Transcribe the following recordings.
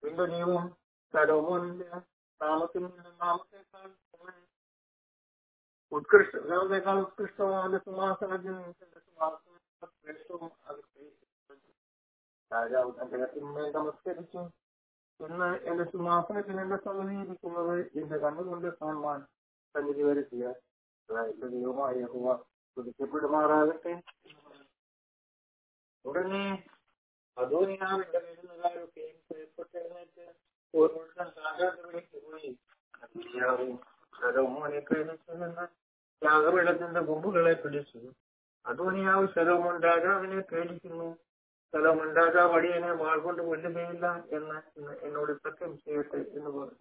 നിന്റെ നിയമം സലോമോനിന്റെ നാമത്തിന് നാമത്തെക്കാൾ ഉത്കൃഷ്ട ലോകത്തെക്കാൾ ഉത്കൃഷ്ടവും അവന്റെ സിംഹാസനത്തിൽ നിന്റെ സിംഹാസനത്തിൽ ശ്രേഷ്ഠവും അത് രാജാവ് തന്റെ കത്തിന്മേൽ നമസ്കരിച്ചു ഇന്ന് എന്റെ സിംഹാസനത്തിൽ എന്റെ സമിതി ഇരിക്കുന്നത് എന്റെ കണ്ണുകൊണ്ട് കാണുവാൻ സന്നിധി വരുത്തിയ എന്റെ ദൈവമായ യഹോവ തുതിക്കപ്പെടുമാറാകട്ടെ ഉടനെ അധോനിയാവിന്റെ വീടുന്നതാരൊക്കെയും ഭയപ്പെട്ടെഴുന്നേറ്റ് ഒരു മുഴുവൻ രാജാവിലേക്ക് പോയി അബീയാവും ശലോമോനെ പ്രേരിച്ചു നിന്ന് യാഗപീഠത്തിന്റെ കൊമ്പുകളെ പിടിച്ചു അധോനിയാവ് ശലോമോൻ രാജാവിനെ പേടിക്കുന്നു ശലോമോൻ രാജാവ് അടിയനെ വാൾ കൊണ്ട് കൊല്ലുകയില്ല എന്ന് ഇന്ന് എന്നോട് സത്യം ചെയ്യട്ടെ എന്ന് പറഞ്ഞു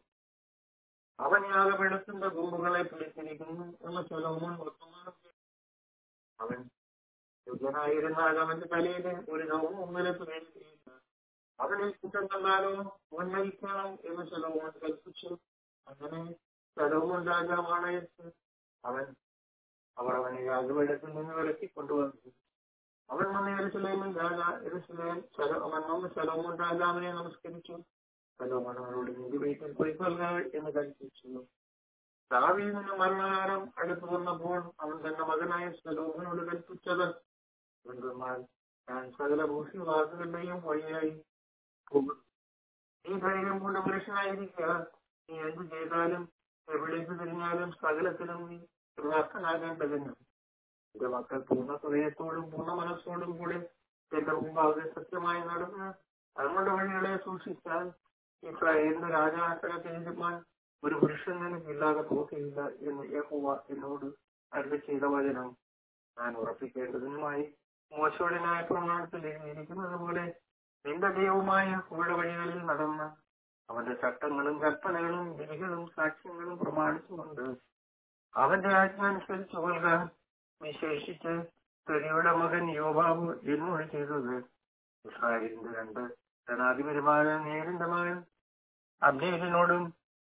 അവൻ യാഗപീഠത്തിന്റെ കൊമ്പുകളെ പിടിച്ചിരിക്കുന്നു എന്ന് ശലോമോൻ വർത്തമാനം ചെയ്തു. അവൻ യുദ്ധനായിരുന്നാൽ അവന്റെ തലയിൽ ഒരു നവും ഒന്നിനെ പ്രേരിക്കുകയില്ല അവനെ കുറ്റം കണ്ടാലോ ഉന്നയിക്കണം എന്ന് ശലോമോൻ കൽപ്പിച്ചു അങ്ങനെ ശലോമോൻ രാജാവാണ് അവൻ അവർ അവനെ യാഗപീഠത്തിൽ നിന്ന് വിലക്കി കൊണ്ടുവന്നു അവൻ വന്ന് എരുസലേമിൽ രാജാ എരുസലേം ശലോ- അവൻ വന്ന് ശലോമോൻ രാജാവിനെ നമസ്കരിച്ചു ശലോമോൻ അവനോട് നിന്റെ വീട്ടിൽ പോയിക്കൊള്ളുക എന്ന് കൽപ്പിച്ചു ദാവീദിന് മരണകാലം അടുത്തു വന്നപ്പോൾ അവൻ തന്റെ മകനായ ശലോമോനോട് കൽപ്പിച്ചത് എന്തെന്നാൽ ഞാൻ സകല ഭൂഷിവാസുകളുടെയും വഴിയായി പോകും നീ ധൈര്യം കൊണ്ട് പുരുഷനായിരിക്കുക നീ എന്ത് ചെയ്താലും എവിടേക്ക് തിരിഞ്ഞാലും സകലത്തിലും നീ കൃതാർത്ഥനാകേണ്ടതിന് എന്റെ മക്കൾ പൂർണ്ണ ഹൃദയത്തോടും പൂർണ്ണ മനസ്സോടും കൂടെ എന്റെ മുമ്പാകെ സത്യമായി നടന്ന് തങ്ങളുടെ വഴികളെ സൂക്ഷിച്ചാൽ ഇസ്രായേലിന്റെ രാജാസനത്തിരിക്കുവാൻ ഒരു പുരുഷൻ നിനക്ക് ഇല്ലാതെ പോകയില്ല എന്ന് യഹോവ എന്നോട് അരുളി ചെയ്ത വചനം ഞാൻ ഉറപ്പിക്കേണ്ടതിനുമായി മോശയുടെ ന്യായ പ്രമാണത്തിൽ എഴുതിയിരിക്കുന്നത് പോലെ നിന്റെ ദൈവമായ അവളുടെ വഴികളിൽ നടന്ന് അവന്റെ ചട്ടങ്ങളും കൽപ്പനകളും വിധികളും സാക്ഷ്യങ്ങളും പ്രമാണിച്ചുകൊണ്ട് അവന്റെ ആജ്ഞ അനുസരിച്ച് കൊള്ളുക വിശേഷിച്ച് പെരിയുടെ മകൻ യോബാബ് എന്നോട് ചെയ്തത് ഇസ്രായേലിന്റെ രണ്ട് ജനാധിപതിമാരെ നേരിന്റെ മകൻ അബ്ദേലിനോടും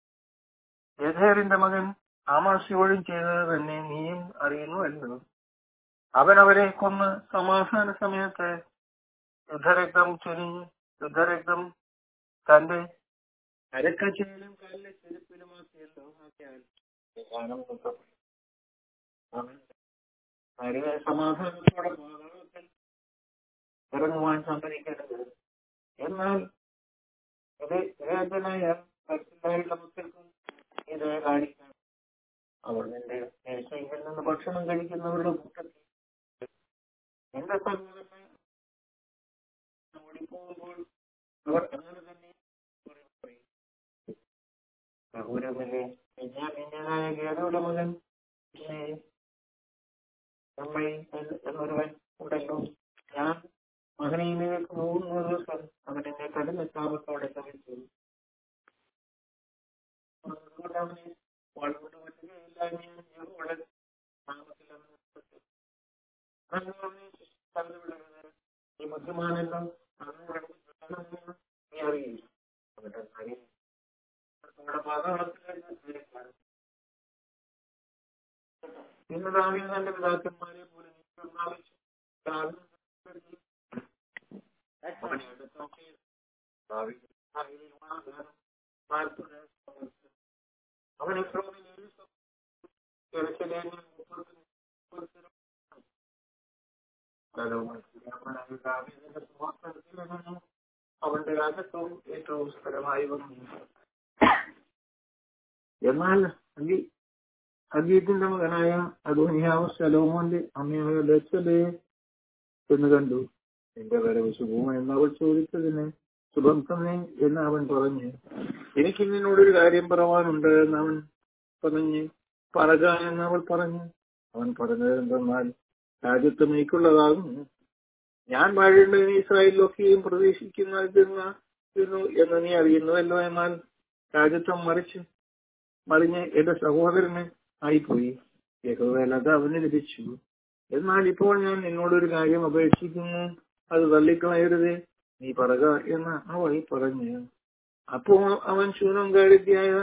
യഥേറിന്റെ മകൻ ആമാസിയോടും ചെയ്തത് തന്നെ നീയും അറിയുന്നുവല്ലോ അവൻ അവരെ കൊന്ന് സമാധാന സമയത്ത് യുദ്ധരക്തം ചൊരിഞ്ഞ് യുദ്ധരക്തം തന്റെ അരക്കച്ചയിലും കാലിലെ ചെരുപ്പിലുമാക്കിയല്ലോ ആക്കിയാൽ ഗാനം നൃത്തപ്പെട്ടു. അവൻ ആരെ സമാധാനത്തോടെ പാതാളത്തിൽ ഇറങ്ങുവാൻ സമ്മതിക്കരുത് എന്നാൽ ഇത് വേദനായ കരുത്തരായുള്ള മക്കൾക്കും ഇത് കാണിക്കാം അവർ നിന്റെ മേശയിൽ നിന്ന് ഭക്ഷണം കഴിക്കുന്നവരുടെ കൂട്ടത്തിൽ എന്റെ സഹോദരനെ ഓടിപ്പോകുമ്പോൾ അവർ അങ്ങനെ തന്നെ പറയും. ബഹുരമില്ലേ ഞാൻ നിന്റേതായ ഗേതയുടെ മകൻ പിന്നെ നമ്മை എന്നൊരുവൻ ഉണ്ടല്ലോ ഞാൻ മകനയിലേക്ക് പോകുന്ന ദിവസം അവൻ എന്നെ കടന്ന താപത്തോടെ ശ്രമിച്ചു അതുകൊണ്ട് അവനെ വാളുകൊണ്ട് പറ്റുകയില്ല എന്ന് ഞാൻ യഹോവയുടെ നാമത്തിൽ അവനെ ഉറപ്പിച്ചു. അങ്ങനെ അവനെ തള്ളിവിടരുത്. നീ ബുദ്ധിമാനല്ലോ അങ്ങനെ നീ അറിയില്ല അവന്റെ കാര്യം നമ്മുടെ പാതാളത്തിലേക്ക് ഇന്ന് ദാവീദ് തന്റെ പിതാക്കന്മാരെ പോലെ നീക്കുന്നാളിച്ചു അവനെ അടുത്തൊക്കെ ദാവീദ് ഇസ്രായേലിൽ വാഴുവാൻ പാർപ്പിട സമർപ്പിച്ചു. അവൻ എഫ്രോനിൽ ഏഴ് സം- യെരൂശലേമിൽ മുപ്പത് മുപ്പത് സലോമോൻ രാജാവായ ദാവീദിന്റെ സിംഹാസനത്തിൽ ഇരുന്നു. അവന്റെ രാജത്വം ഏറ്റവും സ്ഥിരമായി വന്നു എന്നാൽ ഹഗി- ഹഗീത്തിന്റെ മകനായ അദോനിയാവ് ശലോമോന്റെ അമ്മയായ ലക്ഷലയെ എന്ന് കണ്ടു നിന്റെ വരവ് ശുഭവും എന്ന് അവൾ ചോദിച്ചതിന് ശുഭം തന്നെ എന്ന് അവൻ പറഞ്ഞു എനിക്ക് നിന്നോടൊരു കാര്യം പറവാനുണ്ട് എന്ന് അവൻ പറഞ്ഞ് പറക എന്ന് അവൾ പറഞ്ഞു അവൻ പറഞ്ഞത് എന്തെന്നാൽ രാജ്യത്ത് എനിക്കുള്ളതാകുന്നു ഞാൻ വാഴേണ്ടതിന് ഇസ്രായേലിലൊക്കെയും പ്രവേശിക്കുന്ന എന്ന് നീ അറിയുന്നുവല്ലോ എന്നാൽ രാജ്യത്വം മറിച്ച് മറിഞ്ഞ് എന്റെ സഹോദരന് ആയിപ്പോയി യഹോവേലത അവന് ലഭിച്ചു എന്നാൽ ഇപ്പോൾ ഞാൻ നിന്നോടൊരു കാര്യം അപേക്ഷിക്കുന്നു അത് തള്ളിക്കളയരുതേ നീ പറക എന്ന് അവൾ പറഞ്ഞു അപ്പോൾ അവൻ ശൂനം കാരുത്തിയായ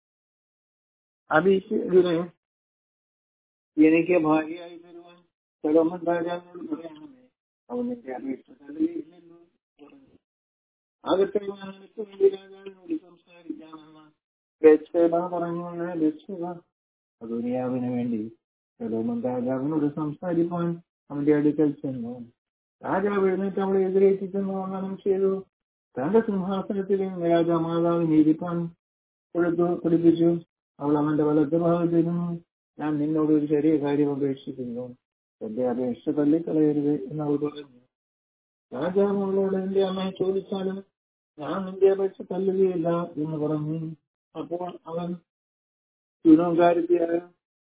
അഭിഷേകിനെ എനിക്ക് ഭാര്യയായി തരുവാൻ സലോമൻ രാജാവിനോട് പറയണമേ അവൻ എന്റെ അപേക്ഷ തള്ളിയില്ലല്ലോ പറഞ്ഞു. ആകട്ടെ ഞാൻ എനിക്ക് വേണ്ടി രാജാവിനോട് സംസാരിക്കാമെന്ന് ബത്ശേബ പറഞ്ഞു എന്ന് ബത്ശേബ അദോനിയാവിന് വേണ്ടി സലോമൻ രാജാവിനോട് സംസാരിപ്പാൻ അവന്റെ അടുക്കൽ ചെന്നു രാജാവ് എഴുന്നേറ്റ് അവളെ എതിരേറ്റിച്ചെന്ന് വാഗ്ദാനം ചെയ്തു തന്റെ സിംഹാസനത്തിൽ രാജാമാതാവിനെ ഇരിപ്പാൻ കൊടുത്തു പഠിപ്പിച്ചു അവൾ അവന്റെ വലത്ത് ഭാഗത്തിരുന്നു ഞാൻ നിന്നോട് ഒരു ചെറിയ കാര്യം അപേക്ഷിക്കുന്നു എന്റെ അപേക്ഷ തള്ളിക്കളയരുത് എന്ന് അവൾ പറഞ്ഞു രാജാവ് അവളോട് എന്റെ അമ്മയെ ചോദിച്ചാലും ഞാൻ നിന്റെ അപേക്ഷ തള്ളുകയില്ല എന്ന് പറഞ്ഞു അപ്പോൾ അവൻ ചുനോകാരത്തിയായ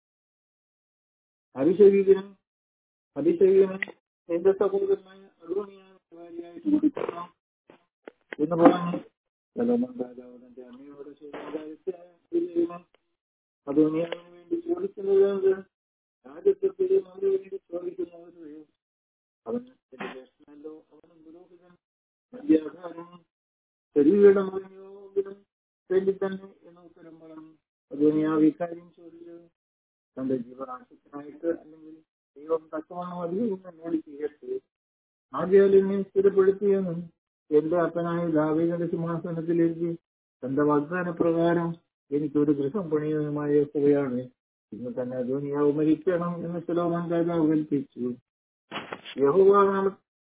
അഭിഷേകികനും അഭിഷേകികനും എന്റെ സഹോദരനായ അരുണിയായ ഭാര്യയായിട്ട് കൊടുക്കണം എന്ന് പറഞ്ഞു സലോമൻ രാജാവ് തന്റെ അമ്മയോട് ചുനോകാരത്തിയായ അഭിഷേകിനും അദോനിയാവിന് വേണ്ടി ചോദിക്കുന്നത് രാജ്യത്തെപ്പോഴും അവന് വേണ്ടി ചോദിക്കുന്നവര് അവൻ എന്റെ ജ്യേഷ്ഠനല്ലോ അവനും പുരോഹിതൻ മധ്യാധാരം ശരീരയുടെ മകനോവിനും വേണ്ടി തന്നെ എന്ന് ഉത്തരം പറഞ്ഞു അദോനിയാവ് ഇക്കാര്യം ചോദിച്ചു തന്റെ ജീവനാശത്തിനായിട്ട് അല്ലെങ്കിൽ ദൈവം തക്കവണ്ണം അധികം എന്നോട് ചെയ്യട്ടെ ആദ്യം എന്നെ സ്ഥിരപ്പെടുത്തിയെന്നും എന്റെ അപ്പനായ ദാവീദിന്റെ സിംഹാസനത്തിലേക്ക് തന്റെ വാഗ്ദാന പ്രകാരം എനിക്കൊരു ഗൃഹം പണിയുന്നതുമായ യഹോവയാണ് ഇന്ന് തന്നെ അധോനിയാവ് മരിക്കണം എന്ന് സുലോമൻ രാജാവ് കൽപ്പിച്ചു യഹോവ നാമ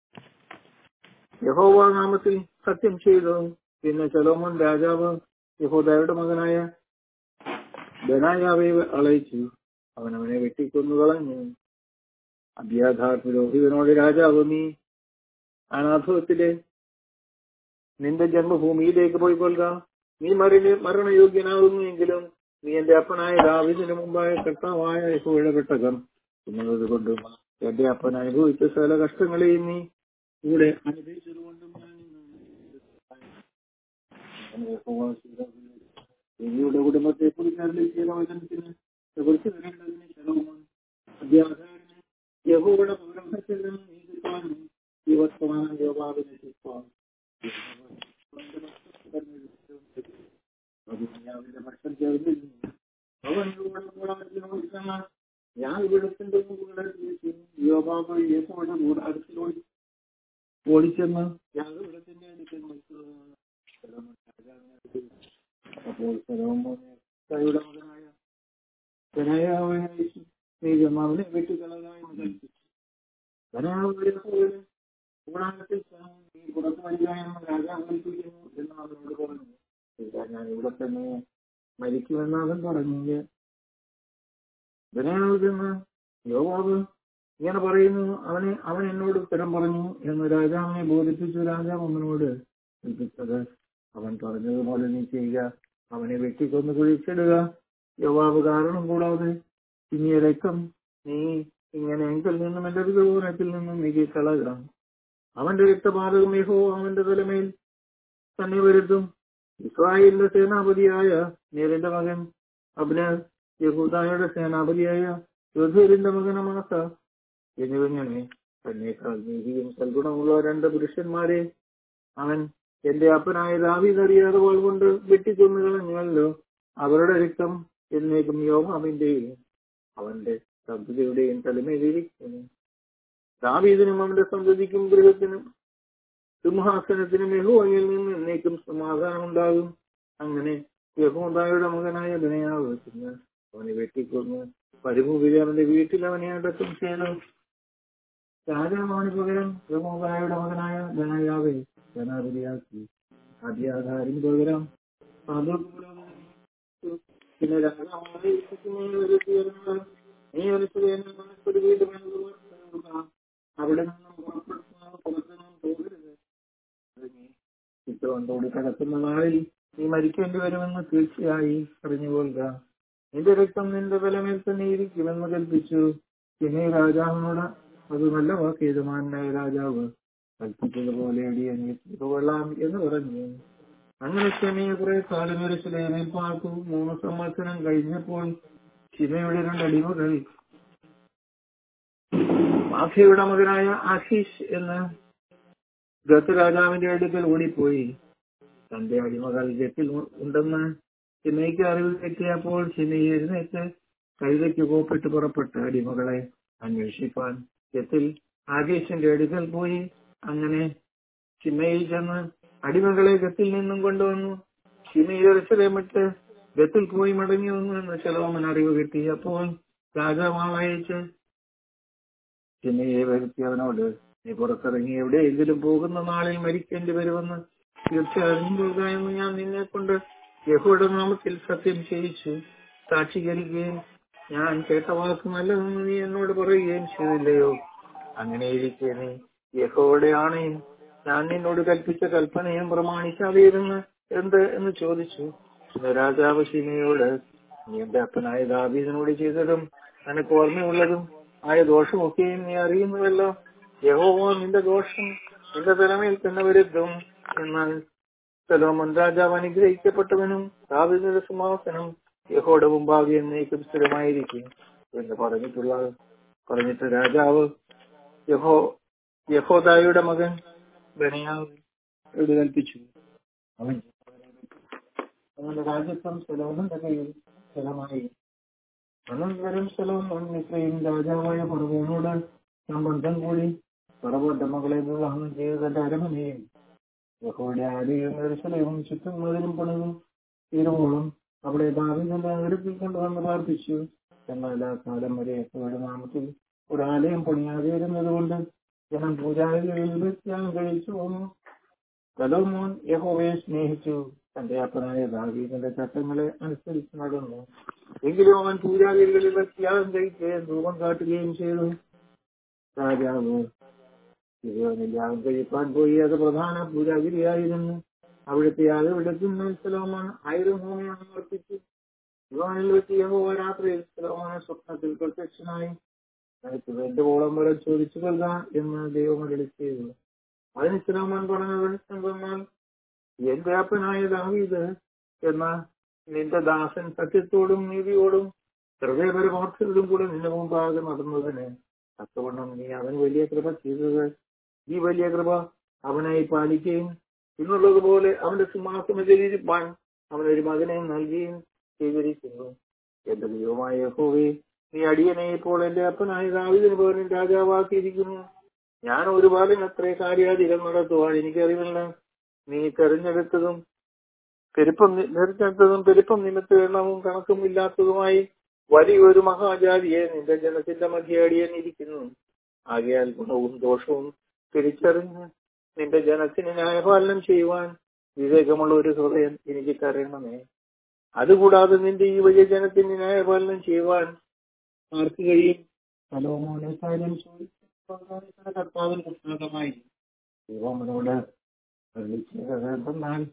യഹോവ നാമത്തിൽ സത്യം ചെയ്തു പിന്നെ സലോമൻ രാജാവ് യഹോദയുടെ മകനായ ബനായാവെ അളയിച്ചു അവൻ അവനെ വെട്ടിക്കൊന്നു കളഞ്ഞു അബ്യാധാർ പുരോഹിതനോട് രാജാവ് നീ അനാഥത്തിലെ നിന്റെ ജന്മഭൂമിയിലേക്ക് പോയിക്കൊള്ളുക നീ മരണ മരണയോഗ്യനാകുന്നു എങ്കിലും നീ എന്റെ അപ്പനായ ദാവിദിന് മുമ്പായ കർത്താവായ യഹോയുടെ പെട്ടകം എന്നത് കൊണ്ടും എന്റെ അപ്പൻ അനുഭവിച്ച സകല കഷ്ടങ്ങളെയും നീ ഇവിടെ അനുഭവിച്ചതുകൊണ്ടും ഞാൻ ദേവിയുടെ കുടുംബത്തെ കുറിച്ച് ചെയ്ത വചനത്തിന് കുറിച്ച് വരേണ്ടതിന് ചെലവുമാണ് അധ്യാപകന് യഹോയുടെ പൗരംഭത്തിൽ നിന്ന് നീതിപ്പാനും ജീവത്വമാണ് യോവാവിനെ ശിപ്പാൻ ദുനിയാവിന്റെ പക്ഷം ചേർന്നിരുന്നു അവൻ ഞാൻ ഇവിടത്തിന്റെ യോബാബ് യേശോയുടെ കൂടാരത്തിലോടി ഓടിച്ചെന്ന് യാഗപീഠത്തിന്റെ അടുക്കൽ അപ്പോൾ സലോമോയുടെ മകനായ ബനായാവിനെ അയച്ചു നീ ജമാവിനെ വെട്ടിക്കളകായി കൽപ്പിച്ചു ബനായാവ് കൂടാരത്തിൽ നീ പുറത്തു വരിക എന്ന് രാജാവ് കൽപ്പിക്കുന്നു എന്ന് അവനോട് പറഞ്ഞു ഇല്ല ഞാൻ ഇവിടെ തന്നെ മരിക്കുമെന്ന് അവൻ പറഞ്ഞു ബനായാവ് ചെന്ന് യോവാബ് ഇങ്ങനെ പറയുന്നു അവനെ അവൻ എന്നോട് ഉത്തരം പറഞ്ഞു എന്ന് രാജാവിനെ ബോധിപ്പിച്ചു രാജാവ് അവനോട് കൽപ്പിച്ചത് അവൻ പറഞ്ഞതുപോലെ നീ ചെയ്യുക അവനെ വെട്ടിക്കൊന്ന് കുഴിച്ചിടുക യോവാബ് കാരണം കൂടാതെ ഇനി രക്തം നീ ഇങ്ങനെ എങ്കിൽ നിന്നും എന്റെ വിദൂരത്തിൽ നിന്നും നീക്കി കളക അവന്റെ രക്തപാതകം യഹോ അവന്റെ തലമേൽ തന്നെ വരുത്തും ഇസ്രായേലിന്റെ സേനാപതിയായ നേരിന്റെ മകൻ അബ്നർ യഹൂദായുടെ സേനാപതിയായ യോധൂരിന്റെ മകൻ അമാസ എന്നിവങ്ങനെ തന്നേക്കാൾ നീതിയും സൽഗുണമുള്ള രണ്ട് പുരുഷന്മാരെ അവൻ എന്റെ അപ്പനായ ദാവീദ് അറിയാതെ പോൽ കൊണ്ട് വെട്ടിക്കൊന്നു കളഞ്ഞുവല്ലോ അവരുടെ രക്തം എന്നേക്കും യോഹാമിന്റെയും അവന്റെ സന്തതിയുടെയും തലമേലിരിക്കുന്നു ദാവീദിനും അവന്റെ സന്തതിക്കും ഗൃഹത്തിനും സിംഹാസനത്തിനും യഹോവയിൽ നിന്ന് എന്നേക്കും സമാധാനം ഉണ്ടാകും അങ്ങനെ യഹോദായുടെ മകനായ ബനയാവ് ചെന്ന് അവനെ വെട്ടിക്കൊന്ന് പരിഭൂപിൽ അവന്റെ വീട്ടിൽ അവനെ അടക്കം ചെയ്തു രാജാവാണ് പകരം യഹോദായുടെ മകനായ ബനയാവെ ജനാധിപതിയാക്കി അധികാരിന് പകരം പിന്നെ രാജാവാണ് നീ ഒരു വീട് അവിടെ നിന്നും പുറപ്പെടുന്ന പുറത്തുനിന്നും പോകരുത് ചുറ്റുകൊണ്ടോട് കിടക്കുന്ന നാളിൽ നീ മരിക്കേണ്ടി വരുമെന്ന് തീർച്ചയായി അറിഞ്ഞുകൊള്ളുക നിന്റെ രക്തം നിന്റെ ബലമേൽ തന്നെ ഇരിക്കുമെന്ന് കൽപ്പിച്ചു പിന്നെ രാജാവിനോട് അത് നല്ല വാക്ക് യജമാനായ രാജാവ് കൽപ്പിച്ചതുപോലെ കൊള്ളാം എന്ന് പറഞ്ഞു അങ്ങനെ ക്ഷമയെ കുറെ കാലം വരെ ചിലയിൽ പാർത്തു മൂന്ന് സംവത്സരം കഴിഞ്ഞപ്പോൾ ശിവയുടെ രണ്ട് അടിമകൾ മാഫിയുടെ മകനായ ആശീഷ് എന്ന് ഗത്ത് രാജാവിന്റെ അടുക്കൽ ഓടിപ്പോയി തന്റെ അടിമകൾ ജത്തിൽ ഉണ്ടെന്ന് ചിന്നയ്ക്ക് അറിവ് കിട്ടിയപ്പോൾ ചിന്നയി എഴുന്നേറ്റ് കഴുതയ്ക്ക് കോപ്പിട്ട് പുറപ്പെട്ട അടിമകളെ അന്വേഷിപ്പാൻ ജത്തിൽ ആകേശിന്റെ അടുക്കൽ പോയി അങ്ങനെ ചിന്നയിൽ ചെന്ന് അടിമകളെ ഗത്തിൽ നിന്നും കൊണ്ടുവന്നു ശിമയെറുസലേം വിട്ട് ഗത്തിൽ പോയി മടങ്ങി വന്നു എന്ന് ശലോമൻ അറിവ് കിട്ടി അപ്പോൾ രാജാവാൾ അയച്ച് ശിമയെ വരുത്തി അവനോട് നീ പുറത്തിറങ്ങി എവിടെയെങ്കിലും പോകുന്ന നാളിൽ മരിക്കേണ്ടി വരുമെന്ന് തീർച്ചയായും കൊള്ളുക എന്ന് ഞാൻ നിന്നെ കൊണ്ട് യഹോയുടെ നാമത്തിൽ സത്യം ചെയ്യിച്ചു സാക്ഷീകരിക്കുകയും ഞാൻ കേട്ട വാക്ക് നല്ലതെന്ന് നീ എന്നോട് പറയുകയും ചെയ്തില്ലയോ അങ്ങനെ ഇരിക്കെ നീ യഹോയുടെ ആണയും ഞാൻ നിന്നോട് കൽപ്പിച്ച കൽപ്പനയും പ്രമാണിക്കാതെ ഇരുന്ന് എന്ത് എന്ന് ചോദിച്ചു പിന്നെ രാജാവ് ശിമയോട് നീ എന്റെ അപ്പനായ ദാബീദിനോട് ചെയ്തതും നിനക്ക് ഓർമ്മയുള്ളതും ആയ ദോഷമൊക്കെയും നീ അറിയുന്നുവല്ലോ യഹോവ നിന്റെ ദോഷം നിന്റെ തലമേൽ തന്നെ വരുത്തും എന്നാൽ സലോമൻ രാജാവ് അനുഗ്രഹിക്കപ്പെട്ടവനും ദാവീദിന്റെ സിംഹാസനം യഹോയുടെ മുമ്പാകെ എന്നേക്കും സ്ഥിരമായിരിക്കും എന്ന് പറഞ്ഞിട്ടുള്ള പറഞ്ഞിട്ട് രാജാവ് യഹോ യഹോദായുടെ മകൻ ബനയാവ് കൽപ്പിച്ചു അവൻ അവന്റെ രാജ്യത്വം സലോമന്റെ കയ്യിൽ സ്ഥലമായി അനന്തരം സലോമൻ മിശ്രയും രാജാവായ ഫറവോനോട് സംബന്ധം കൂടി ഫറവോന്റെ മകളെ വിവാഹം ചെയ്തതിന്റെ അരമനയും യഹോയുടെ ആലയം എരുസലേമും ചുറ്റും മതിലും പണിതും തീരുവോളം അവിടെ ദാവിദിന്റെ നഗരത്തിൽ കൊണ്ടുവന്ന് പ്രാർത്ഥിച്ചു എന്നാൽ ആ കാലം വരെ യഹോയുടെ നാമത്തിൽ ഒരു ആലയം പണിയാതെ ഇരുന്നത് കൊണ്ട് ജനം പൂജാരികളിൽ വ്യത്യാസം കഴിച്ചു പോന്നു സലോമോൻ യഹോവയെ സ്നേഹിച്ചു തന്റെ അപ്പനായ ദാവീദിന്റെ ചട്ടങ്ങളെ അനുസരിച്ച് നടന്നു എങ്കിലും അവൻ പൂജാരികളിൽ വ്യത്യാസം കഴിക്കുകയും രൂപം കാട്ടുകയും ചെയ്തു രാജാവ് യാഗം കഴിപ്പാൻ പോയി അത് പ്രധാന പൂജാഗിരിയായിരുന്നു അവിടുത്തെ യാഗവിടത്തിൽ സലോമോൻ ആയിരം ഹോമിയാണ് സമർപ്പിച്ചു ഇവാനിൽ വെച്ച് യഹോവ രാത്രിയിൽ സലോമോനെ സ്വപ്നത്തിൽ പ്രത്യക്ഷനായി എനിക്ക് എന്റെ ഓളം വരെ ചോദിച്ചു കൊള്ളുക എന്ന് ദൈവം അരളി ചെയ്തു അതിന് സലോമോൻ പറഞ്ഞത് എന്തെന്നാൽ എന്റെ അപ്പനായ ദാവീദ് എന്ന നിന്റെ ദാസൻ സത്യത്തോടും നീതിയോടും ഹൃദയപരമാർത്ഥത്തിലും കൂടെ നിന്റെ മുമ്പാകെ നടന്നതിന് തക്കവണ്ണം നീ അവന് വലിയ കൃപ ചെയ്തത് ഈ വലിയ കൃപ അവനായി പാലിക്കുകയും ഇന്നുള്ളതുപോലെ അവന്റെ സിംഹാസനത്തിലിരിപ്പാൻ അവനൊരു മകനെ നൽകുകയും ചെയ്തിരിക്കുന്നു എന്റെ ദൈവമായ യഹോവേ നീ അടിയനെ ഇപ്പോൾ എന്റെ അപ്പനായ ദാവിദിന് പകരം രാജാവാക്കിയിരിക്കുന്നു ഞാൻ ഒരു ബാലൻ അത്രേ കാര്യാധികം നടത്തുവാൻ എനിക്കറിവില്ല നീ തെരഞ്ഞെടുത്തതും പെരുപ്പം നി- തെരഞ്ഞെടുത്തതും പെരുപ്പം നിമിത്ത എണ്ണവും കണക്കും ഇല്ലാത്തതുമായി വലിയൊരു മഹാജാതിയെ നിന്റെ ജനത്തിന്റെ മധ്യ അടിയൻ ഇരിക്കുന്നു ആകയാൽ ഗുണവും ദോഷവും തിരിച്ചറിഞ്ഞ് നിന്റെ ജനത്തിന് ന്യായപാലനം ചെയ്യുവാൻ വിവേകമുള്ള ഒരു ഹൃദയം എനിക്ക് തരണമേ അതുകൂടാതെ നിന്റെ ഈ വലിയ ജനത്തിന് ന്യായപാലനം ചെയ്യുവാൻ ആർക്ക് കഴിയും സലോമോനെ കാര്യം ചോദിച്ചു കർത്താവിന് പുസ്തകമായി ദൈവമനോട് എന്നാൽ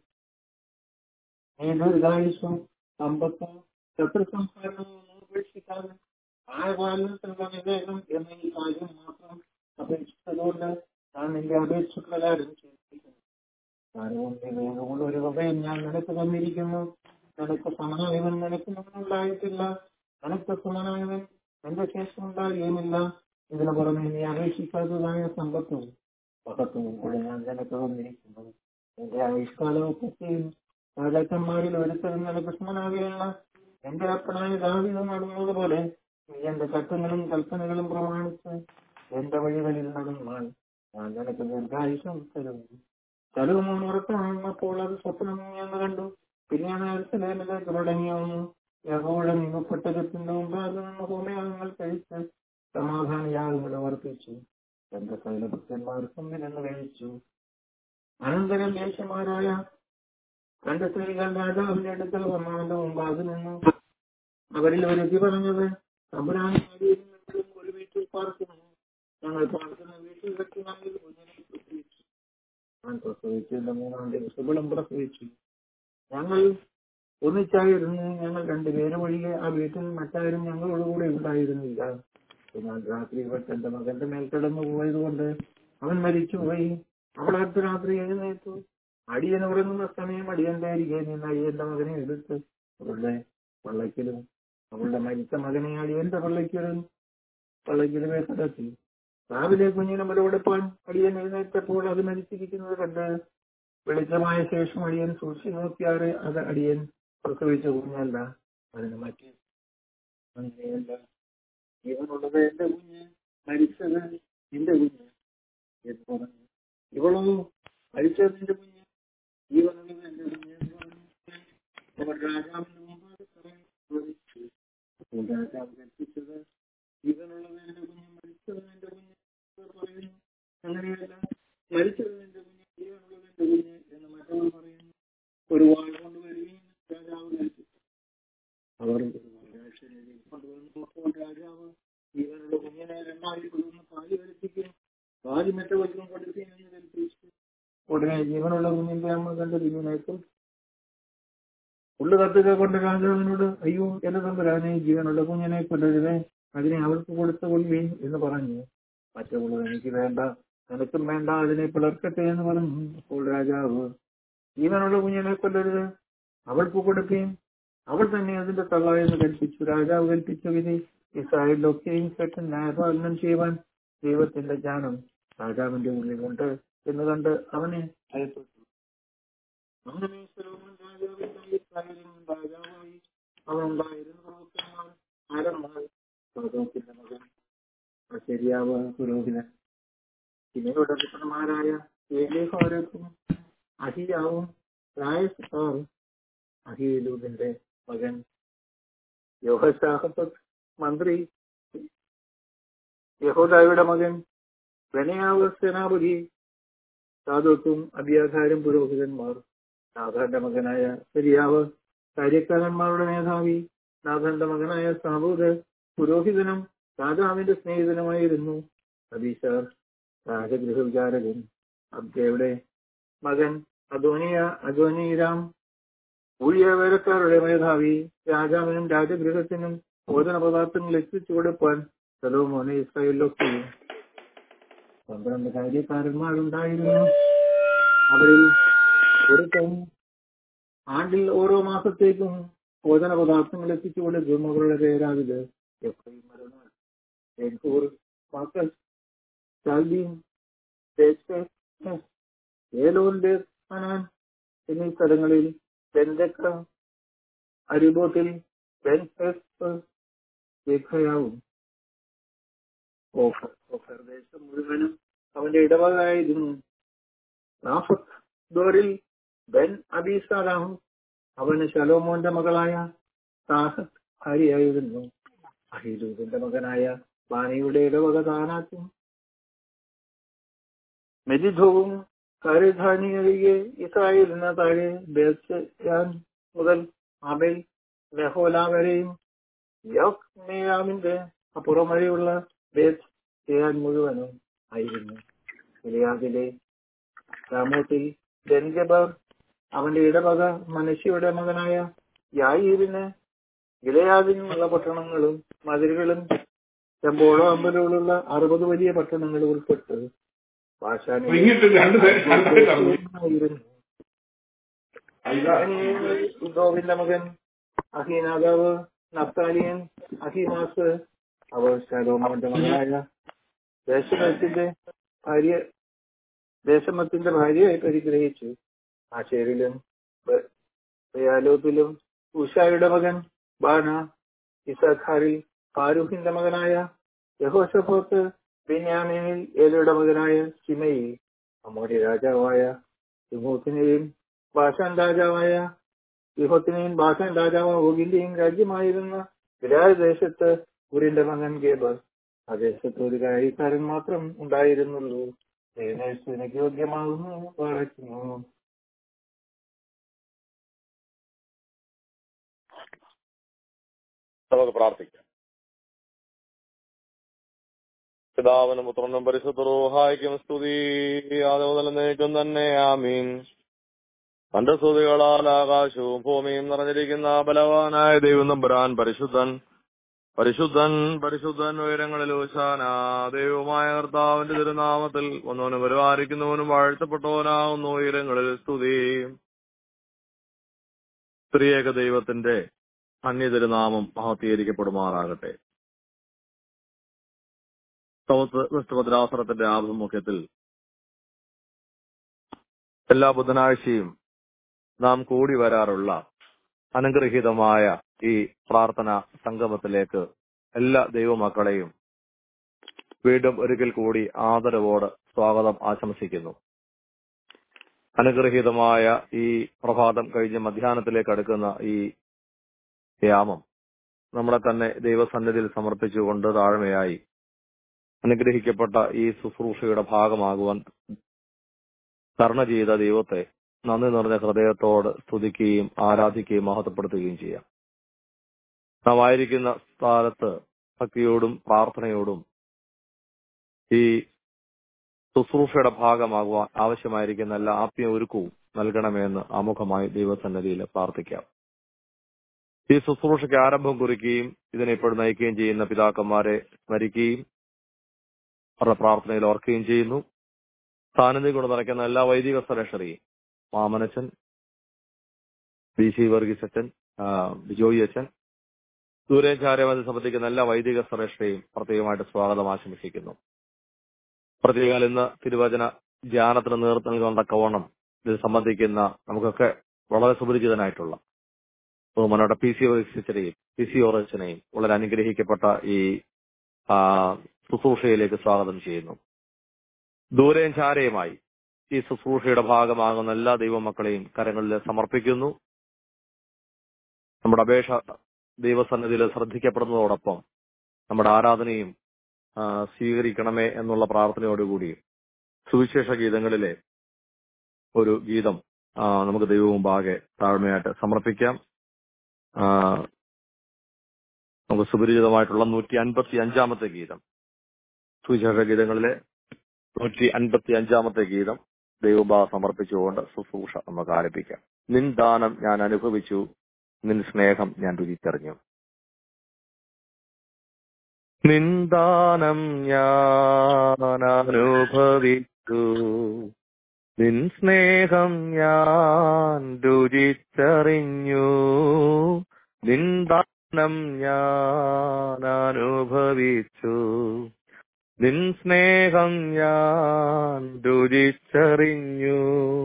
നീ ദീർഘായുസും സമ്പത്തും ശത്രു സംഹാരവും ഉപേക്ഷിക്കാതെ ആയപാലനത്തിനുള്ള വിവേകം എന്ന ഈ കാര്യം മാത്രം അപേക്ഷിച്ചതുകൊണ്ട് ഞാൻ നിന്റെ അപേക്ഷ പ്രകാരം ചെയ്തിരിക്കുന്നു ഞാനും വിവേകമുള്ള ഒരു ഹൃദയം ഞാൻ നിനക്ക് തന്നിരിക്കുന്നു നിനക്ക് സമനായവൻ നിനക്ക് മുന്നുണ്ടായിട്ടില്ല നിനക്ക് സമനായവൻ എന്റെ ശേഷം ഉണ്ടാകുകയുമില്ല ഇതിനു പുറമെ നീ അപേക്ഷിക്കാത്തതായ സമ്പത്തും മഹത്വവും കൂടെ ഞാൻ നിനക്ക് തന്നിരിക്കുന്നു എന്റെ ആയുഷ്കാലമൊക്കെയും രാജാക്കന്മാരിൽ ഒരുത്തരും നിനക്ക് സമനാകുകയില്ല എന്റെ അപ്പനായ ദാവിത നടന്നതുപോലെ നീ എന്റെ ചട്ടങ്ങളും കൽപ്പനകളും പ്രമാണിച്ച് എന്റെ വഴികളിൽ നടന്നാൽ ഞാൻ നിനക്ക് ദീർഘായുഷം തരുന്നു സലോമോൻ ഉറക്കമാകുമ്പോൾ അത് സ്വപ്നം എന്ന് കണ്ടു പിന്നെയാണ് അരിസലേമിലേക്ക് മടങ്ങി വന്നു യഹോയുടെ നിയമപ്പെട്ടകത്തിന്റെ മുമ്പാകെ നിന്ന് ഹോമയാഗങ്ങൾ കഴിച്ച് സമാധാന യാഗങ്ങൾ വർദ്ധിച്ചു എന്റെ സൈലഭക്തന്മാർക്കും നിന്ന് കഴിച്ചു അനന്തരം ദേശമാരായ രണ്ട് സ്ത്രീകൾ രാജാവിന്റെ അടുക്കൽ വന്നവന്റെ മുമ്പാകെ നിന്നു അവരിൽ ഒരുത്തി പറഞ്ഞത് തമ്പുരാനും ഒരു വീട്ടിൽ പാർക്കുന്നു ഞങ്ങൾ പാർക്കുന്ന വീട്ടിൽ വെച്ച് ഞങ്ങൾ കുഞ്ഞിനെ പ്രസവിച്ചു ഞാൻ പ്രസവിച്ചതിന്റെ മൂന്നാം ദിവസം ഇവളും പ്രസവിച്ചു ഞങ്ങൾ ഒന്നിച്ചായിരുന്നു ഞങ്ങൾ രണ്ടുപേരും ഒഴികെ ആ വീട്ടിൽ മറ്റാരും ഞങ്ങളോട് കൂടെ ഉണ്ടായിരുന്നില്ല എന്നാൽ രാത്രി ഇവൾക്ക് എന്റെ മകന്റെ മേൽ കിടന്നു പോയത് കൊണ്ട് അവൻ മരിച്ചുപോയി അവൾ അടുത്ത രാത്രി എഴുന്നേറ്റു അടിയൻ ഉറങ്ങുന്ന സമയം അടിയന്റെ അരികെ നിന്ന് അടിയന്റെ മകനെ എടുത്ത് അവളുടെ പള്ളക്കിലും അവളുടെ മരിച്ച മകനെ അടിയന്റെ പള്ളക്കിലും പള്ളക്കിലുമേ കിടത്തി രാവിലെ കുഞ്ഞിനെ മുലവെടുപ്പാൻ അടിയൻ എഴുന്നേറ്റപ്പോൾ അത് മരിച്ചിരിക്കുന്നത് കണ്ട് വെളിച്ചമായ ശേഷം അടിയൻ സൂക്ഷിച്ചു നോക്കിയാറ് അത് അടിയൻ പ്രസവിച്ച കുഞ്ഞല്ല അതിന് മറ്റേ അങ്ങനെയല്ല ജീവനുള്ളത് എന്റെ കുഞ്ഞ് മരിച്ചത് നിന്റെ കുഞ്ഞ് എന്ന് പറഞ്ഞു ഇവളോ മരിച്ചത് നിന്റെ കുഞ്ഞ് ജീവനുള്ളത് എന്റെ കുഞ്ഞ് എന്ന് പറഞ്ഞു അവർ രാജാവിന്റെ മുമ്പാകെ ചോദിച്ചു അപ്പോൾ രാജാവ് കൽപ്പിച്ചത് ജീവനുള്ളത് എന്റെ കുഞ്ഞ് മരിച്ചത് എന്റെ കുഞ്ഞ് അവർ പറയുന്നു അങ്ങനെയല്ല മരിച്ചത് എന്റെ കുഞ്ഞ് ജീവനുള്ളത് എന്റെ കുഞ്ഞ് എന്ന് മറ്റവർ പറയുന്നു ഒരു വാൾ കൊണ്ടുവരികയും രാജാവ് കൽപ്പിച്ചു അവർ കൊണ്ടുവന്നപ്പോൾ രാജാവ് ജീവനുള്ള കുഞ്ഞിനെ രണ്ടായി കൊണ്ടുവന്ന് പാല് കൽപ്പിക്കുകയും പാല് മറ്റവർക്കും കൊടുക്കുകയും എന്ന് കൽപ്പിച്ചു ഉടനെ ജീവനുള്ള കുഞ്ഞിന്റെ അമ്മ കണ്ട് കുഞ്ഞിനേക്കും ഉള്ളു കത്തുക കൊണ്ട് രാജാവിനോട് അയ്യോ എന്റെ തമ്പുരാനെ ജീവനുള്ള കുഞ്ഞിനെ കൊല്ലരുതേ അതിനെ അവൾക്ക് കൊടുത്തു കൊല്ലുകയും എന്ന് പറഞ്ഞു മറ്റുള്ളത് എനിക്ക് വേണ്ട നിനക്കും വേണ്ട അതിനെ പിളർക്കട്ടെ എന്ന് പറഞ്ഞു അപ്പോൾ രാജാവ് ജീവനുള്ള കുഞ്ഞിനെ കൊല്ലരുത് അവൾക്ക് കൊടുക്കുകയും അവൾ തന്നെ അതിന്റെ തള്ള എന്ന് കൽപ്പിച്ചു രാജാവ് കൽപ്പിച്ച വിധി ഇസ്രായേലിലൊക്കെയും കേട്ട് ന്യായപാലനം ചെയ്യുവാൻ ദൈവത്തിന്റെ ജ്ഞാനം രാജാവിന്റെ ഉള്ളിലുണ്ട് എന്ന് കണ്ട് അവനെ ഭയപ്പെട്ടു അങ്ങനെ സലോമോൻ രാജാവിന്റെ ഇസ്രായേലിൽ രാജാവായി അവനുണ്ടായിരുന്ന പ്രഭുക്കന്മാർ ആരന്മാർ സാദോക്കിന്റെ മകൻ ശരിയാവ് പുരോഹിതൻ ഇവരുടെ പുത്രന്മാരായ ഏലേഹോരക്കും അഹിയാവും രായസാറും അഹിയലൂദിന്റെ മകൻ യോഹസാഹത്ത് മന്ത്രി യഹോദായുടെ മകൻ ബനയാവ് സേനാപതി സാധുത്വം അഭ്യാധാരം പുരോഹിതന്മാർ നാഥാന്റെ മകനായ ശരിയാവ് കാര്യക്കാരന്മാരുടെ മേധാവി നാഥന്റെ മകനായ സാബൂദ് പുരോഹിതനും രാജാവിന്റെ സ്നേഹിതനുമായിരുന്നു അബീഷാർ രാജഗൃഹ വിചാരകൻ അബ്ദയുടെ മകൻ അദോനിയ അദോനിരാം ഊഴിയവേലക്കാരുടെ മേധാവി രാജാവിനും രാജഗൃഹത്തിനും ഭോജന പദാർത്ഥങ്ങൾ എത്തിച്ചു കൊടുപ്പാൻ സലോമോനെ ഇസ്രായേലിലൊക്കെയും പന്ത്രണ്ട് കാര്യക്കാരന്മാരുണ്ടായിരുന്നു അവരിൽ ഒരുത്തൻ ആണ്ടിൽ ഓരോ മാസത്തേക്കും ഭോജന പദാർത്ഥങ്ങൾ എത്തിച്ചു കൊടുക്കും അവരുടെ പേരാവിത് എഫ്രൈം മരുന്നാൾ എൻകൂർ മാക്കസ് ചാൽബീൻ ഏലോന്റെ അനാൻ എന്നീ സ്ഥലങ്ങളിൽ ബെന്തക്ക അരിബോത്തിൽ ബെൻ രേഖയാവും ഓഫർ ഓഫർ ദേശം മുഴുവനും അവന്റെ ഇടവകായിരുന്നു നാഫത്ത് ദോറിൽ ബെൻ അബീസാലാഹും അവന് ശലോമോന്റെ മകളായ സാഹത്ത് ഭാര്യയായിരുന്നു അഹിദൂദിന്റെ മകനായ ബാനിയുടെ ഇടവക താനാത്തും മെജിധവും കാര്യധാനിയൊഴികെ ഇസ്രായേലിന് താഴെ ബേത്യാൻ മുതൽ അബൽ നെഹോല വരെയും യോക്മേയാമിന്റെ അപ്പുറം വരെയുള്ള ബേത്ത് ചെയ്യാൻ മുഴുവനും ആയിരുന്നു ഗിലിയാദിലെ രാമോത്തിൽ ബെൻജബർ അവന്റെ ഇടവക മനുഷ്യയുടെ മകനായ യായിരിന് ഗിലയാദിനുള്ള പട്ടണങ്ങളും മതിലുകളും ചെമ്പോളോ അമ്പലോളുള്ള അറുപത് വലിയ പട്ടണങ്ങൾ ഉൾപ്പെട്ട് ഇങ്ങിട്ട് രണ്ട് സൈഡ് രണ്ട് സൈഡ് കറങ്ങി. ഭാഷാനിയിരുന്നു ഇതാ. ഉദ്ദോവിന്റെ മകൻ അഹീനാദാവ് നഫ്താലിയൻ അഹിമാസ് അവർ ശലോമോന്റെ മകനായ ദേശമത്തിന്റെ ഭാര്യ ദേശമത്തിന്റെ ഭാര്യയായി പരിഗ്രഹിച്ചു ആശേരിലും ബയാലോത്തിലും ഉഷായുടെ മകൻ ബാന ഇസഖാരിൽ ഫാരൂഖിന്റെ മകനായ യഹോഷഫോത്ത് ബെന്യാമീനിൽ ഏലയുടെ മകനായ സിമയി അമ്മോടി രാജാവായ യുഹൂത്തിനെയും ബാഷാൻ രാജാവായ യുഹത്തിനെയും ബാഷാൻ രാജാവ് ഓഗിന്റെയും രാജ്യമായിരുന്ന ഗിരായ ദേശത്ത് ഉരിന്റെ മകൻ ഗേബർ ആ ദേശത്ത് ഒരു കാര്യക്കാരൻ മാത്രം ഉണ്ടായിരുന്നുള്ളൂ ദൈവനേശ്വരനക്ക് യോഗ്യമാകുന്നു പറയുന്നു നമുക്ക് പ്രാർത്ഥിക്കാം പിതാവിനും പുത്രനും പരിശുദ്ധ റൂഹായിക്കും സ്തുതി ആദ്യം മുതൽ നീക്കും തന്നെ ആമീൻ തന്റെ സ്തുതികളാൽ ആകാശവും ഭൂമിയും നിറഞ്ഞിരിക്കുന്ന ബലവാനായ ദൈവം നമ്പുരാൻ പരിശുദ്ധൻ പരിശുദ്ധൻ പരിശുദ്ധൻ ഉയരങ്ങളിൽ ഊശാന ദൈവമായ കർത്താവിന്റെ തിരുനാമത്തിൽ ഒന്നവനും പരിപാലിക്കുന്നവനും വാഴ്ത്തപ്പെട്ടവനാകുന്നു ഉയരങ്ങളിൽ സ്തുതി സ്ത്രീയേക ദൈവത്തിന്റെ അന്യതിരുനാമം മഹത്തീകരിക്കപ്പെടുമാറാകട്ടെ സൗത്ത് വെസ്റ്റ് ഭദ്രാസനത്തിന്റെ ആഭിമുഖ്യത്തിൽ എല്ലാ ബുധനാഴ്ചയും നാം കൂടി വരാറുള്ള അനുഗ്രഹീതമായ ഈ പ്രാർത്ഥന സംഗമത്തിലേക്ക് എല്ലാ ദൈവമക്കളെയും വീണ്ടും ഒരിക്കൽ കൂടി ആദരവോട് സ്വാഗതം ആശംസിക്കുന്നു അനുഗ്രഹീതമായ ഈ പ്രഭാതം കഴിഞ്ഞ് മധ്യാഹ്നത്തിലേക്ക് അടുക്കുന്ന ഈ യാമം നമ്മളെ തന്നെ ദൈവസന്നിധിയിൽ സമർപ്പിച്ചുകൊണ്ട് താഴ്മയായി അനുഗ്രഹിക്കപ്പെട്ട ഈ ശുശ്രൂഷയുടെ ഭാഗമാകുവാൻ കരുണ ചെയ്ത ദൈവത്തെ നന്ദി നിറഞ്ഞ ഹൃദയത്തോട് സ്തുതിക്കുകയും ആരാധിക്കുകയും മഹത്വപ്പെടുത്തുകയും ചെയ്യാം നാം ആയിരിക്കുന്ന സ്ഥാനത്ത് ഭക്തിയോടും പ്രാർത്ഥനയോടും ഈ ശുശ്രൂഷയുടെ ഭാഗമാകുവാൻ ആവശ്യമായിരിക്കുന്ന എല്ലാ ആത്മീയ ഒരുക്കവും നൽകണമെന്ന് ആമുഖമായി ദൈവസന്നിധിയിൽ പ്രാർത്ഥിക്കാം ഈ ശുശ്രൂഷയ്ക്ക് ആരംഭം കുറിക്കുകയും ഇതിനെ ഇപ്പോൾ നയിക്കുകയും ചെയ്യുന്ന പിതാക്കന്മാരെ സ്മരിക്കുകയും അവരുടെ പ്രാർത്ഥനയിൽ ഓർക്കുകയും ചെയ്യുന്നു സാന്നിധ്യം കൊണ്ട് നിറയ്ക്കുന്ന എല്ലാ വൈദിക ശ്രേഷ്ഠരെയും മാമനച്ചൻ ബി സി വർഗീസ് അച്ഛൻ ആ, ബിജോയി അച്ഛൻ ദൂരേചാര്യമതി സംബന്ധിക്കുന്ന എല്ലാ വൈദിക ശ്രേഷ്ഠയും പ്രത്യേകമായിട്ട് സ്വാഗതം ആശംസിക്കുന്നു പ്രത്യേകാൽ ഇന്ന് തിരുവചന ധ്യാനത്തിന് നേതൃത്വം നൽകുന്ന കവണം ഇത് സംബന്ധിക്കുന്ന നമുക്കൊക്കെ വളരെ സുപരിചിതനായിട്ടുള്ള ബഹുമാനോടെ പി സി ഓറിച്ചനെയും പി സി ഓറിച്ചനെയും വളരെ അനുഗ്രഹിക്കപ്പെട്ട ഈ ആ, ശുശ്രൂഷയിലേക്ക് സ്വാഗതം ചെയ്യുന്നു ദൂരെയും ചാരയുമായി ഈ ശുശ്രൂഷയുടെ ഭാഗമാകുന്ന എല്ലാ ദൈവമക്കളെയും കരങ്ങളിൽ സമർപ്പിക്കുന്നു നമ്മുടെ അപേക്ഷ ദൈവസന്നിധിയിൽ ശ്രദ്ധിക്കപ്പെടുന്നതോടൊപ്പം നമ്മുടെ ആരാധനയും ആ, സ്വീകരിക്കണമേ എന്നുള്ള പ്രാർത്ഥനയോടുകൂടി സുവിശേഷ ഗീതങ്ങളിലെ ഒരു ഗീതം ആ, നമുക്ക് ദൈവമുമ്പാകെ താഴ്മയായിട്ട് സമർപ്പിക്കാം ആ, നമുക്ക് സുപരിചിതമായിട്ടുള്ള നൂറ്റി അൻപത്തി അഞ്ചാമത്തെ ഗീതം സുവിശേഷ ഗീതങ്ങളിലെ നൂറ്റി അൻപത്തി അഞ്ചാമത്തെ ഗീതം ദൈവഭാ സമർപ്പിച്ചുകൊണ്ട് ശുശ്രൂഷ നമുക്ക് ആരംഭിക്കാം നിൻ ദാനം ഞാൻ അനുഭവിച്ചു നിൻ സ്നേഹം ഞാൻ രുചിച്ചറിഞ്ഞു നിന്ദാനം ഞാൻ അനുഭവിച്ചു നിൻ സ്നേഹം ഞാൻ രുചിച്ചറിഞ്ഞു നിന്ദാനം ഞാൻ അനുഭവിച്ചു നിൻ സ്നേഹം ഞാൻ രുചിച്ചറിഞ്ഞു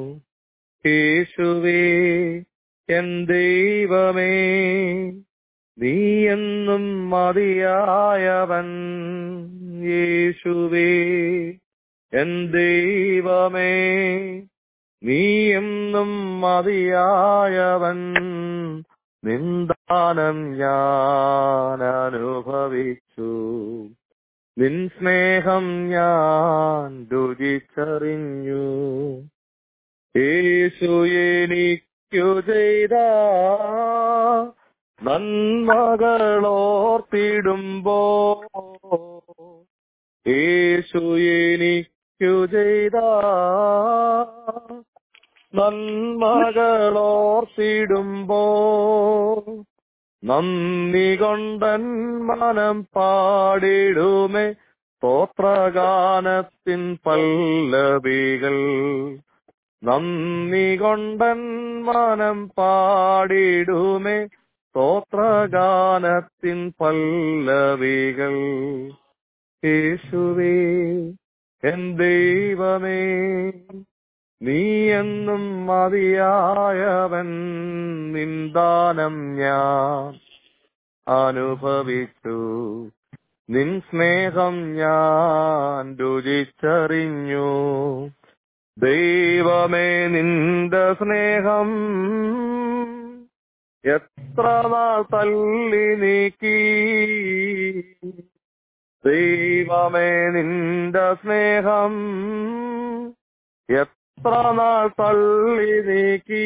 യേശുവേ എൻ ദൈവമേ നീ എന്നും മതിയായവൻ യേശുവേ എൻ ദൈവമേ നീ എന്നും മതിയായവൻ നിന്ദാനം ഞാൻ അനുഭവിച്ചു നിൻ സ്നേഹം ഞാൻ രുചിച്ചറിഞ്ഞു യേശു എനിക്കു ചെയ്ത നന്മകളോർത്തിടുമ്പോ യേശു എനിക്കു ചെയ്ത നന്മകളോർത്തിടുമ്പോ നന്ദി കൊണ്ടൻ മനം പാടിടുമേ സ്തോത്രഗാനത്തിൻ പല്ലവികൾ നന്ദി കൊണ്ടൻ മനം പാടിടുമേ സ്തോത്രഗാനത്തിൻ പല്ലവികൾ യേശുവേ എൻ ദൈവമേ നീ എന്നും മതിയായവൻ നിന്ദാനം ഞാൻ അനുഭവിച്ചു നിൻ സ്നേഹം ഞാൻ രുചിച്ചറിഞ്ഞു ദൈവമേ നിന്റെ സ്നേഹം എത്ര നാൾ തള്ളി നീക്കി ദൈവമേ നിന്റെ സ്നേഹം എത്ര നാൾ തള്ളി നീക്കി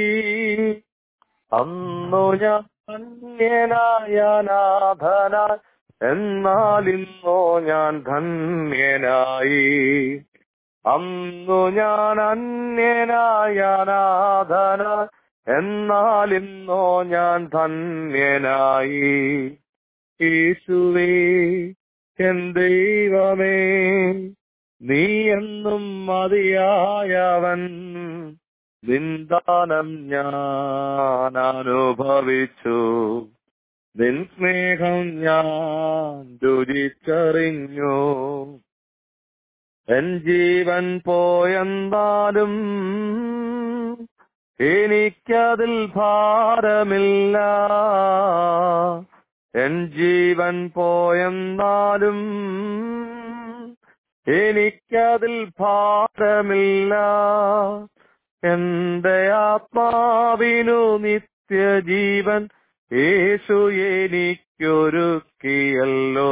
അന്നു ഞാൻ ധന്യനായ നാഥനായി എന്നാൽ ഇന്നോ ഞാൻ ധന്യനായി അന്നു ഞാൻ അന്യനായ നാഥനായി എന്നാൽ ഇന്നോ ഞാൻ ധന്യനായി യേശുവേ എൻ ദൈവമേ നീ എന്നും മതിയായവൻ നിന്ദാനം ഞാൻ അനുഭവിച്ചു നിൻ സ്നേഹം ഞാൻ രുചിച്ചറിഞ്ഞു എൻ ജീവൻ പോയെന്താലും എനിക്കതിൽ ഭാരമില്ല എൻ ജീവൻ പോയെന്നാലും എനിക്കതിൽ ഭാരമില്ല എന്റെ ആത്മാവിനു നിത്യജീവൻ യേശു എനിക്കൊരുക്കിയല്ലോ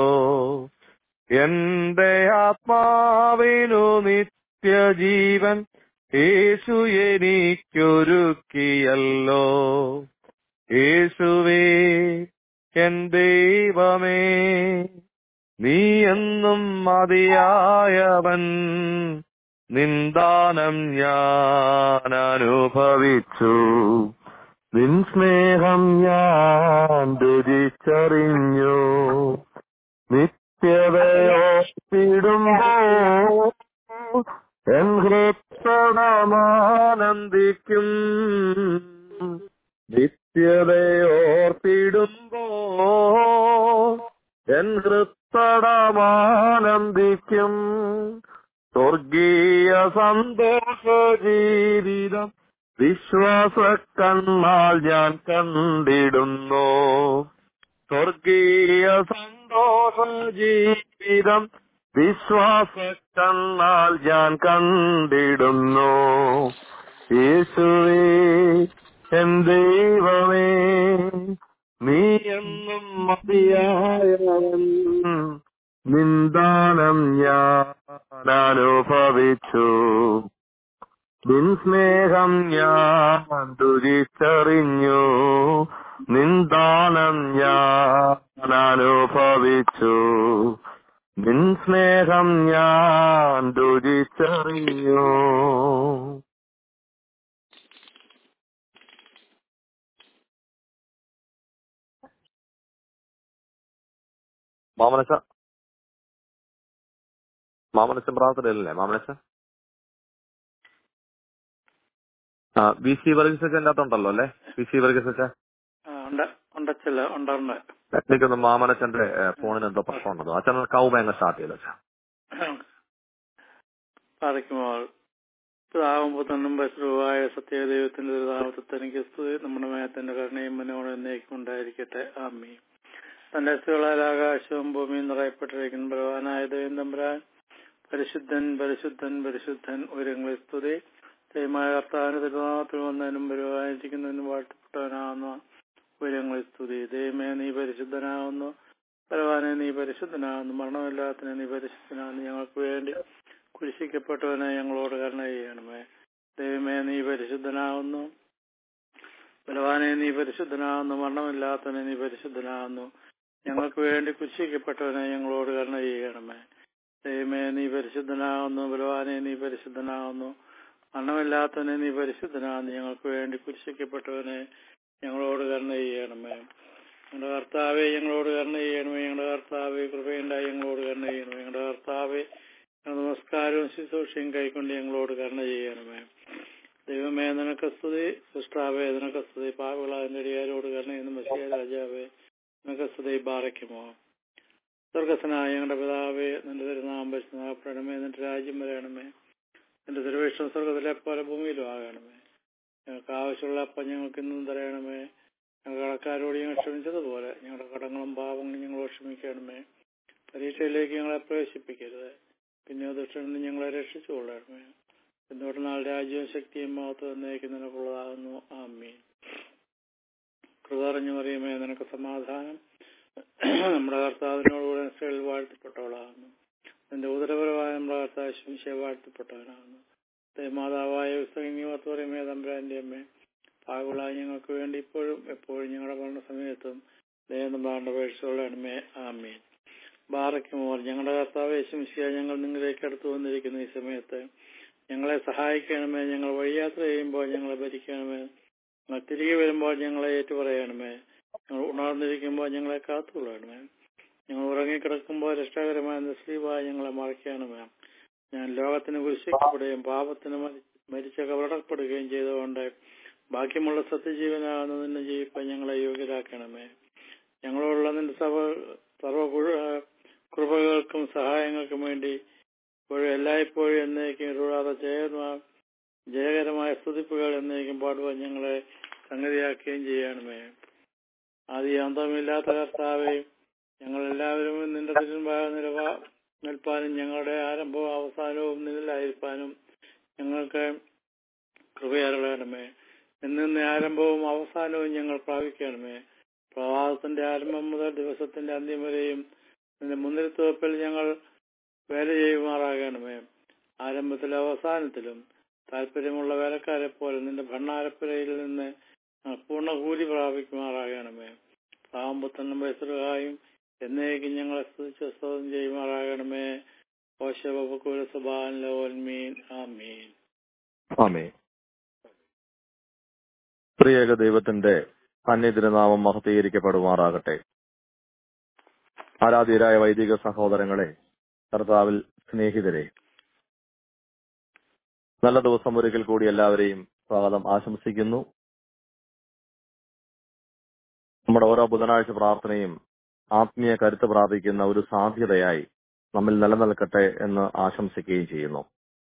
എന്റെ ആത്മാവിനു നിത്യജീവൻ യേശു എനിക്കൊരുക്കിയല്ലോ യേശുവേ എൻ ദൈവമേ നീ എന്നും മതിയായവൻ നിന്ദാനം ഞാൻ അനുഭവിച്ചു നിൻ സ്നേഹം ഞാൻ രുചിച്ചറിഞ്ഞു നിത്യതയോത്തിടുമ്പോ എൻ ഹൃത്തണമാനന്ദിക്കും നിത്യതയോർത്തിടുമ്പോ എൻ ഹൃത്തണമാനന്ദിക്കും സ്വർഗീയ സന്തോഷ ജീവിതം വിശ്വാസ കണ്ണാൽ ഞാൻ കണ്ടിടുന്നു സ്വർഗീയ സന്തോഷ ജീവിതം വിശ്വാസ കണ്ണാൽ ഞാൻ കണ്ടിടുന്നു യേശുവേ എൻ ദൈവമേ നീ എന്നും മതിയായവൻ നിന്ദാനം ഞാൻ അനുഭവിച്ചു നിൻ സ്നേഹം ഞാൻ തുരിച്ചറിഞ്ഞു നിന്ദാനം ഞാൻ അനുഭവിച്ചു നിൻ സ്നേഹം ഞാൻ രുചിച്ചറിഞ്ഞു മാമനച്ച മാമനച്ചൻ പ്രാർത്ഥനയല്ലേ മാമനച്ച ആ ബി സി വർഗീസ് ഒക്കെ അകത്തുണ്ടല്ലോ അല്ലേ ബി സി വർഗീസ് ഒക്കെ ആ, ഉണ്ട് ഉണ്ടച്ചല്ല ഉണ്ടുണ്ട് എനിക്കൊന്ന് മാമനച്ചന്റെ ഏ, ഫോണിന് എന്തോ പ്രശ്നമുണ്ടോ അച്ഛൻ കൗമേങ്ങ സ്റ്റാർട്ട് ചെയ്തു അച്ഛാ പാതയ്ക്കുമ്പോൾ പിതാവും പുത്രനും പരിശുദ്ധവുമായ സത്യദൈവത്തിന്റെ നാമത്തെ എനിക്ക് സ്തുതി നമ്മുടെ മേത്തിന്റെ കരുണയും മനോട് എന്നേക്കും ഉണ്ടായിരിക്കട്ടെ ആമി തന്റെ അസ്ഥികളാൽ ആകാശവും ഭൂമിയും നിറയപ്പെട്ടിരിക്കുന്ന ബലവാനായ ദൈവം തമ്പുരാൻ പരിശുദ്ധൻ പരിശുദ്ധൻ പരിശുദ്ധൻ ഉയരങ്ങളിൽ സ്തുതി ദൈവമായ കർത്താവിന്റെ തിരുനാമത്തിൽ വന്നതിനും ബലവായിരിക്കുന്നതിനും വാഴ്ത്തപ്പെട്ടവനാകുന്ന ഉയരങ്ങളിൽ സ്തുതി ദൈവമേ നീ പരിശുദ്ധനാകുന്നു ബലവാനെ നീ പരിശുദ്ധനാകുന്നു മരണമില്ലാത്തതിനെ നീ പരിശുദ്ധനാകുന്നു ഞങ്ങൾക്ക് വേണ്ടി കുരിശിക്കപ്പെട്ടവനെ ഞങ്ങളോട് കരുണ ചെയ്യണമേ ദൈവമേ നീ പരിശുദ്ധനാകുന്നു ബലവാനെ നീ പരിശുദ്ധനാകുന്നു മരണമില്ലാത്തവനെ നീ പരിശുദ്ധനാകുന്നു ഞങ്ങൾക്ക് വേണ്ടി കുരിശിക്കപ്പെട്ടവനെ ഞങ്ങളോട് കരുണ ചെയ്യണമേ ദൈവമേ നീ പരിശുദ്ധനാകുന്നു ബലവാനെ നീ പരിശുദ്ധനാകുന്നു മരണമില്ലാത്തവനെ നീ പരിശുദ്ധനാകുന്നു ഞങ്ങൾക്ക് വേണ്ടി കുരിശിക്കപ്പെട്ടവനെ ഞങ്ങളോട് കരുണ ചെയ്യണമേ ഞങ്ങളുടെ കർത്താവെ ഞങ്ങളോട് കരുണ ചെയ്യണമേ ഞങ്ങളുടെ കർത്താവെ കൃപയുണ്ടായി ഞങ്ങളോട് കരുണ ചെയ്യണമേ ഞങ്ങളുടെ കർത്താവെ നമസ്കാരവും ശുശ്രൂഷയും കൈക്കൊണ്ട് ഞങ്ങളോട് കരുണ ചെയ്യണമേ ദൈവമേ നിനക്ക് സ്തുതി സൃഷ്ടാവേ നിനക്ക് സ്തുതി പാവകളായ അടിയാരോട് കരുണ ചെയ്യുന്ന മസിയ രാജാവേ നിനക്ക് സ്തുതി ബാറയ്ക്കുമോ സ്വർഗസ്സനായ ഞങ്ങളുടെ പിതാവേ നിന്റെ തിരുനാമം പരിശുദ്ധമാക്കണമേ നിന്റെ രാജ്യം വരണമേ നിന്റെ തിരുവേഷം സ്വർഗത്തിലെ പോലെ ഭൂമിയിലും ആകണമേ ഞങ്ങൾക്ക് ആവശ്യമുള്ള അപ്പം ഞങ്ങൾക്ക് ഇന്നും തരണമേ ഞങ്ങൾ കടക്കാരോട് ഞങ്ങൾ ക്ഷമിച്ചതുപോലെ ഞങ്ങളുടെ കടങ്ങളും പാപങ്ങളും ഞങ്ങളോട് ക്ഷമിക്കണമേ പരീക്ഷയിലേക്ക് ഞങ്ങളെ പ്രവേശിപ്പിക്കരുത് പിന്നെ ദുഷ്ടനിൽ ഞങ്ങളെ രക്ഷിച്ചു കൊള്ളണമേ എന്നോട് നാൾ രാജ്യവും ശക്തിയും മഹത്വം എന്നേക്കും നിനക്കുള്ളതാകുന്നു ആമീൻ കൃതറിഞ്ഞു പറയുമേ നിനക്ക് സമാധാനം നമ്മുടെ കർത്താവിനോടുകൂടെ സ്ത്രീകൾ വാഴ്ത്തപ്പെട്ടവളാകുന്നു നിന്റെ ഉദരപരമായ നമ്മുടെ കർത്താവ് ശംശയ വാഴ്ത്തപ്പെട്ടവനാകുന്നു മാതാവായ വിസ്തീമത്ത് പറയുമേ തമ്പുരാന്റെ അമ്മേ പാകുളായി ഞങ്ങൾക്ക് വേണ്ടി ഇപ്പോഴും എപ്പോഴും ഞങ്ങളുടെ മരണ സമയത്തും ദൈവം നമ്മുടെ അപേക്ഷകളാണമേ ആമീൻ ബാറയ്ക്കുമോർ ഞങ്ങളുടെ കർത്താവ് ശംശിയ ഞങ്ങൾ നിങ്ങളിലേക്ക് അടുത്തു വന്നിരിക്കുന്ന ഈ സമയത്ത് ഞങ്ങളെ സഹായിക്കണമേ ഞങ്ങൾ വഴിയാത്ര ചെയ്യുമ്പോൾ ഞങ്ങളെ ഭരിക്കണമേ ഞങ്ങൾ തിരികെ വരുമ്പോൾ ഞങ്ങളെ ഏറ്റുപറയണമേ ഞങ്ങൾ ഉണർന്നിരിക്കുമ്പോൾ ഞങ്ങളെ കാത്തുകൊള്ളണമേ ഞങ്ങൾ ഉറങ്ങിക്കിടക്കുമ്പോൾ രക്ഷാകരമായ നിസ്ലീവായി ഞങ്ങളെ മറയ്ക്കണമേ ഞാൻ ലോകത്തിന് കുരിശിക്കപ്പെടുകയും പാപത്തിന് മരിച്ച കവറടപ്പെടുകയും ചെയ്തുകൊണ്ട് ബാക്കിയുള്ള സത്യജീവനാകുന്ന നിന്നെ ജീവിപ്പാൻ ഞങ്ങളെ യോഗ്യരാക്കണമേ ഞങ്ങളോടുള്ള നിന്റെ സഭ സർവ കൃപകൾക്കും സഹായങ്ങൾക്കും വേണ്ടി ഇപ്പോഴും എല്ലായ്പ്പോഴും എന്നേക്കും കൂടാതെ ജയ ജയകരമായ സ്തുതിപ്പുകൾ എന്നേക്കും പാടുവാൻ ഞങ്ങളെ സംഗതിയാക്കുകയും ചെയ്യണമേ ആദ്യ അന്തമില്ലാത്ത കർത്താവെ ഞങ്ങൾ എല്ലാവരും നിന്റെ തിരുമ്പായ നിലവാ നിൽപ്പാനും ഞങ്ങളുടെ ആരംഭവും അവസാനവും നിന്നിലായിരിക്കാനും ഞങ്ങൾക്ക് കൃപയറണമേ ഇന്ന് ആരംഭവും അവസാനവും ഞങ്ങൾ പ്രാപിക്കണമേ പ്രവാസത്തിന്റെ ആരംഭം മുതൽ ദിവസത്തിന്റെ അന്ത്യം വരെയും നിന്റെ മുന്തിരിത്തോപ്പിൽ ഞങ്ങൾ വേല ചെയ്യുമാറാകണമേ ആരംഭത്തിലും അവസാനത്തിലും താല്പര്യമുള്ള വേലക്കാരെ പോലെ നിന്റെ ഭണ്ണാരപ്പുരയിൽ നിന്ന് ഞങ്ങൾ പൂർണ്ണ കൂലി പ്രാപിക്കുമാറാകണമേ പാമ്പുത്തണ്ണം വയസ്സുകായും എന്നേക്കും ഞങ്ങളെ സ്തുതിച്ച് സ്തോത്രം ചെയ്യുമാറാകണമേ ഓശബക്കുലസബാൻമീൻ ആമീൻ ആമേ പ്രിയേക ദൈവത്തിന്റെ അന്യതിരുനാമം മഹത്തീകരിക്കപ്പെടുമാറാകട്ടെ ആരാധ്യരായ വൈദിക സഹോദരങ്ങളെ കർത്താവിൽ സ്നേഹിതരെ നല്ല ദിവസം ഒരിക്കൽ കൂടി എല്ലാവരെയും സ്വാഗതം ആശംസിക്കുന്നു നമ്മുടെ ഓരോ ബുധനാഴ്ച പ്രാർത്ഥനയും ആത്മീയ കരുത്ത് പ്രാപിക്കുന്ന ഒരു സാധ്യതയായി നമ്മിൽ നിലനിൽക്കട്ടെ എന്ന് ആശംസിക്കുകയും ചെയ്യുന്നു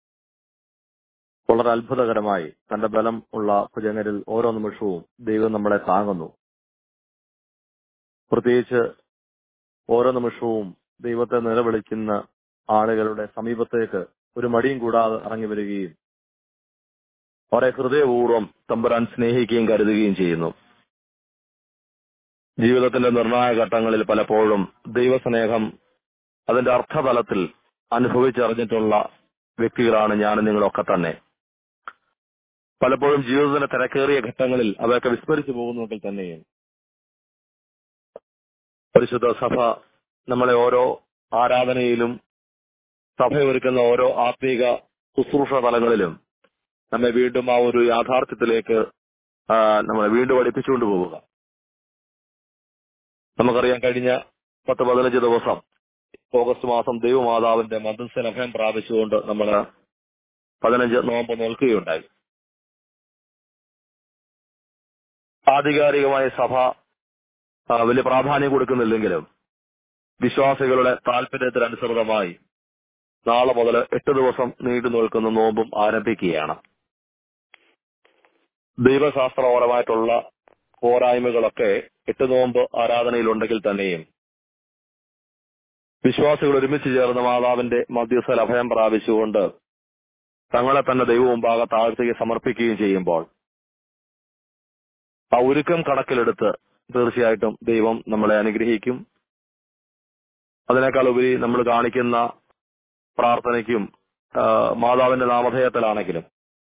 വളരെ അത്ഭുതകരമായി തന്റെ ബലം ഉള്ള ഭുജകരിൽ ഓരോ നിമിഷവും ദൈവം നമ്മളെ താങ്ങുന്നു പ്രത്യേകിച്ച് ഓരോ നിമിഷവും ദൈവത്തെ നിലവിളിക്കുന്ന ആളുകളുടെ സമീപത്തേക്ക് ഒരു മടിയും കൂടാതെ ഇറങ്ങി വരികയും അവരെ ഹൃദയപൂർവ്വം തമ്പുരാൻ സ്നേഹിക്കുകയും കരുതുകയും ചെയ്യുന്നു ജീവിതത്തിന്റെ നിർണായക ഘട്ടങ്ങളിൽ പലപ്പോഴും ദൈവസ്നേഹം അതിന്റെ അർത്ഥതലത്തിൽ അനുഭവിച്ചറിഞ്ഞിട്ടുള്ള വ്യക്തികളാണ് ഞാനും നിങ്ങളൊക്കെ തന്നെ പലപ്പോഴും ജീവിതത്തിന്റെ തിരക്കേറിയ ഘട്ടങ്ങളിൽ അവയൊക്കെ വിസ്മരിച്ചു പോകുന്നുവെങ്കിൽ തന്നെയും പരിശുദ്ധ സഭ നമ്മളെ ഓരോ ആരാധനയിലും സഭ ഒരുക്കുന്ന ഓരോ ആത്മീക ശുശ്രൂഷ തലങ്ങളിലും നമ്മെ വീണ്ടും ആ ഒരു യാഥാർത്ഥ്യത്തിലേക്ക് ആ, നമ്മളെ വീണ്ടും പഠിപ്പിച്ചുകൊണ്ട് പോവുക നമുക്കറിയാം കഴിഞ്ഞ പത്ത് പതിനഞ്ച് ദിവസം ഓഗസ്റ്റ് മാസം ദൈവമാതാവിന്റെ മധ്യസ്ഥ അഭയം പ്രാപിച്ചുകൊണ്ട് നമ്മൾ പതിനഞ്ച് നോമ്പ് നോൽക്കുകയുണ്ടായി ആധികാരികമായ സഭ ആ, വലിയ പ്രാധാന്യം കൊടുക്കുന്നില്ലെങ്കിലും വിശ്വാസികളുടെ താല്പര്യത്തിനനുസൃതമായി നാളെ മുതൽ എട്ട് ദിവസം നീണ്ടു നിൽക്കുന്ന നോമ്പും ആരംഭിക്കുകയാണ് ദൈവശാസ്ത്രപരമായിട്ടുള്ള പോരായ്മകളൊക്കെ എട്ട് നോമ്പ് ആരാധനയിലുണ്ടെങ്കിൽ തന്നെയും വിശ്വാസികൾ ഒരുമിച്ച് ചേർന്ന് മാതാവിന്റെ മധ്യസ്ഥൽ അഭയം പ്രാപിച്ചുകൊണ്ട് തങ്ങളെ തന്നെ ദൈവമുമ്പാകെ താഴ്ത്തുകയും സമർപ്പിക്കുകയും ചെയ്യുമ്പോൾ ആ ഒരുക്കം കണക്കിലെടുത്ത് തീർച്ചയായിട്ടും ദൈവം നമ്മളെ അനുഗ്രഹിക്കും അതിനേക്കാൾ ഉപരി നമ്മൾ കാണിക്കുന്ന പ്രാർത്ഥനയ്ക്കും ആ, മാതാവിന്റെ നാമധേയത്തിലാണെങ്കിലും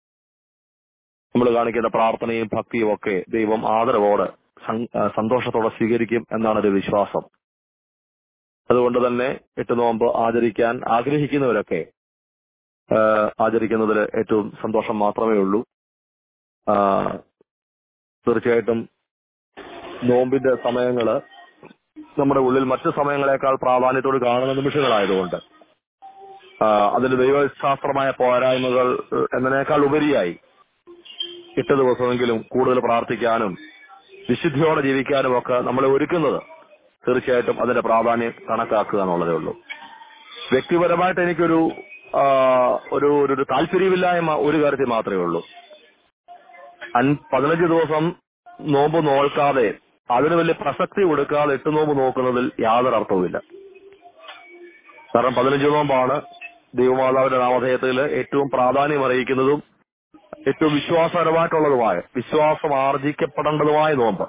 നമ്മൾ കാണിക്കുന്ന പ്രാർത്ഥനയും ഭക്തിയും ഒക്കെ ദൈവം ആദരവോടെ സം- ആ, സന്തോഷത്തോടെ സ്വീകരിക്കും എന്നാണ് ഒരു വിശ്വാസം അതുകൊണ്ട് തന്നെ എട്ട് നോമ്പ് ആചരിക്കാൻ ആഗ്രഹിക്കുന്നവരൊക്കെ ആ, ആചരിക്കുന്നതിൽ ഏറ്റവും സന്തോഷം മാത്രമേ ഉള്ളൂ ആ, തീർച്ചയായിട്ടും നോമ്പിന്റെ സമയങ്ങള് നമ്മുടെ ഉള്ളിൽ മറ്റു സമയങ്ങളെക്കാൾ പ്രാധാന്യത്തോട് കാണുന്ന നിമിഷങ്ങളായതുകൊണ്ട് ആ, അതിൽ ദൈവശാസ്ത്രമായ പോരായ്മകൾ ഏഹ്, എന്നതിനേക്കാൾ ഉപരിയായി എട്ട് ദിവസമെങ്കിലും കൂടുതൽ പ്രാർത്ഥിക്കാനും വിശുദ്ധിയോടെ ജീവിക്കാനും ഒക്കെ നമ്മളെ ഒരുക്കുന്നത് തീർച്ചയായിട്ടും അതിന്റെ പ്രാധാന്യം കണക്കാക്കുക എന്നുള്ളതേ ഉള്ളൂ വ്യക്തിപരമായിട്ട് എനിക്കൊരു ആ, ഒരു ഒരു ഒരു താല്പര്യമില്ലായ്മ ഒരു കാര്യത്തിൽ മാത്രമേ ഉള്ളൂ അൻ- പതിനഞ്ച് ദിവസം നോമ്പ് നോൽക്കാതെ അതിന് വലിയ പ്രസക്തി കൊടുക്കാതെ എട്ട് നോമ്പ് നോക്കുന്നതിൽ യാതൊരു അർത്ഥവുമില്ല കാരണം പതിനഞ്ച് നോമ്പാണ് ദൈവമാതാവിന്റെ നാമധേയത്തിൽ ഏറ്റവും പ്രാധാന്യം അറിയിക്കുന്നതും ഏറ്റവും വിശ്വാസപരമായിട്ടുള്ളതുമായ വിശ്വാസം ആർജിക്കപ്പെടേണ്ടതുമായ നോമ്പ്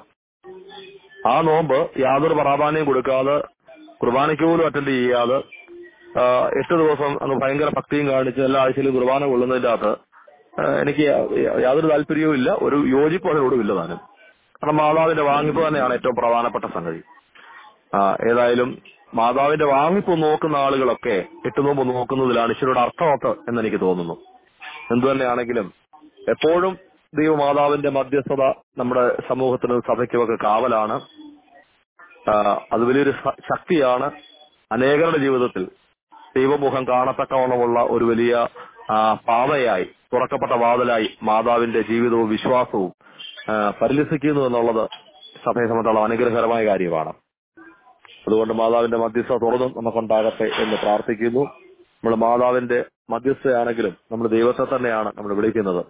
ആ നോമ്പ് യാതൊരു പ്രാധാന്യം കൊടുക്കാതെ കുർബാനയ്ക്ക് പോലും അറ്റൻഡ് ചെയ്യാതെ ആ, എട്ട് ദിവസം അങ്ങ് ഭയങ്കര ഭക്തിയും കാണിച്ച് എല്ലാ ആഴ്ചയിലും കുർബാന കൊള്ളുന്നതിന്റെ അകത്ത് ആ, എനിക്ക് യാ- യാതൊരു താല്പര്യവും ഇല്ല ഒരു യോജിപ്പ് അതിനോടുമില്ല താനും കാരണം മാതാവിന്റെ വാങ്ങിപ്പ് തന്നെയാണ് ഏറ്റവും പ്രധാനപ്പെട്ട സംഗതി ആ, ഏതായാലും മാതാവിന്റെ വാങ്ങിപ്പ് നോക്കുന്ന ആളുകളൊക്കെ എട്ട് നോമ്പ് നോക്കുന്നതിലാണ് ഈശ്വരുടെ അർത്ഥമൊത്ത് എന്ന് എനിക്ക് തോന്നുന്നു എന്തു തന്നെയാണെങ്കിലും എപ്പോഴും ദൈവമാതാവിന്റെ മധ്യസ്ഥത നമ്മുടെ സമൂഹത്തിനും സഭയ്ക്കുമൊക്കെ കാവലാണ് ആ, അത് വലിയൊരു സ- ശക്തിയാണ് അനേകരുടെ ജീവിതത്തിൽ ദൈവമുഖം കാണത്തക്കവണ്ണമുള്ള ഒരു വലിയ ആ, പാതയായി തുറക്കപ്പെട്ട വാതിലായി മാതാവിന്റെ ജീവിതവും വിശ്വാസവും ആ, പരിലസിക്കുന്നു എന്നുള്ളത് സഭയെ സംബന്ധിച്ചുള്ള അനുഗ്രഹകരമായ കാര്യമാണ് അതുകൊണ്ട് മാതാവിന്റെ മധ്യസ്ഥ തുറന്നും നമുക്കുണ്ടാകട്ടെ എന്ന് പ്രാർത്ഥിക്കുന്നു നമ്മൾ മാതാവിന്റെ മധ്യസ്ഥയാണെങ്കിലും നമ്മൾ ദൈവത്തെ തന്നെയാണ് നമ്മൾ വിളിക്കുന്നത്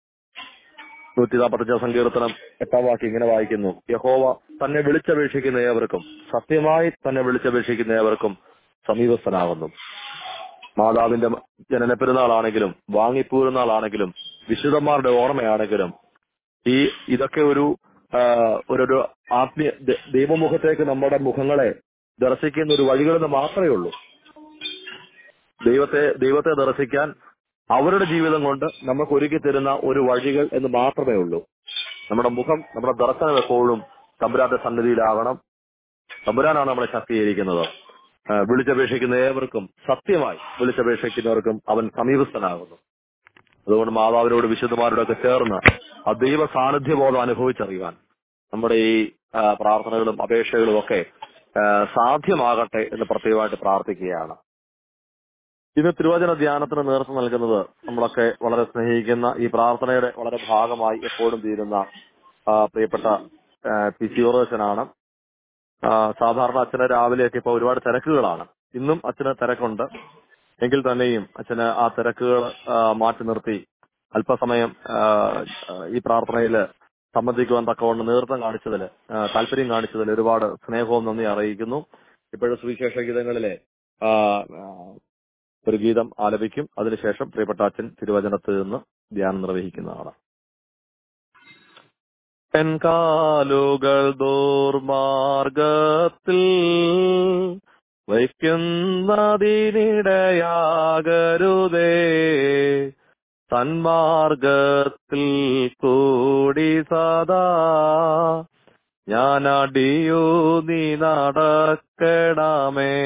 നൂറ്റി നാൽപ്പത്തഞ്ചാം സങ്കീർത്തനം എട്ടാം വാക്യം ഇങ്ങനെ വായിക്കുന്നു യഹോവ തന്നെ വിളിച്ചപേക്ഷിക്കുന്ന ഏവർക്കും സത്യമായി തന്നെ വിളിച്ചപേക്ഷിക്കുന്ന ഏവർക്കും സമീപസ്ഥനാകുന്നു മാതാവിന്റെ ജനന പെരുന്നാളാണെങ്കിലും വാങ്ങിപ്പൂരുന്നാളാണെങ്കിലും വിശുദ്ധന്മാരുടെ ഓർമ്മയാണെങ്കിലും ഈ ഇതൊക്കെ ഒരു ആ, ഒരു ഒരു ആത്മീയ ദ- ദൈവമുഖത്തേക്ക് നമ്മുടെ മുഖങ്ങളെ ദർശിക്കുന്ന ഒരു വഴികളെന്ന് മാത്രമേ ഉള്ളൂ ദൈവത്തെ ദൈവത്തെ ദർശിക്കാൻ അവരുടെ ജീവിതം കൊണ്ട് നമുക്ക് ഒരുക്കി തരുന്ന ഒരു വഴികൾ എന്ന് മാത്രമേ ഉള്ളൂ നമ്മുടെ മുഖം നമ്മുടെ ദർശനം എപ്പോഴും തമ്പുരാന്റെ സന്നിധിയിലാകണം തമ്പുരാനാണ് നമ്മളെ ശക്തീകരിക്കുന്നത് ആ, വിളിച്ചപേക്ഷിക്കുന്ന ഏവർക്കും സത്യമായി വിളിച്ചപേക്ഷിക്കുന്നവർക്കും അവൻ സമീപസ്ഥനാകുന്നു അതുകൊണ്ട് മാതാവിനോട് വിശുദ്ധമാരോടൊക്കെ ചേർന്ന് ആ ദൈവ സാന്നിധ്യബോധം അനുഭവിച്ചറിയുവാൻ നമ്മുടെ ഈ ആ, പ്രാർത്ഥനകളും അപേക്ഷകളും ഒക്കെ ആ, സാധ്യമാകട്ടെ എന്ന് പ്രത്യേകമായിട്ട് പ്രാർത്ഥിക്കുകയാണ് ഇന്ന് തിരുവചന ധ്യാനത്തിന് നേതൃത്വം നൽകുന്നത് നമ്മളൊക്കെ വളരെ സ്നേഹിക്കുന്ന ഈ പ്രാർത്ഥനയുടെ വളരെ ഭാഗമായി എപ്പോഴും തീരുന്ന ആ, പ്രിയപ്പെട്ട പിസിയോറച്ചനാണ് സാധാരണ അച്ഛന് രാവിലെയൊക്കെ ഇപ്പൊ ഒരുപാട് തിരക്കുകളാണ് ഇന്നും അച്ഛന് തിരക്കുണ്ട് എങ്കിൽ തന്നെയും അച്ഛന് ആ തിരക്കുകൾ ആ, മാറ്റി നിർത്തി അല്പസമയം ആ, ആ, ഈ പ്രാർത്ഥനയിൽ സംബന്ധിക്കുവാൻ തക്കവണ്ണം നേതൃത്വം കാണിച്ചതിൽ താല്പര്യം കാണിച്ചതിൽ ഒരുപാട് സ്നേഹവും നന്ദി അറിയിക്കുന്നു ഇപ്പോഴും സുവിശേഷ ഗീതങ്ങളിലെ ആ, ആ, ഒരു ഗീതം ആലപിക്കും അതിനുശേഷം പ്രിയപ്പെട്ട അച്ഛൻ തിരുവചനത്തിൽ നിന്ന് ധ്യാനം നിർവഹിക്കുന്നതാണ് എൻ കാലുകൾ ദുർമാർഗത്തിൽ വയ്ക്കുന്നതിനിടയാകരുതേ സന്മാർഗത്തിൽ കൂടി സദാ ഞാൻ അടിയൂ നീ നടക്കണമേ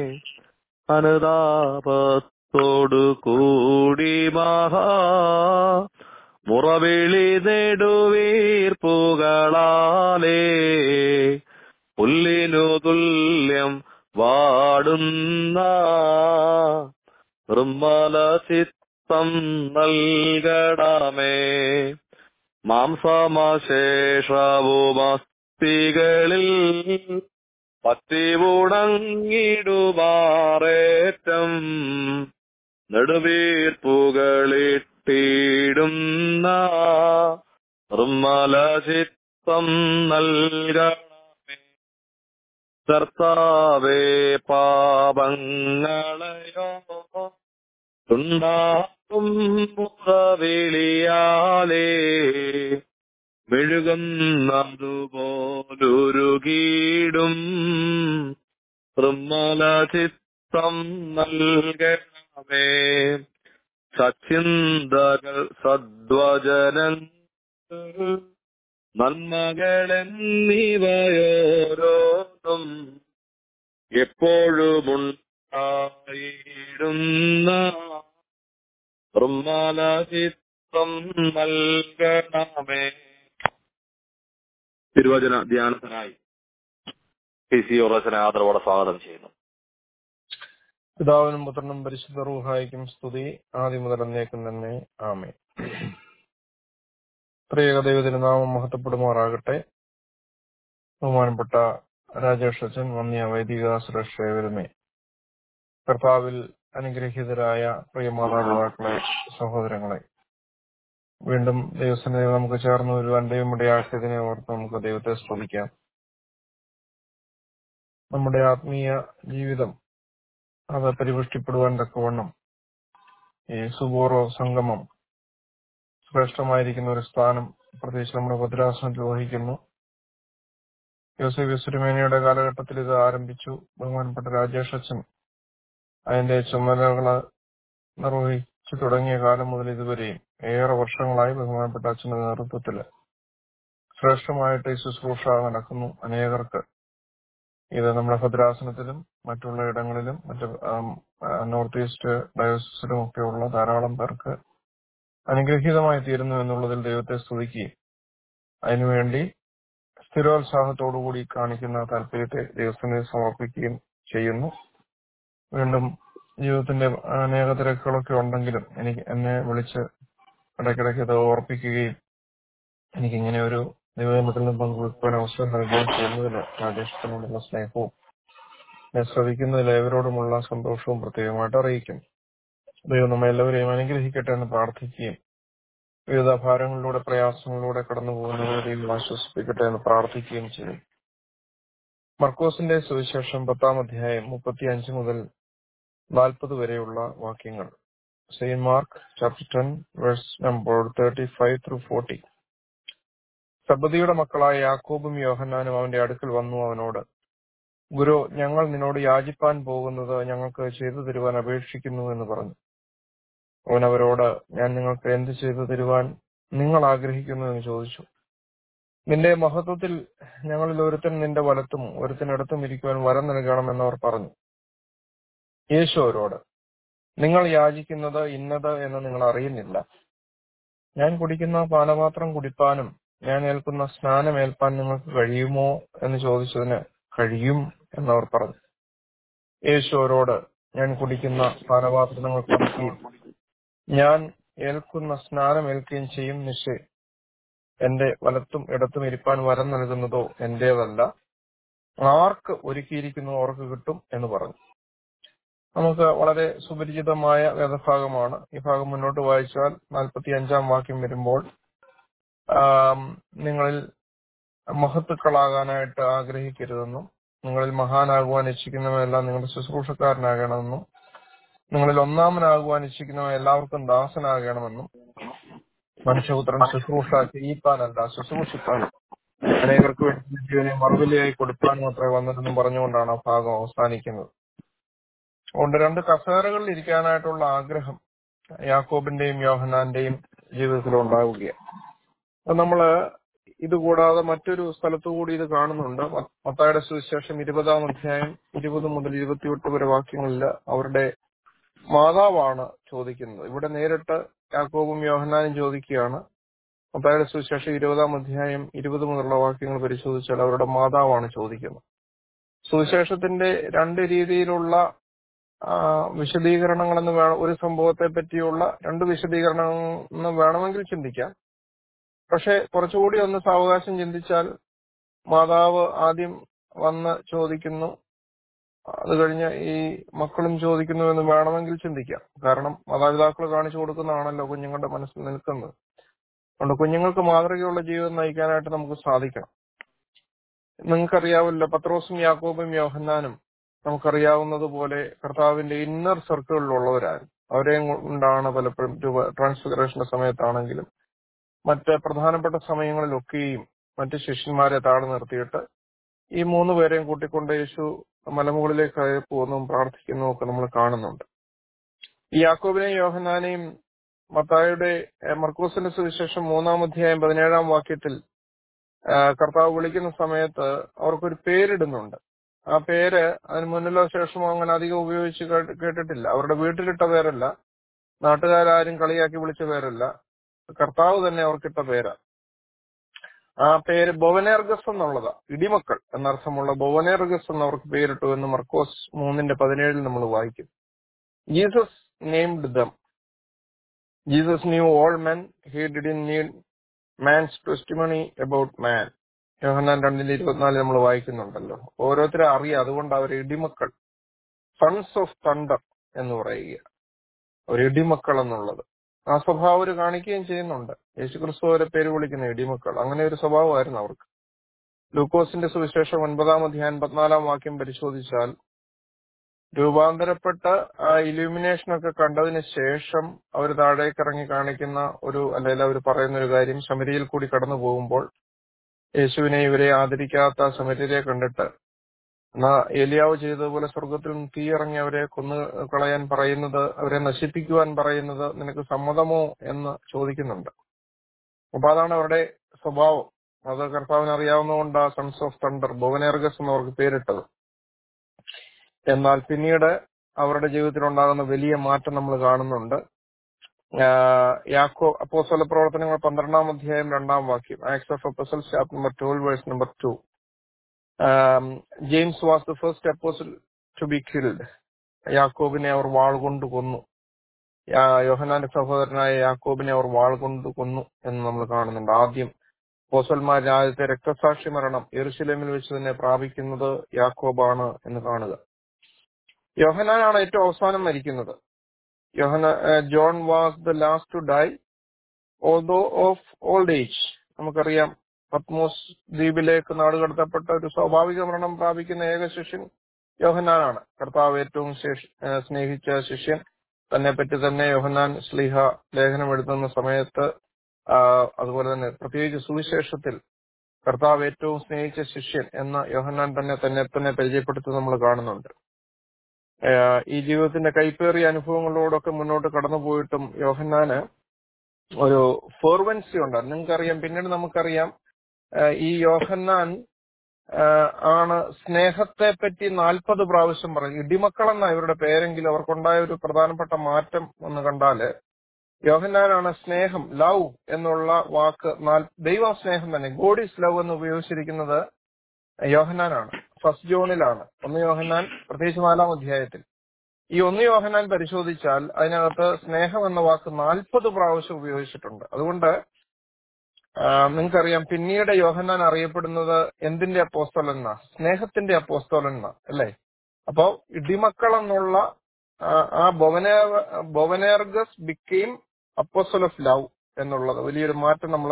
അനുതാപത്തോടു കൂടി മഹാ മുറവിളി നെടുവീർപ്പുകളാലേ പുല്ലിനു തുല്യം വാടുന്ന നിർമ്മല ചിത്തം നൽകണമേ മാംസമശേഷവുമസ്തികളിൽ പത്തിവുണങ്ങിടുമാറേറ്റം നെടുവീർപ്പുകളിട്ടിടുന്ന നിർമ്മല ചിത്തം നൽകണമേ കർത്താവേ പാപങ്ങളെയോ ഉണ്ടാകും മുറവിളിയാലേ മെഴുകുന്നതുപോലൊരുകീടും നിർമ്മല ചിത്തം നൽകണമേ സച്ചിന്തകൾ സദ്വചനങ്ങൾ നന്മകളെന്നിവയോരോന്നും എപ്പോഴുമുണ്ടായിടുന്ന നിർമ്മല ചിത്തം നൽകണമേ തിരുവചന ധ്യാനത്തിനായി പി സി ഒറച്ചനെ ആദരവോടെ സ്വാഗതം ചെയ്യുന്നു പിതാവിനും പുത്രനും പരിശുദ്ധ റൂഹായിക്കും സ്തുതി ആദ്യം മുതൽ എന്നേക്കും തന്നെ ആമേ ത്രിയേക ദൈവത്തിന് നാമം മഹത്വപ്പെടുമാറാകട്ടെ ബഹുമാനപ്പെട്ട രാജേഷ് അച്ഛൻ വന്യ വൈദിക സുരക്ഷയവരുമേ കർത്താവിൽ അനുഗ്രഹീതരായ പ്രിയ മാതാപിതാക്കളെ സഹോദരങ്ങളെ വീണ്ടും ദൈവസന്നിധിയിൽ നമുക്ക് ചേർന്ന് വരുവാൻ ദൈവമിടയാക്കിയതിനെ ഓർത്ത് നമുക്ക് ദൈവത്തെ സ്തുതിക്കാം നമ്മുടെ ആത്മീയ ജീവിതം അത് പരിപുഷ്ടിപ്പെടുവാൻ തക്കവണ്ണം ഈ സുബോറോ സംഗമം ശ്രേഷ്ഠമായിരിക്കുന്ന ഒരു സ്ഥാനം പ്രത്യേകിച്ച് നമ്മുടെ ഭദ്രാസനത്തിൽ വഹിക്കുന്നു യോസഫ് യുസുരുമേനയുടെ കാലഘട്ടത്തിൽ ഇത് ആരംഭിച്ചു ബഹുമാനപ്പെട്ട രാജേഷ് അച്ഛൻ അതിന്റെ ചുമതലകൾ നിർവഹിച്ചു തുടങ്ങിയ കാലം മുതൽ ഇതുവരെയും ഏറെ വർഷങ്ങളായി ബഹുമാനപ്പെട്ട അച്ഛന്റെ നേതൃത്വത്തിൽ ശ്രേഷ്ഠമായിട്ട് ഈ ശുശ്രൂഷ നടക്കുന്നു അനേകർക്ക് ഇത് നമ്മുടെ ഭദ്രാസനത്തിലും മറ്റുള്ള ഇടങ്ങളിലും മറ്റ് ആം, ആ, നോർത്ത് ഈസ്റ്റ് ഡയോസിസിലും ഒക്കെയുള്ള ധാരാളം പേർക്ക് അനുഗ്രഹീതമായി തീരുന്നു എന്നുള്ളതിൽ ദൈവത്തെ സ്തുതിക്കുകയും അതിനുവേണ്ടി സ്ഥിരോത്സാഹത്തോടുകൂടി കാണിക്കുന്ന താല്പര്യത്തെ ദൈവത്തിന് സമർപ്പിക്കുകയും ചെയ്യുന്നു വീണ്ടും ജീവിതത്തിന്റെ അനേക തിരക്കുകളൊക്കെ ഉണ്ടെങ്കിലും എനിക്ക് എന്നെ വിളിച്ച് ഇടയ്ക്കിടയ്ക്ക് ഇത് ഓർപ്പിക്കുകയും എനിക്ക് ഇങ്ങനെ ഒരു ദൈവത്തിൽ നിന്ന് പങ്കുവെക്കുവാൻ അവസരം നൽകുകയും ചെയ്യുന്നതിൽ രാജേഷിനോടുള്ള സ്നേഹവും എന്നെ ശ്രവിക്കുന്നതിൽ ഏവരോടുമുള്ള സന്തോഷവും പ്രത്യേകമായിട്ട് അറിയിക്കും ദൈവം നമ്മെ എല്ലാവരെയും അനുഗ്രഹിക്കട്ടെ എന്ന് പ്രാർത്ഥിക്കുകയും വിവിധ ഭാരങ്ങളിലൂടെ പ്രയാസങ്ങളിലൂടെ കടന്നു പോകുന്നവരെ ദൈവം ആശ്വസിപ്പിക്കട്ടെ എന്ന് പ്രാർത്ഥിക്കുകയും ചെയ്യും മർക്കോസിന്റെ സുവിശേഷം പത്താം അധ്യായം മുപ്പത്തി അഞ്ച് മുതൽ നാൽപ്പത് വരെയുള്ള വാക്യങ്ങൾ Saint Mark chapter 10 verse number 35 through 40. സബദിയുടെ മക്കളായ യാക്കോബും യോഹന്നാനും അവന്റെ അടുക്കൽ വന്നു അവനോട് ഗുരു ഞങ്ങൾ നിന്നോട് യാചിപ്പാൻ പോകുന്നത് ഞങ്ങൾക്ക് ചെയ്തു തരുവാൻ അപേക്ഷിക്കുന്നു എന്ന് പറഞ്ഞു അവൻ അവരോട് ഞാൻ നിങ്ങൾക്ക് എന്ത് ചെയ്തു തരുവാൻ നിങ്ങൾ ആഗ്രഹിക്കുന്നു എന്ന് ചോദിച്ചു നിന്റെ മഹത്വത്തിൽ ഞങ്ങളിൽ ഒരുത്തൻ നിന്റെ വലത്തും ഒരുത്തനിടത്തും ഇരിക്കുവാൻ വരം നൽകണമെന്നവർ പറഞ്ഞു യേശു അവരോട് നിങ്ങൾ യാചിക്കുന്നത് ഇന്നത് എന്ന് നിങ്ങൾ അറിയുന്നില്ല ഞാൻ കുടിക്കുന്ന പാനപാത്രം കുടിപ്പാനും ഞാൻ ഏൽക്കുന്ന സ്നാനം ഏൽപ്പാൻ നിങ്ങൾക്ക് കഴിയുമോ എന്ന് ചോദിച്ചതിന് കഴിയും എന്നവർ പറഞ്ഞു യേശു അവരോട് ഞാൻ കുടിക്കുന്ന പാനപാത്രം നിങ്ങൾ കുടിക്കുകയും ഞാൻ ഏൽക്കുന്ന സ്നാനം ഏൽക്കുകയും ചെയ്യും നിശ്ചയം എന്റെ വലത്തും ഇടത്തും ഇരിപ്പാൻ വരം നൽകുന്നതോ എന്റേതല്ല ആർക്ക് ഒരുക്കിയിരിക്കുന്നു അവർക്ക് കിട്ടും എന്ന് പറഞ്ഞു നമുക്ക് വളരെ സുപരിചിതമായ വേദഭാഗമാണ് ഈ ഭാഗം മുന്നോട്ട് വായിച്ചാൽ നാൽപ്പത്തി അഞ്ചാം വാക്യം വരുമ്പോൾ ആം, നിങ്ങളിൽ മഹത്തുക്കളാകാനായിട്ട് ആഗ്രഹിക്കരുതെന്നും നിങ്ങളിൽ മഹാനാകുവാൻ ഇച്ഛിക്കുന്നവയെല്ലാം നിങ്ങളുടെ ശുശ്രൂഷക്കാരനാകണമെന്നും നിങ്ങളിൽ ഒന്നാമനാകുവാൻ ഇച്ഛിക്കുന്നവ എല്ലാവർക്കും ദാസനാകണമെന്നും മനുഷ്യപുത്രൻ ശുശ്രൂഷ ചെയ്യിപ്പാനല്ല ശുശ്രൂഷിപ്പാൻ അനേകർക്ക് വേണ്ടി ജീവനെ മറുവിലയായി കൊടുക്കാൻ മാത്രമേ വന്നതെന്നും പറഞ്ഞുകൊണ്ടാണ് ആ ഭാഗം അവസാനിക്കുന്നത് അതുകൊണ്ട് രണ്ട് കസേരകളിൽ ഇരിക്കാനായിട്ടുള്ള ആഗ്രഹം യാക്കോബിന്റെയും യോഹനാന്റെയും ജീവിതത്തിൽ ഉണ്ടാവുകയാണ് അപ്പൊ നമ്മള് ഇതുകൂടാതെ മറ്റൊരു സ്ഥലത്തു കൂടി ഇത് കാണുന്നുണ്ട് മ- മത്തായിയുടെ സുവിശേഷം ഇരുപതാം അധ്യായം ഇരുപത് മുതൽ ഇരുപത്തിയെട്ട് വരെ വാക്യങ്ങളിൽ അവരുടെ മാതാവാണ് ചോദിക്കുന്നത് ഇവിടെ നേരിട്ട് യാക്കോബും യോഹന്നാനും ചോദിക്കുകയാണ് മത്തായിയുടെ സുവിശേഷം ഇരുപതാം അധ്യായം ഇരുപത് മുതലുള്ള വാക്യങ്ങൾ പരിശോധിച്ചാൽ അവരുടെ മാതാവാണ് ചോദിക്കുന്നത് സുവിശേഷത്തിന്റെ രണ്ട് രീതിയിലുള്ള ആ, വിശദീകരണങ്ങളെന്ന് വേണം ഒരു സംഭവത്തെ പറ്റിയുള്ള രണ്ട് വിശദീകരണം എന്ന് വേണമെങ്കിൽ ചിന്തിക്കാം പക്ഷെ കുറച്ചുകൂടി ഒന്ന് സാവകാശം ചിന്തിച്ചാൽ മാതാവ് ആദ്യം വന്ന് ചോദിക്കുന്നു അത് കഴിഞ്ഞ് ഈ മക്കളും ചോദിക്കുന്നു എന്ന് വേണമെങ്കിൽ ചിന്തിക്കാം കാരണം മാതാപിതാക്കൾ കാണിച്ചു കൊടുക്കുന്നതാണല്ലോ കുഞ്ഞുങ്ങളുടെ മനസ്സിൽ നിൽക്കുന്നത് അതുകൊണ്ട് കുഞ്ഞുങ്ങൾക്ക് മാതൃകയുള്ള ജീവിതം നയിക്കാനായിട്ട് നമുക്ക് സാധിക്കണം നിങ്ങൾക്കറിയാവല്ലോ പത്രോസും യാക്കോബും യോഹന്നാനും നമുക്കറിയാവുന്നത് പോലെ കർത്താവിന്റെ ഇന്നർ സർക്കിളിലുള്ളവരായിരുന്നു അവരെയും കൊണ്ടാണ് പലപ്പോഴും ട്രാൻസ്ഫിഗറേഷന്റെ സമയത്താണെങ്കിലും മറ്റ് പ്രധാനപ്പെട്ട സമയങ്ങളിലൊക്കെയും മറ്റ് ശിഷ്യന്മാരെ താഴെ നിർത്തിയിട്ട് ഈ മൂന്ന് പേരെയും കൂട്ടിക്കൊണ്ട് യേശു മലമുകളിലേക്ക് കയറി പോകുന്നതും പ്രാർത്ഥിക്കുന്നതും ഒക്കെ നമ്മൾ കാണുന്നുണ്ട് ഈ യാക്കോബിനെയും യോഹനാനെയും മത്തായുടെ ഏഹ്, മർക്കോസിന്റെ സുവിശേഷം മൂന്നാം അധ്യായം പതിനേഴാം വാക്യത്തിൽ ആ, കർത്താവ് വിളിക്കുന്ന സമയത്ത് അവർക്കൊരു പേരിടുന്നുണ്ട് ആ പേര് അതിന് മുന്നിലോ ശേഷമോ അങ്ങനെ അധികം ഉപയോഗിച്ച് കേട്ട്- കേട്ടിട്ടില്ല അവരുടെ വീട്ടിലിട്ട പേരല്ല നാട്ടുകാരും കളിയാക്കി വിളിച്ച പേരല്ല കർത്താവ് തന്നെ അവർക്കിട്ട പേരാ ആ പേര് ബൊവനേർഗസ് എന്നുള്ളതാ ഇടിമക്കൾ എന്നർത്ഥമുള്ള ബൊവനേർഗസ് എന്ന് അവർക്ക് പേരിട്ടു എന്ന് മർക്കോസ് മൂന്നിന്റെ പതിനേഴിൽ നമ്മൾ വായിക്കും Jesus named them Jesus knew all men he didn't need man's testimony about man Yohannan രണ്ടിന്റെ ഇരുപത്തിനാല് നമ്മൾ വായിക്കുന്നുണ്ടല്ലോ ഓരോരുത്തരെ അറിയാം അതുകൊണ്ട് അവർ ഇടിമക്കൾ സൺസ് ഓഫ് തണ്ടർ എന്ന് പറയുക ഒരു ഇടിമക്കൾ എന്നുള്ളത് ആ സ്വഭാവം അവർ കാണിക്കുകയും ചെയ്യുന്നുണ്ട് യേശുക്രിസ്തു അവരെ പേര് വിളിക്കുന്ന ഇടിമക്കൾ അങ്ങനെ ഒരു സ്വഭാവമായിരുന്നു അവർക്ക് ലൂക്കോസിന്റെ സുവിശേഷം ഒൻപതാം അധ്യായം അൻപത്തിനാലാം വാക്യം പരിശോധിച്ചാൽ രൂപാന്തരപ്പെട്ട ആ ഇലുമിനേഷൻ ഒക്കെ കണ്ടതിന് ശേഷം അവർ താഴേക്ക് ഇറങ്ങി കാണിക്കുന്ന ഒരു അല്ലെങ്കിൽ അവർ പറയുന്ന ഒരു കാര്യം ശമരിയിൽ കൂടി കടന്നു പോകുമ്പോൾ യേശുവിനെ ഇവരെ ആദരിക്കാത്ത ശമര്യരെ കണ്ടിട്ട് എന്നാ ഏലിയാവ് ചെയ്തതുപോലെ സ്വർഗത്തിൽ നിന്ന് തീ ഇറങ്ങി അവരെ കൊന്നു കളയാൻ പറയുന്നത് അവരെ നശിപ്പിക്കുവാൻ പറയുന്നത് നിനക്ക് സമ്മതമോ എന്ന് ചോദിക്കുന്നുണ്ട് അപ്പൊ അതാണ് അവരുടെ സ്വഭാവം അത് കർത്താവിന് അറിയാവുന്നതുകൊണ്ട് ആ സൺസ് ഓഫ് തണ്ടർ ഭുവനേർഗസ് എന്ന് അവർക്ക് പേരിട്ടത് എന്നാൽ പിന്നീട് അവരുടെ ജീവിതത്തിൽ ഉണ്ടാകുന്ന വലിയ മാറ്റം നമ്മൾ കാണുന്നുണ്ട് ആഹ് യാക്കോ അപ്പോസ്തല പ്രവർത്തനങ്ങൾ പന്ത്രണ്ടാം അധ്യായം രണ്ടാം വാക്യം Acts of Apostles chapter number twelve verse number two James was the first apostle to be killed യാക്കോബിനെ അവർ വാൾ കൊണ്ട് കൊന്നു യാ- യോഹന്നാന്റെ സഹോദരനായ യാക്കോബിനെ അവർ വാൾ കൊണ്ട് കൊന്നു എന്ന് നമ്മൾ കാണുന്നുണ്ട് ആദ്യം പോസൽമാർ ആദ്യത്തെ രക്തസാക്ഷി മരണം യെറുശലേമിൽ വെച്ച് തന്നെ പ്രാപിക്കുന്നത് യാക്കോബാണ് എന്ന് കാണുക യോഹനാനാണ് ഏറ്റവും അവസാനം മരിക്കുന്നത് യോഹന John was the last to die although of old age നമുക്കറിയാം പത്മോസ് ദ്വീപിലേക്ക് നാടുകടത്തപ്പെട്ട ഒരു സ്വാഭാവിക മരണം പ്രാപിക്കുന്ന ഏക ശിഷ്യൻ യോഹന്നാനാണ് കർത്താവ് ഏറ്റവും ശേഷ- ഏഹ് സ്നേഹിച്ച ശിഷ്യൻ തന്നെ പറ്റി തന്നെ യോഹന്നാൻ ശ്ലീഹ ലേഖനം എഴുതുന്ന സമയത്ത് ആ, അതുപോലെ തന്നെ പ്രത്യേകിച്ച് സുവിശേഷത്തിൽ കർത്താവ് ഏറ്റവും സ്നേഹിച്ച ശിഷ്യൻ എന്ന യോഹന്നാൻ തന്നെ തന്നെ തന്നെ പരിചയപ്പെടുത്തുന്നത് നമ്മൾ കാണുന്നുണ്ട് ആ, ഈ ജീവിതത്തിന്റെ കൈപ്പേറിയ അനുഭവങ്ങളോടൊക്കെ മുന്നോട്ട് കടന്നുപോയിട്ടും യോഹന്നാന് ഒരു ഫോർവൻസി ഉണ്ടായിരുന്നു നിങ്ങൾക്കറിയാം പിന്നീട് നമുക്കറിയാം ആ, ഈ യോഹന്നാൻ ആ, ആണ് സ്നേഹത്തെ പറ്റി നാൽപ്പത് പ്രാവശ്യം പറഞ്ഞു ഇടിമക്കളെന്ന ഇവരുടെ പേരെങ്കിലും അവർക്കുണ്ടായ ഒരു പ്രധാനപ്പെട്ട മാറ്റം എന്ന് കണ്ടാല് യോഹന്നാനാണ് സ്നേഹം ലവ് എന്നുള്ള വാക്ക് നാൽ- ദൈവ സ്നേഹം തന്നെ ഗോഡ് ഈസ് ലവ് എന്ന് ഉപയോഗിച്ചിരിക്കുന്നത് യോഹന്നാനാണ് ഫസ്റ്റ് ജോണിലാണ് ഒന്ന് യോഹന്നാൻ പ്രത്യേകിച്ച് നാലാം അധ്യായത്തിൽ ഈ ഒന്ന് യോഹന്നാൻ പരിശോധിച്ചാൽ അതിനകത്ത് സ്നേഹം എന്ന വാക്ക് നാൽപ്പത് പ്രാവശ്യം ഉപയോഗിച്ചിട്ടുണ്ട് അതുകൊണ്ട് ആ, നിങ്ങൾക്കറിയാം പിന്നീട് യോഹന്നാൻ അറിയപ്പെടുന്നത് എന്തിന്റെ അപ്പോസ്തലൻ എന്നാ സ്നേഹത്തിന്റെ അപ്പോസ്തലൻ എന്നാ അല്ലേ അപ്പോ ഇടിമക്കൾ എന്നുള്ള ആ, ആ ബൊവനേർ Boanerges became apostle of love എന്നുള്ളത് വലിയൊരു മാറ്റം നമ്മൾ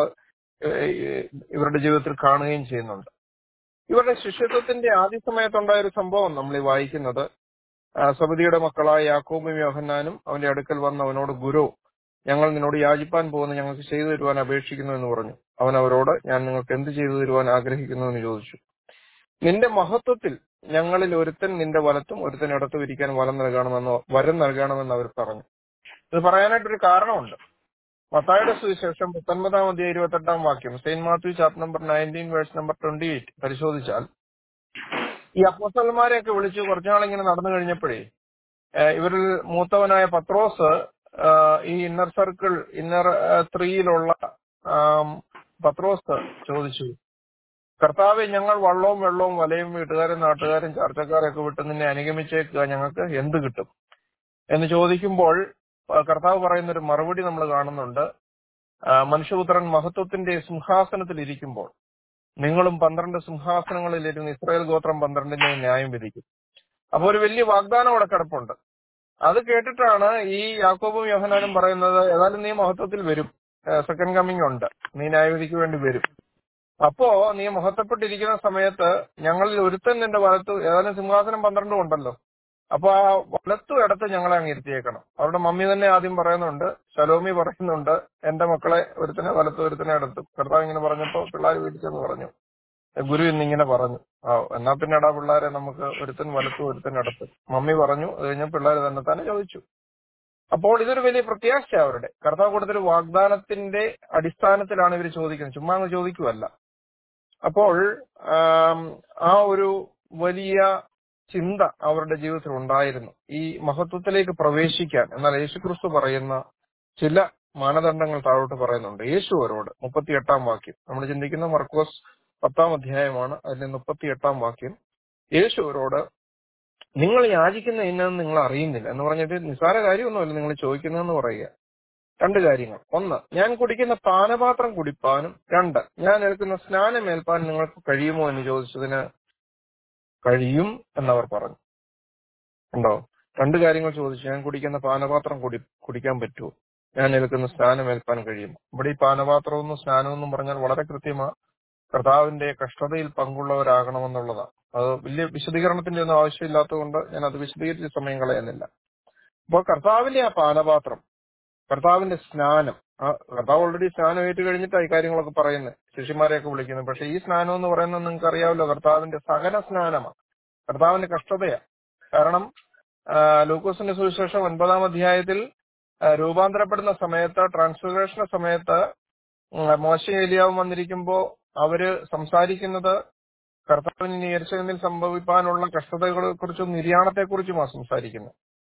ഇവരുടെ ജീവിതത്തിൽ കാണുകയും ചെയ്യുന്നുണ്ട് ഇവരുടെ ശിഷ്യത്വത്തിന്റെ ആദ്യ സമയത്തുണ്ടായ ഒരു സംഭവം നമ്മൾ ഈ വായിക്കുന്നത് ആ, സബദിയുടെ മക്കളായ യാക്കോബും യോഹന്നാനും അവന്റെ അടുക്കൽ വന്ന് അവനോട് ഗുരു ഞങ്ങൾ നിന്നോട് യാചിപ്പാൻ പോകുന്ന ഞങ്ങൾക്ക് ചെയ്തു തരുവാൻ അപേക്ഷിക്കുന്നു എന്ന് പറഞ്ഞു അവൻ അവരോട് ഞാൻ നിങ്ങൾക്ക് എന്ത് ചെയ്തു തരുവാൻ ആഗ്രഹിക്കുന്നു എന്ന് ചോദിച്ചു നിന്റെ മഹത്വത്തിൽ ഞങ്ങളിൽ ഒരുത്തൻ നിന്റെ വലത്തും ഒരുത്തൻ ഇടത്തും ഇരിക്കാൻ വലം നൽകണമെന്നോ വരം നൽകണമെന്ന് അവർ പറഞ്ഞു ഇത് പറയാനായിട്ടൊരു കാരണമുണ്ട് മത്തായുടെ സുവിശേഷം പത്തൊൻപതാം അധ്യായ ഇരുപത്തെട്ടാം വാക്യം Saint Matthew chapter number nineteen verse number twenty eight പരിശോധിച്ചാൽ ഈ അപ്പോസ്റ്റലന്മാരെയൊക്കെ വിളിച്ച് കുറച്ചുനാളിങ്ങനെ നടന്നു കഴിഞ്ഞപ്പോഴേ ഏഹ് ഇവരിൽ മൂത്തവനായ പത്രോസ് ആഹ് ഈ ഇന്നർ സർക്കിൾ ഇന്നർ ത്രീയിലുള്ള ആം, പത്രോസ് ചോദിച്ചു കർത്താവെ ഞങ്ങൾ വള്ളവും വെള്ളവും വലയും വീട്ടുകാരും നാട്ടുകാരും ചർച്ചക്കാരൊക്കെ വിട്ട് നിന്നെ അനുഗമിച്ചേക്കുക ഞങ്ങൾക്ക് എന്ത് കിട്ടും എന്ന് ചോദിക്കുമ്പോൾ ആ, കർത്താവ് പറയുന്ന ഒരു മറുപടി നമ്മൾ കാണുന്നുണ്ട് ആ, മനുഷ്യപുത്രൻ മഹത്വത്തിന്റെ സിംഹാസനത്തിൽ ഇരിക്കുമ്പോൾ നിങ്ങളും പന്ത്രണ്ട് സിംഹാസനങ്ങളിൽ ഇരുന്ന് ഇസ്രായേൽ ഗോത്രം പന്ത്രണ്ടിനെ ന്യായം വിധിക്കും അപ്പൊ ഒരു വലിയ വാഗ്ദാനം അവിടെ കിടപ്പുണ്ട് അത് കേട്ടിട്ടാണ് ഈ യാക്കോബും യോഹനാനും പറയുന്നത് ഏതായാലും നീ മഹത്വത്തിൽ വരും സെക്കൻഡ് കമ്മിങ് ഉണ്ട് നീ ന്യായവിധിക്ക് വേണ്ടി വരും അപ്പോ നീ മഹത്വപ്പെട്ടിരിക്കുന്ന സമയത്ത് ഞങ്ങളിൽ ഒരുത്തൻ നിന്റെ വലത്ത് ഏതായാലും സിംഹാസനം പന്ത്രണ്ടും ഉണ്ടല്ലോ അപ്പൊ ആ വലത്തു ഇടത്ത് ഞങ്ങളെ അങ്ങ് ഇരുത്തിയേക്കണം അവരുടെ മമ്മി തന്നെ ആദ്യം പറയുന്നുണ്ട് ശലോമി പറയുന്നുണ്ട് എന്റെ മക്കളെ ഒരുത്തനെ വലത്ത് ഒരുത്തനെ ഇടത്ത് കർത്താവ് ഇങ്ങനെ പറഞ്ഞപ്പോ പിള്ളേർ വീട്ടിച്ചെന്ന് പറഞ്ഞു ഗുരു ഇന്നിങ്ങനെ പറഞ്ഞു ആ എന്നാ പിന്നെ എടാ പിള്ളേരെ നമുക്ക് ഒരുത്തൻ വലത്തും ഒരുത്തൻ ഇടത്ത് മമ്മി പറഞ്ഞു അത് കഴിഞ്ഞ പിള്ളേർ തന്നെ തന്നെ ചോദിച്ചു അപ്പോൾ ഇതൊരു വലിയ പ്രത്യാശ അവരുടെ കർത്താവ് കൊടുത്തൊരു വാഗ്ദാനത്തിന്റെ അടിസ്ഥാനത്തിലാണ് ഇവർ ചോദിക്കുന്നത് ചുമ്മാ അങ്ങ് ചോദിക്കുവല്ല അപ്പോൾ ആം, ആ ഒരു വലിയ ചിന്ത അവരുടെ ജീവിതത്തിൽ ഉണ്ടായിരുന്നു ഈ മഹത്വത്തിലേക്ക് പ്രവേശിക്കാൻ എന്നാൽ യേശുക്രിസ്തു പറയുന്ന ചില മാനദണ്ഡങ്ങൾ താഴോട്ട് പറയുന്നുണ്ട് യേശു അവരോട് മുപ്പത്തിയെട്ടാം വാക്യം നമ്മൾ ചിന്തിക്കുന്ന മർക്കോസ് പത്താം അധ്യായമാണ് അതിലെ മുപ്പത്തിയെട്ടാം വാക്യം യേശു അവരോട് നിങ്ങൾ യാചിക്കുന്ന ഇന്നെന്ന് നിങ്ങൾ അറിയുന്നില്ല എന്ന് പറഞ്ഞിട്ട് നിസ്സാര കാര്യമൊന്നുമല്ല നിങ്ങൾ ചോദിക്കുന്നതെന്ന് പറയുക രണ്ട് കാര്യങ്ങൾ ഒന്ന് ഞാൻ കുടിക്കുന്ന പാനപാത്രം കുടിപ്പാനും രണ്ട് ഞാൻ എടുക്കുന്ന സ്നാനം ഏൽപ്പാൻ നിങ്ങൾക്ക് കഴിയുമോ എന്ന് ചോദിച്ചതിന് കഴിയും എന്നവർ പറഞ്ഞു ഉണ്ടോ രണ്ട് കാര്യങ്ങൾ ചോദിച്ചു ഞാൻ കുടിക്കുന്ന പാനപാത്രം കുടി കുടിക്കാൻ പറ്റുമോ ഞാൻ എടുക്കുന്ന സ്നാനം ഏൽപ്പാൻ കഴിയും ഇവിടെ ഈ പാനപാത്രമെന്നും സ്നാനമെന്നും പറഞ്ഞാൽ വളരെ കൃത്യമാ കർത്താവിന്റെ കഷ്ടതയിൽ പങ്കുള്ളവരാകണമെന്നുള്ളതാണ് അത് വലിയ വിശദീകരണത്തിന്റെ ഒന്നും ആവശ്യമില്ലാത്തതുകൊണ്ട് ഞാൻ അത് വിശദീകരിച്ച് സമയം കളയുന്നില്ല അപ്പോൾ കർത്താവിന്റെ ആ പാനപാത്രം കർത്താവിന്റെ സ്നാനം ആ കർത്താവ് ഓൾറെഡി സ്നാനം ഏറ്റു കഴിഞ്ഞിട്ടാണ് ഈ കാര്യങ്ങളൊക്കെ പറയുന്നത് ശിഷ്യന്മാരെയൊക്കെ വിളിക്കുന്നത് പക്ഷെ ഈ സ്നാനം എന്ന് പറയുന്നത് നിങ്ങൾക്ക് അറിയാമല്ലോ കർത്താവിന്റെ സഹന സ്നാനമാണ് കർത്താവിന്റെ കഷ്ടതയാ കാരണം ആ, ലൂക്കോസിന്റെ സുവിശേഷം ഒൻപതാം അധ്യായത്തിൽ ആ, രൂപാന്തരപ്പെടുന്ന സമയത്ത് ട്രാൻസ്ഫിഗറേഷന്റെ സമയത്ത് ഉം, മോശ ഏലിയാവും വന്നിരിക്കുമ്പോ അവര് സംസാരിക്കുന്നത് കർത്താവിന് ഇനി യെരൂശലേമിൽ സംഭവിക്കാനുള്ള കഷ്ടതകളെ കുറിച്ചും നിര്യാണത്തെ കുറിച്ചുമാണ് സംസാരിക്കുന്നത്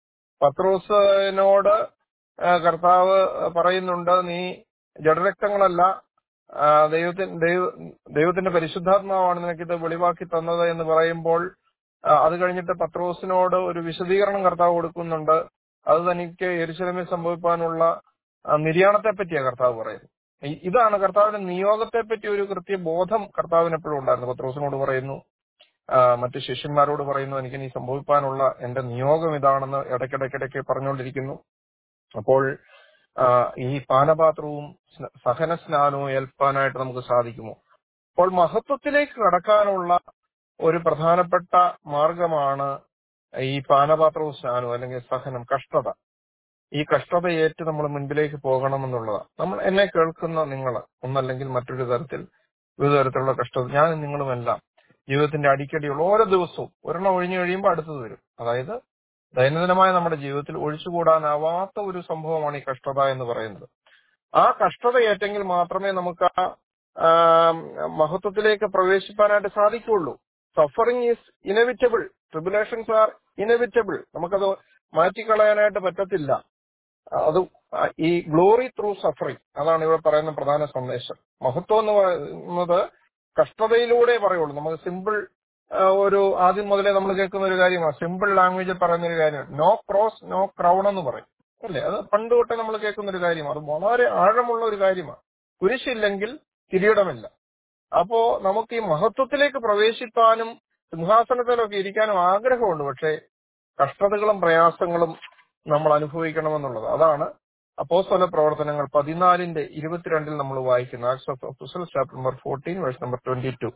പത്രോസിനോട് ആ, കർത്താവ് പറയുന്നുണ്ട് നീ ജഡരക്തങ്ങളല്ല ആ, ദൈവത്തിന് ദൈവ- ദൈവത്തിന്റെ പരിശുദ്ധാത്മാവാണ് നിനക്കിത് വെളിവാക്കി തന്നത് എന്ന് പറയുമ്പോൾ ആ, അത് കഴിഞ്ഞിട്ട് പത്രോസിനോട് ഒരു വിശദീകരണം കർത്താവ് കൊടുക്കുന്നുണ്ട് അത് തനിക്ക് യെരുശലമിൽ സംഭവിക്കാനുള്ള ആ, നിര്യാണത്തെ പറ്റിയാണ് കർത്താവ് പറയുന്നത് ഇ- ഇതാണ് കർത്താവിന്റെ നിയോഗത്തെ പറ്റി ഒരു കൃത്യ ബോധം കർത്താവിന് എപ്പോഴും ഉണ്ടായിരുന്നു പത്രോസിനോട് പറയുന്നു ആ, മറ്റു ശിഷ്യന്മാരോട് പറയുന്നു എനിക്ക് നീ സംഭവിക്കാനുള്ള എന്റെ നിയോഗം ഇതാണെന്ന് ഇടയ്ക്കിടയ്ക്കിടയ്ക്ക് പറഞ്ഞുകൊണ്ടിരിക്കുന്നു അപ്പോൾ ആ, ഈ പാനപാത്രവും സ്ന- സഹന സ്നാനവും ഏൽപ്പാനായിട്ട് നമുക്ക് സാധിക്കുമോ അപ്പോൾ മഹത്വത്തിലേക്ക് കടക്കാനുള്ള ഒരു പ്രധാനപ്പെട്ട മാർഗമാണ് ഈ പാനപാത്രവും സ്നാനവും അല്ലെങ്കിൽ സഹനം കഷ്ടത ഈ കഷ്ടതയേറ്റ് നമ്മൾ മുൻപിലേക്ക് പോകണമെന്നുള്ളതാണ് നമ്മൾ എന്നെ കേൾക്കുന്ന നിങ്ങൾ ഒന്നല്ലെങ്കിൽ മറ്റൊരു തരത്തിൽ വിവിധ തരത്തിലുള്ള കഷ്ടത ഞാൻ നിങ്ങളുമെല്ലാം ജീവിതത്തിന്റെ അടിക്കടിയുള്ള ഓരോ ദിവസവും ഒരെണ്ണം ഒഴിഞ്ഞു കഴിയുമ്പോൾ അടുത്തത് വരും അതായത് ദൈനംദിനമായ നമ്മുടെ ജീവിതത്തിൽ ഒഴിച്ചുകൂടാനാവാത്ത ഒരു സംഭവമാണ് ഈ കഷ്ടത എന്ന് പറയുന്നത് ആ കഷ്ടത ഏറ്റെങ്കിൽ മാത്രമേ നമുക്ക് ആ ആ, മഹത്വത്തിലേക്ക് പ്രവേശിപ്പാനായിട്ട് സാധിക്കുകയുള്ളൂ suffering is inevitable tribulations are inevitable നമുക്കത് മാറ്റിക്കളയാനായിട്ട് പറ്റത്തില്ല അത് ഈ ഗ്ലോറി ത്രൂ സഫറിങ് അതാണ് ഇവിടെ പറയുന്ന പ്രധാന സന്ദേശം മഹത്വം എന്ന് പറയുന്നത് കഷ്ടതയിലൂടെ പറയുള്ളൂ നമുക്ക് സിമ്പിൾ ഒരു ആദ്യം മുതലേ നമ്മൾ കേൾക്കുന്ന ഒരു കാര്യമാണ് സിമ്പിൾ ലാംഗ്വേജിൽ പറയുന്ന ഒരു കാര്യമാണ് നോ ക്രോസ് നോ ക്രൗൺ എന്ന് പറയും അല്ലേ അത് പണ്ട് തൊട്ടേ നമ്മൾ കേൾക്കുന്ന ഒരു കാര്യമാണ് അത് വളരെ ആഴമുള്ള ഒരു കാര്യമാണ് കുരിശില്ലെങ്കിൽ കിരീടമില്ല അപ്പോ നമുക്ക് ഈ മഹത്വത്തിലേക്ക് പ്രവേശിപ്പാനും സിംഹാസനത്തിലൊക്കെ ഇരിക്കാനും ആഗ്രഹമുണ്ട് പക്ഷേ കഷ്ടതകളും പ്രയാസങ്ങളും നമ്മൾ അനുഭവിക്കണമെന്നുള്ളത് അതാണ് അപ്പോസ്തല പ്രവർത്തനങ്ങൾ പതിനാലിന്റെ ഇരുപത്തിരണ്ടിൽ നമ്മൾ വായിക്കുന്നു Acts of Apostles chapter number fourteen verse number twenty two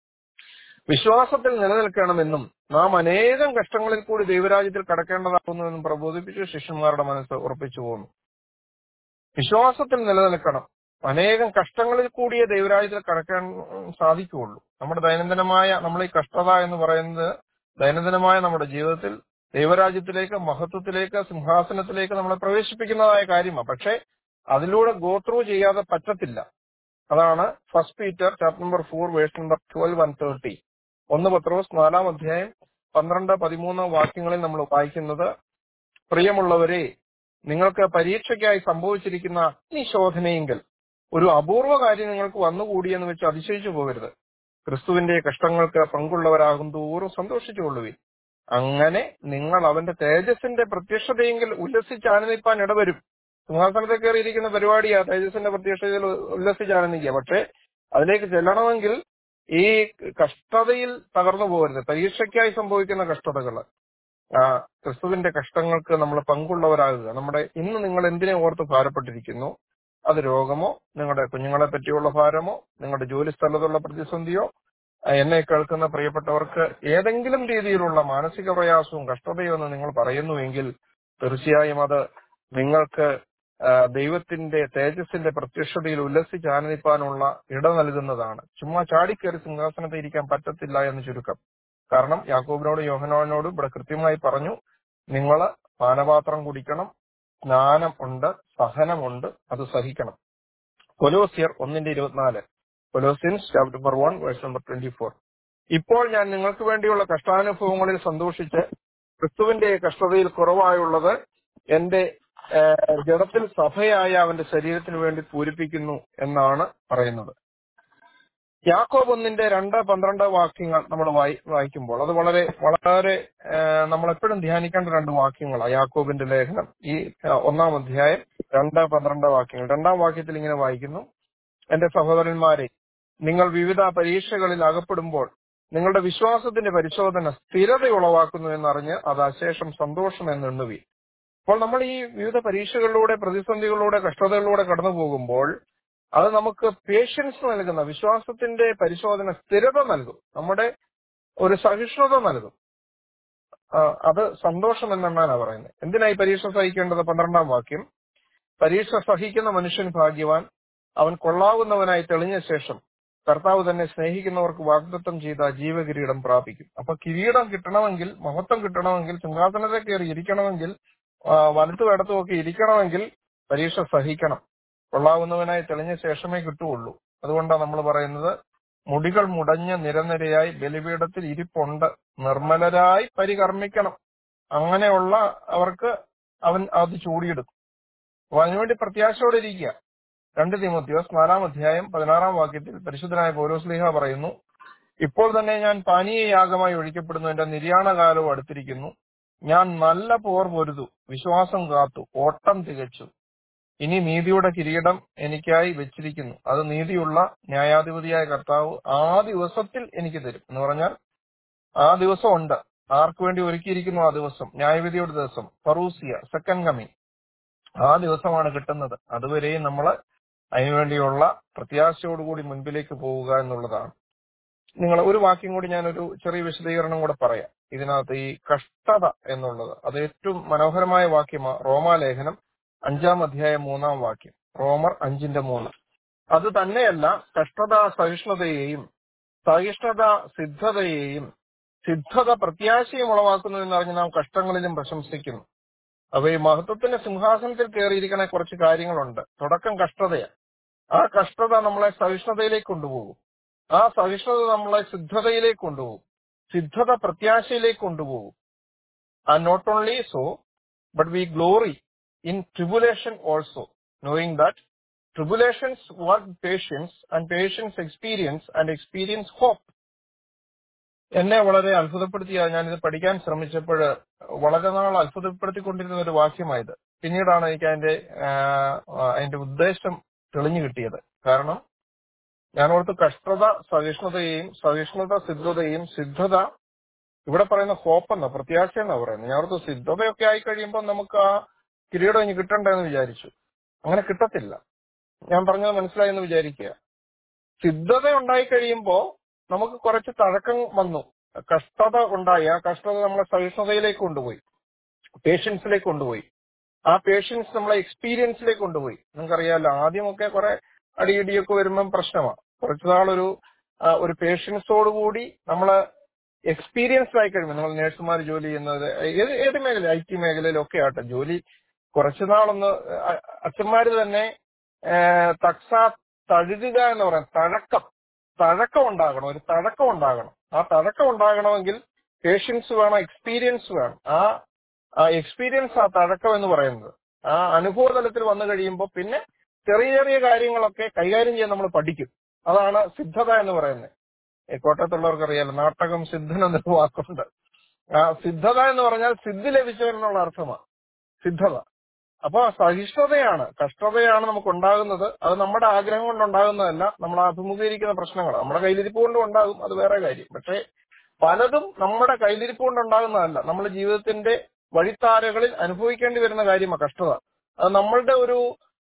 വിശ്വാസത്തിൽ നിലനിൽക്കണമെന്നും നാം അനേകം കഷ്ടങ്ങളിൽ കൂടി ദൈവരാജ്യത്തിൽ കടക്കേണ്ടതാകുന്നുവെന്നും പ്രബോധിപ്പിച്ചു ശിഷ്യന്മാരുടെ മനസ്സ് ഉറപ്പിച്ചു പോന്നു വിശ്വാസത്തിൽ നിലനിൽക്കണം അനേകം കഷ്ടങ്ങളിൽ കൂടിയേ ദൈവരാജ്യത്തിൽ കടക്കാൻ സാധിക്കുകയുള്ളൂ നമ്മുടെ ദൈനംദിനമായ നമ്മൾ ഈ കഷ്ടത എന്ന് പറയുന്നത് ദൈനംദിനമായ നമ്മുടെ ജീവിതത്തിൽ ദൈവരാജ്യത്തിലേക്ക് മഹത്വത്തിലേക്ക് സിംഹാസനത്തിലേക്ക് നമ്മളെ പ്രവേശിപ്പിക്കുന്നതായ കാര്യമാണ് പക്ഷെ അതിലൂടെ ഗോ ത്രൂ ചെയ്യാതെ പറ്റത്തില്ല അതാണ് First Peter chapter number four verse number twelve and thirty ഒന്ന് പത്രോസ് നാലാം അധ്യായം പന്ത്രണ്ട് പതിമൂന്ന് വാക്യങ്ങളിൽ നമ്മൾ വായിക്കുന്നത് പ്രിയമുള്ളവരെ നിങ്ങൾക്ക് പരീക്ഷയ്ക്കായി സംഭവിച്ചിരിക്കുന്ന അഗ്നിശോധനയെങ്കിൽ ഒരു അപൂർവ കാര്യം നിങ്ങൾക്ക് വന്നുകൂടിയെന്ന് വെച്ച് അതിശയിച്ചു പോകരുത് ക്രിസ്തുവിന്റെ കഷ്ടങ്ങൾക്ക് പങ്കുള്ളവരാകും തോറും സന്തോഷിച്ചുകൊള്ളുവിൻ അങ്ങനെ നിങ്ങൾ അവന്റെ തേജസ്സിന്റെ പ്രത്യക്ഷതയെങ്കിൽ ഉല്ലസിച്ചാനന്ദിപ്പാൻ ഇടവരും സിംഹാസനത്തെ കയറിയിരിക്കുന്ന പരിപാടിയാ തേജസ്സിന്റെ പ്രത്യക്ഷതയിൽ ഉല്ലസിച്ചാനന്ദിക്കുക പക്ഷെ അതിലേക്ക് ചെല്ലണമെങ്കിൽ ഈ കഷ്ടതയിൽ തകർന്നു പോകരുത് പരീക്ഷയ്ക്കായി സംഭവിക്കുന്ന കഷ്ടതകൾ ആ ക്രിസ്തുവിന്റെ കഷ്ടങ്ങൾക്ക് നമ്മൾ പങ്കുള്ളവരാകുക നമ്മുടെ ഇന്ന് നിങ്ങൾ എന്തിനെ ഓർത്ത് ഭാരപ്പെട്ടിരിക്കുന്നു അത് രോഗമോ നിങ്ങളുടെ കുഞ്ഞുങ്ങളെ പറ്റിയുള്ള ഭാരമോ നിങ്ങളുടെ ജോലി സ്ഥലത്തുള്ള പ്രതിസന്ധിയോ ആ, എന്നെ കേൾക്കുന്ന പ്രിയപ്പെട്ടവർക്ക് ഏതെങ്കിലും രീതിയിലുള്ള മാനസിക പ്രയാസവും കഷ്ടതയോ എന്ന് നിങ്ങൾ പറയുന്നുവെങ്കിൽ തീർച്ചയായും അത് നിങ്ങൾക്ക് ആ, ദൈവത്തിന്റെ തേജസ്സിന്റെ പ്രത്യക്ഷതയിൽ ഉല്ലസിച്ച് ആനന്ദിപ്പാനുള്ള ഇട നൽകുന്നതാണ് ചുമ്മാ ചാടിക്കയറി സിംഹാസനത്തിൽ ഇരിക്കാൻ പറ്റത്തില്ല എന്ന് ചുരുക്കം കാരണം യാക്കോബിനോടും യോഹനോനോടും ഇവിടെ കൃത്യമായി പറഞ്ഞു നിങ്ങൾ പാനപാത്രം കുടിക്കണം സ്നാനം ഉണ്ട് സഹനമുണ്ട് അത് സഹിക്കണം കൊലോസിയർ ഒന്നിന്റെ ഇരുപത്തിനാല് Colossians chapter number one verse number twenty four ഇപ്പോൾ ഞാൻ നിങ്ങൾക്ക് വേണ്ടിയുള്ള കഷ്ടാനുഭവങ്ങളിൽ സന്തോഷിച്ച് ക്രിസ്തുവിന്റെ കഷ്ടതയിൽ കുറവായുള്ളത് എന്റെ ഏഹ്, ജഡത്തിൽ സഭയായ അവന്റെ ശരീരത്തിന് വേണ്ടി പൂരിപ്പിക്കുന്നു എന്നാണ് പറയുന്നത് യാക്കോബ് ഒന്നിന്റെ രണ്ട് പന്ത്രണ്ട് വാക്യങ്ങൾ നമ്മൾ വായി വായിക്കുമ്പോൾ അത് വളരെ വളരെ ഏഹ്, നമ്മൾ എപ്പോഴും ധ്യാനിക്കേണ്ട രണ്ട് വാക്യങ്ങളാണ് യാക്കോബിന്റെ ലേഖനം ഈ ഏഹ്, ഒന്നാം അധ്യായം രണ്ട് പന്ത്രണ്ട് വാക്യങ്ങൾ രണ്ടാം വാക്യത്തിൽ ഇങ്ങനെ വായിക്കുന്നു എന്റെ സഹോദരന്മാരെ നിങ്ങൾ വിവിധ പരീക്ഷകളിൽ അകപ്പെടുമ്പോൾ നിങ്ങളുടെ വിശ്വാസത്തിന്റെ പരിശോധന സ്ഥിരത ഉളവാക്കുന്നു എന്നറിഞ്ഞ് അത് അശേഷം സന്തോഷം എന്ന് എണ്ണുവി അപ്പോൾ നമ്മൾ ഈ വിവിധ പരീക്ഷകളിലൂടെ പ്രതിസന്ധികളിലൂടെ കഷ്ടതകളിലൂടെ കടന്നു പോകുമ്പോൾ അത് നമുക്ക് പേഷ്യൻസ് നൽകുന്ന വിശ്വാസത്തിന്റെ പരിശോധന സ്ഥിരത നൽകും നമ്മുടെ ഒരു സഹിഷ്ണുത നൽകും ആ, അത് സന്തോഷം എന്നെണ്ണാനാ പറയുന്നത് എന്തിനാ ഈ പരീക്ഷ സഹിക്കേണ്ടത് പന്ത്രണ്ടാം വാക്യം പരീക്ഷ സഹിക്കുന്ന മനുഷ്യൻ ഭാഗ്യവാൻ അവൻ കൊള്ളാവുന്നവനായി തെളിഞ്ഞ ശേഷം കർത്താവ് തന്നെ സ്നേഹിക്കുന്നവർക്ക് വാഗ്ദത്തം ചെയ്ത ജീവകിരീടം പ്രാപിക്കും അപ്പൊ കിരീടം കിട്ടണമെങ്കിൽ മഹത്വം കിട്ടണമെങ്കിൽ സിംഹാസനത്തെ കയറി ഇരിക്കണമെങ്കിൽ ആ, വലത്തും ഇടത്തും ഒക്കെ ഇരിക്കണമെങ്കിൽ പരീക്ഷ സഹിക്കണം കൊള്ളാവുന്നവനായി തെളിഞ്ഞ ശേഷമേ കിട്ടുകയുള്ളൂ അതുകൊണ്ടാണ് നമ്മൾ പറയുന്നത് മുടികൾ മുടഞ്ഞ നിരനിരയായി ബലിപീഠത്തിൽ ഇരിപ്പുണ്ട് നിർമ്മലരായി പരികർമ്മിക്കണം അങ്ങനെയുള്ള അവർക്ക് അവൻ അത് ചൂടിയെടുക്കും അപ്പൊ അതിനുവേണ്ടി പ്രത്യാശയോടെ ഇരിക്കുക രണ്ട് തിമോത്തിയോസ് നാലാം അധ്യായം പതിനാറാം വാക്യത്തിൽ പരിശുദ്ധനായ പൗലോസ്ലിഹ പറയുന്നു ഇപ്പോൾ തന്നെ ഞാൻ പാനീയയാഗമായി ഒഴിക്കപ്പെടുന്നു എന്റെ നിര്യാണകാലവും അടുത്തിരിക്കുന്നു ഞാൻ നല്ല പോർ പൊരുതു വിശ്വാസം കാത്തു ഓട്ടം തികച്ചു ഇനി നീതിയുടെ കിരീടം എനിക്കായി വെച്ചിരിക്കുന്നു അത് നീതിയുള്ള ന്യായാധിപതിയായ കർത്താവ് ആ ദിവസത്തിൽ എനിക്ക് തരും എന്ന് പറഞ്ഞാൽ ആ ദിവസം ഉണ്ട് ആർക്കു വേണ്ടി ഒരുക്കിയിരിക്കുന്നു ആ ദിവസം ന്യായവിധിയുടെ ദിവസം ഫറൂസിയ സെക്കൻഡ് കമ്മിങ് ആ ദിവസമാണ് കിട്ടുന്നത് അതുവരെയും നമ്മൾ അതിനുവേണ്ടിയുള്ള പ്രത്യാശയോടുകൂടി മുൻപിലേക്ക് പോവുക എന്നുള്ളതാണ് നിങ്ങൾ ഒരു വാക്യം കൂടി ഞാനൊരു ചെറിയ വിശദീകരണം കൂടെ പറയാം ഇതിനകത്ത് ഈ കഷ്ടത എന്നുള്ളത് അത് ഏറ്റവും മനോഹരമായ വാക്യമാണ് റോമാലേഖനം അഞ്ചാം അധ്യായം മൂന്നാം വാക്യം റോമർ അഞ്ചിന്റെ മൂന്ന് അത് തന്നെയല്ല കഷ്ടത സഹിഷ്ണുതയെയും സഹിഷ്ണുത സിദ്ധതയെയും സിദ്ധത പ്രത്യാശയും ഉളവാക്കുന്നു എന്നറിഞ്ഞ് നാം കഷ്ടങ്ങളിലും പ്രശംസിക്കുന്നു അപ്പൊ ഈ മഹത്വത്തിന്റെ സിംഹാസനത്തിൽ കയറിയിരിക്കുന്ന കുറച്ച് കാര്യങ്ങളുണ്ട് തുടക്കം കഷ്ടതയാണ് ആ കഷ്ടത നമ്മളെ സഹിഷ്ണുതയിലേക്ക് കൊണ്ടുപോകും ആ സഹിഷ്ണുത നമ്മളെ സിദ്ധതയിലേക്ക് കൊണ്ടുപോകും സിദ്ധത പ്രത്യാശയിലേക്ക് കൊണ്ടുപോകും and not only so but we glory in tribulation also knowing that tribulations work patience and patience experience and experience hope എന്നെ വളരെ അത്ഭുതപ്പെടുത്തിയ ഞാനിത് പഠിക്കാൻ ശ്രമിച്ചപ്പോൾ വളരെ നാൾ അത്ഭുതപ്പെടുത്തിക്കൊണ്ടിരുന്ന ഒരു വാക്യമായത് പിന്നീടാണ് എനിക്ക് അതിന്റെ അതിന്റെ ഉദ്ദേശം തെളിഞ്ഞു കിട്ടിയത് കാരണം ഞാൻ ഓർത്ത് കഷ്ടത സഹിഷ്ണുതയെയും സഹിഷ്ണുത സിദ്ധതയും സിദ്ധത ഇവിടെ പറയുന്ന ഹോപ്പ് എന്ന പ്രത്യാശ എന്നാ പറയുന്നത് ഞാൻ ഓർത്ത് സിദ്ധതയൊക്കെ ആയി കഴിയുമ്പോൾ നമുക്ക് ആ കിരീടം ഇനി കിട്ടണ്ടെന്ന് വിചാരിച്ചു അങ്ങനെ കിട്ടത്തില്ല ഞാൻ പറഞ്ഞത് മനസ്സിലായെന്ന് വിചാരിക്കുക സിദ്ധത ഉണ്ടായി കഴിയുമ്പോ നമുക്ക് കുറച്ച് തഴക്കം വന്നു കഷ്ടത ഉണ്ടായി ആ കഷ്ടത നമ്മളെ സഹിഷ്ണുതയിലേക്ക് കൊണ്ടുപോയി പേഷ്യൻസിലേക്ക് കൊണ്ടുപോയി ആ പേഷ്യൻസ് നമ്മളെ എക്സ്പീരിയൻസിലേക്ക് കൊണ്ടുപോയി നിങ്ങൾക്കറിയാമല്ലോ ആദ്യമൊക്കെ കുറെ അടിയിടിയൊക്കെ വരുമ്പം പ്രശ്നമാണ് കുറച്ചു നാളൊരു ഒരു പേഷ്യൻസോടുകൂടി നമ്മള് എക്സ്പീരിയൻസ്ഡ് ആയി കഴിയുമ്പോൾ നമ്മൾ നേഴ്സുമാർ ജോലി ചെയ്യുന്നത് ഏത് ഏത് മേഖല ഐ ടി മേഖലയിലൊക്കെ ആട്ടെ ജോലി കുറച്ചു നാളൊന്ന് അച്ഛന്മാര് തന്നെ തക്സ തഴുകുക എന്ന് പറയാം തഴക്കം തഴക്കം ഉണ്ടാകണം ഒരു തഴക്കം ഉണ്ടാകണം ആ തഴക്കം ഉണ്ടാകണമെങ്കിൽ പേഷ്യൻസ് വേണം എക്സ്പീരിയൻസ് വേണം ആ ആ എക്സ്പീരിയൻസ് ആ തഴക്കം എന്ന് പറയുന്നത് ആ അനുഭവ തലത്തിൽ വന്നു കഴിയുമ്പോൾ പിന്നെ ചെറിയ ചെറിയ കാര്യങ്ങളൊക്കെ കൈകാര്യം ചെയ്യാൻ നമ്മൾ പഠിക്കും അതാണ് സിദ്ധത എന്ന് പറയുന്നത് കോട്ടയത്തുള്ളവർക്ക് അറിയാലോ നാട്ടകം സിദ്ധൻ എന്നൊരു വാക്കുണ്ട് ആ സിദ്ധത എന്ന് പറഞ്ഞാൽ സിദ്ധി ലഭിച്ചവരെന്നുള്ള അർത്ഥമാണ് സിദ്ധത അപ്പൊ സഹിഷ്ണുതയാണ് കഷ്ടതയാണ് നമുക്ക് ഉണ്ടാകുന്നത് അത് നമ്മുടെ ആഗ്രഹം കൊണ്ട് ഉണ്ടാകുന്നതല്ല നമ്മൾ അഭിമുഖീകരിക്കുന്ന പ്രശ്നങ്ങൾ നമ്മുടെ കയ്യിലിരിപ്പ് കൊണ്ടും ഉണ്ടാകും അത് വേറെ കാര്യം പക്ഷേ പലതും നമ്മുടെ കയ്യിലിരിപ്പ് കൊണ്ട് ഉണ്ടാകുന്നതല്ല നമ്മൾ ജീവിതത്തിന്റെ വഴിത്താരകളിൽ അനുഭവിക്കേണ്ടി വരുന്ന കാര്യമാണ് കഷ്ടത അത് നമ്മളുടെ ഒരു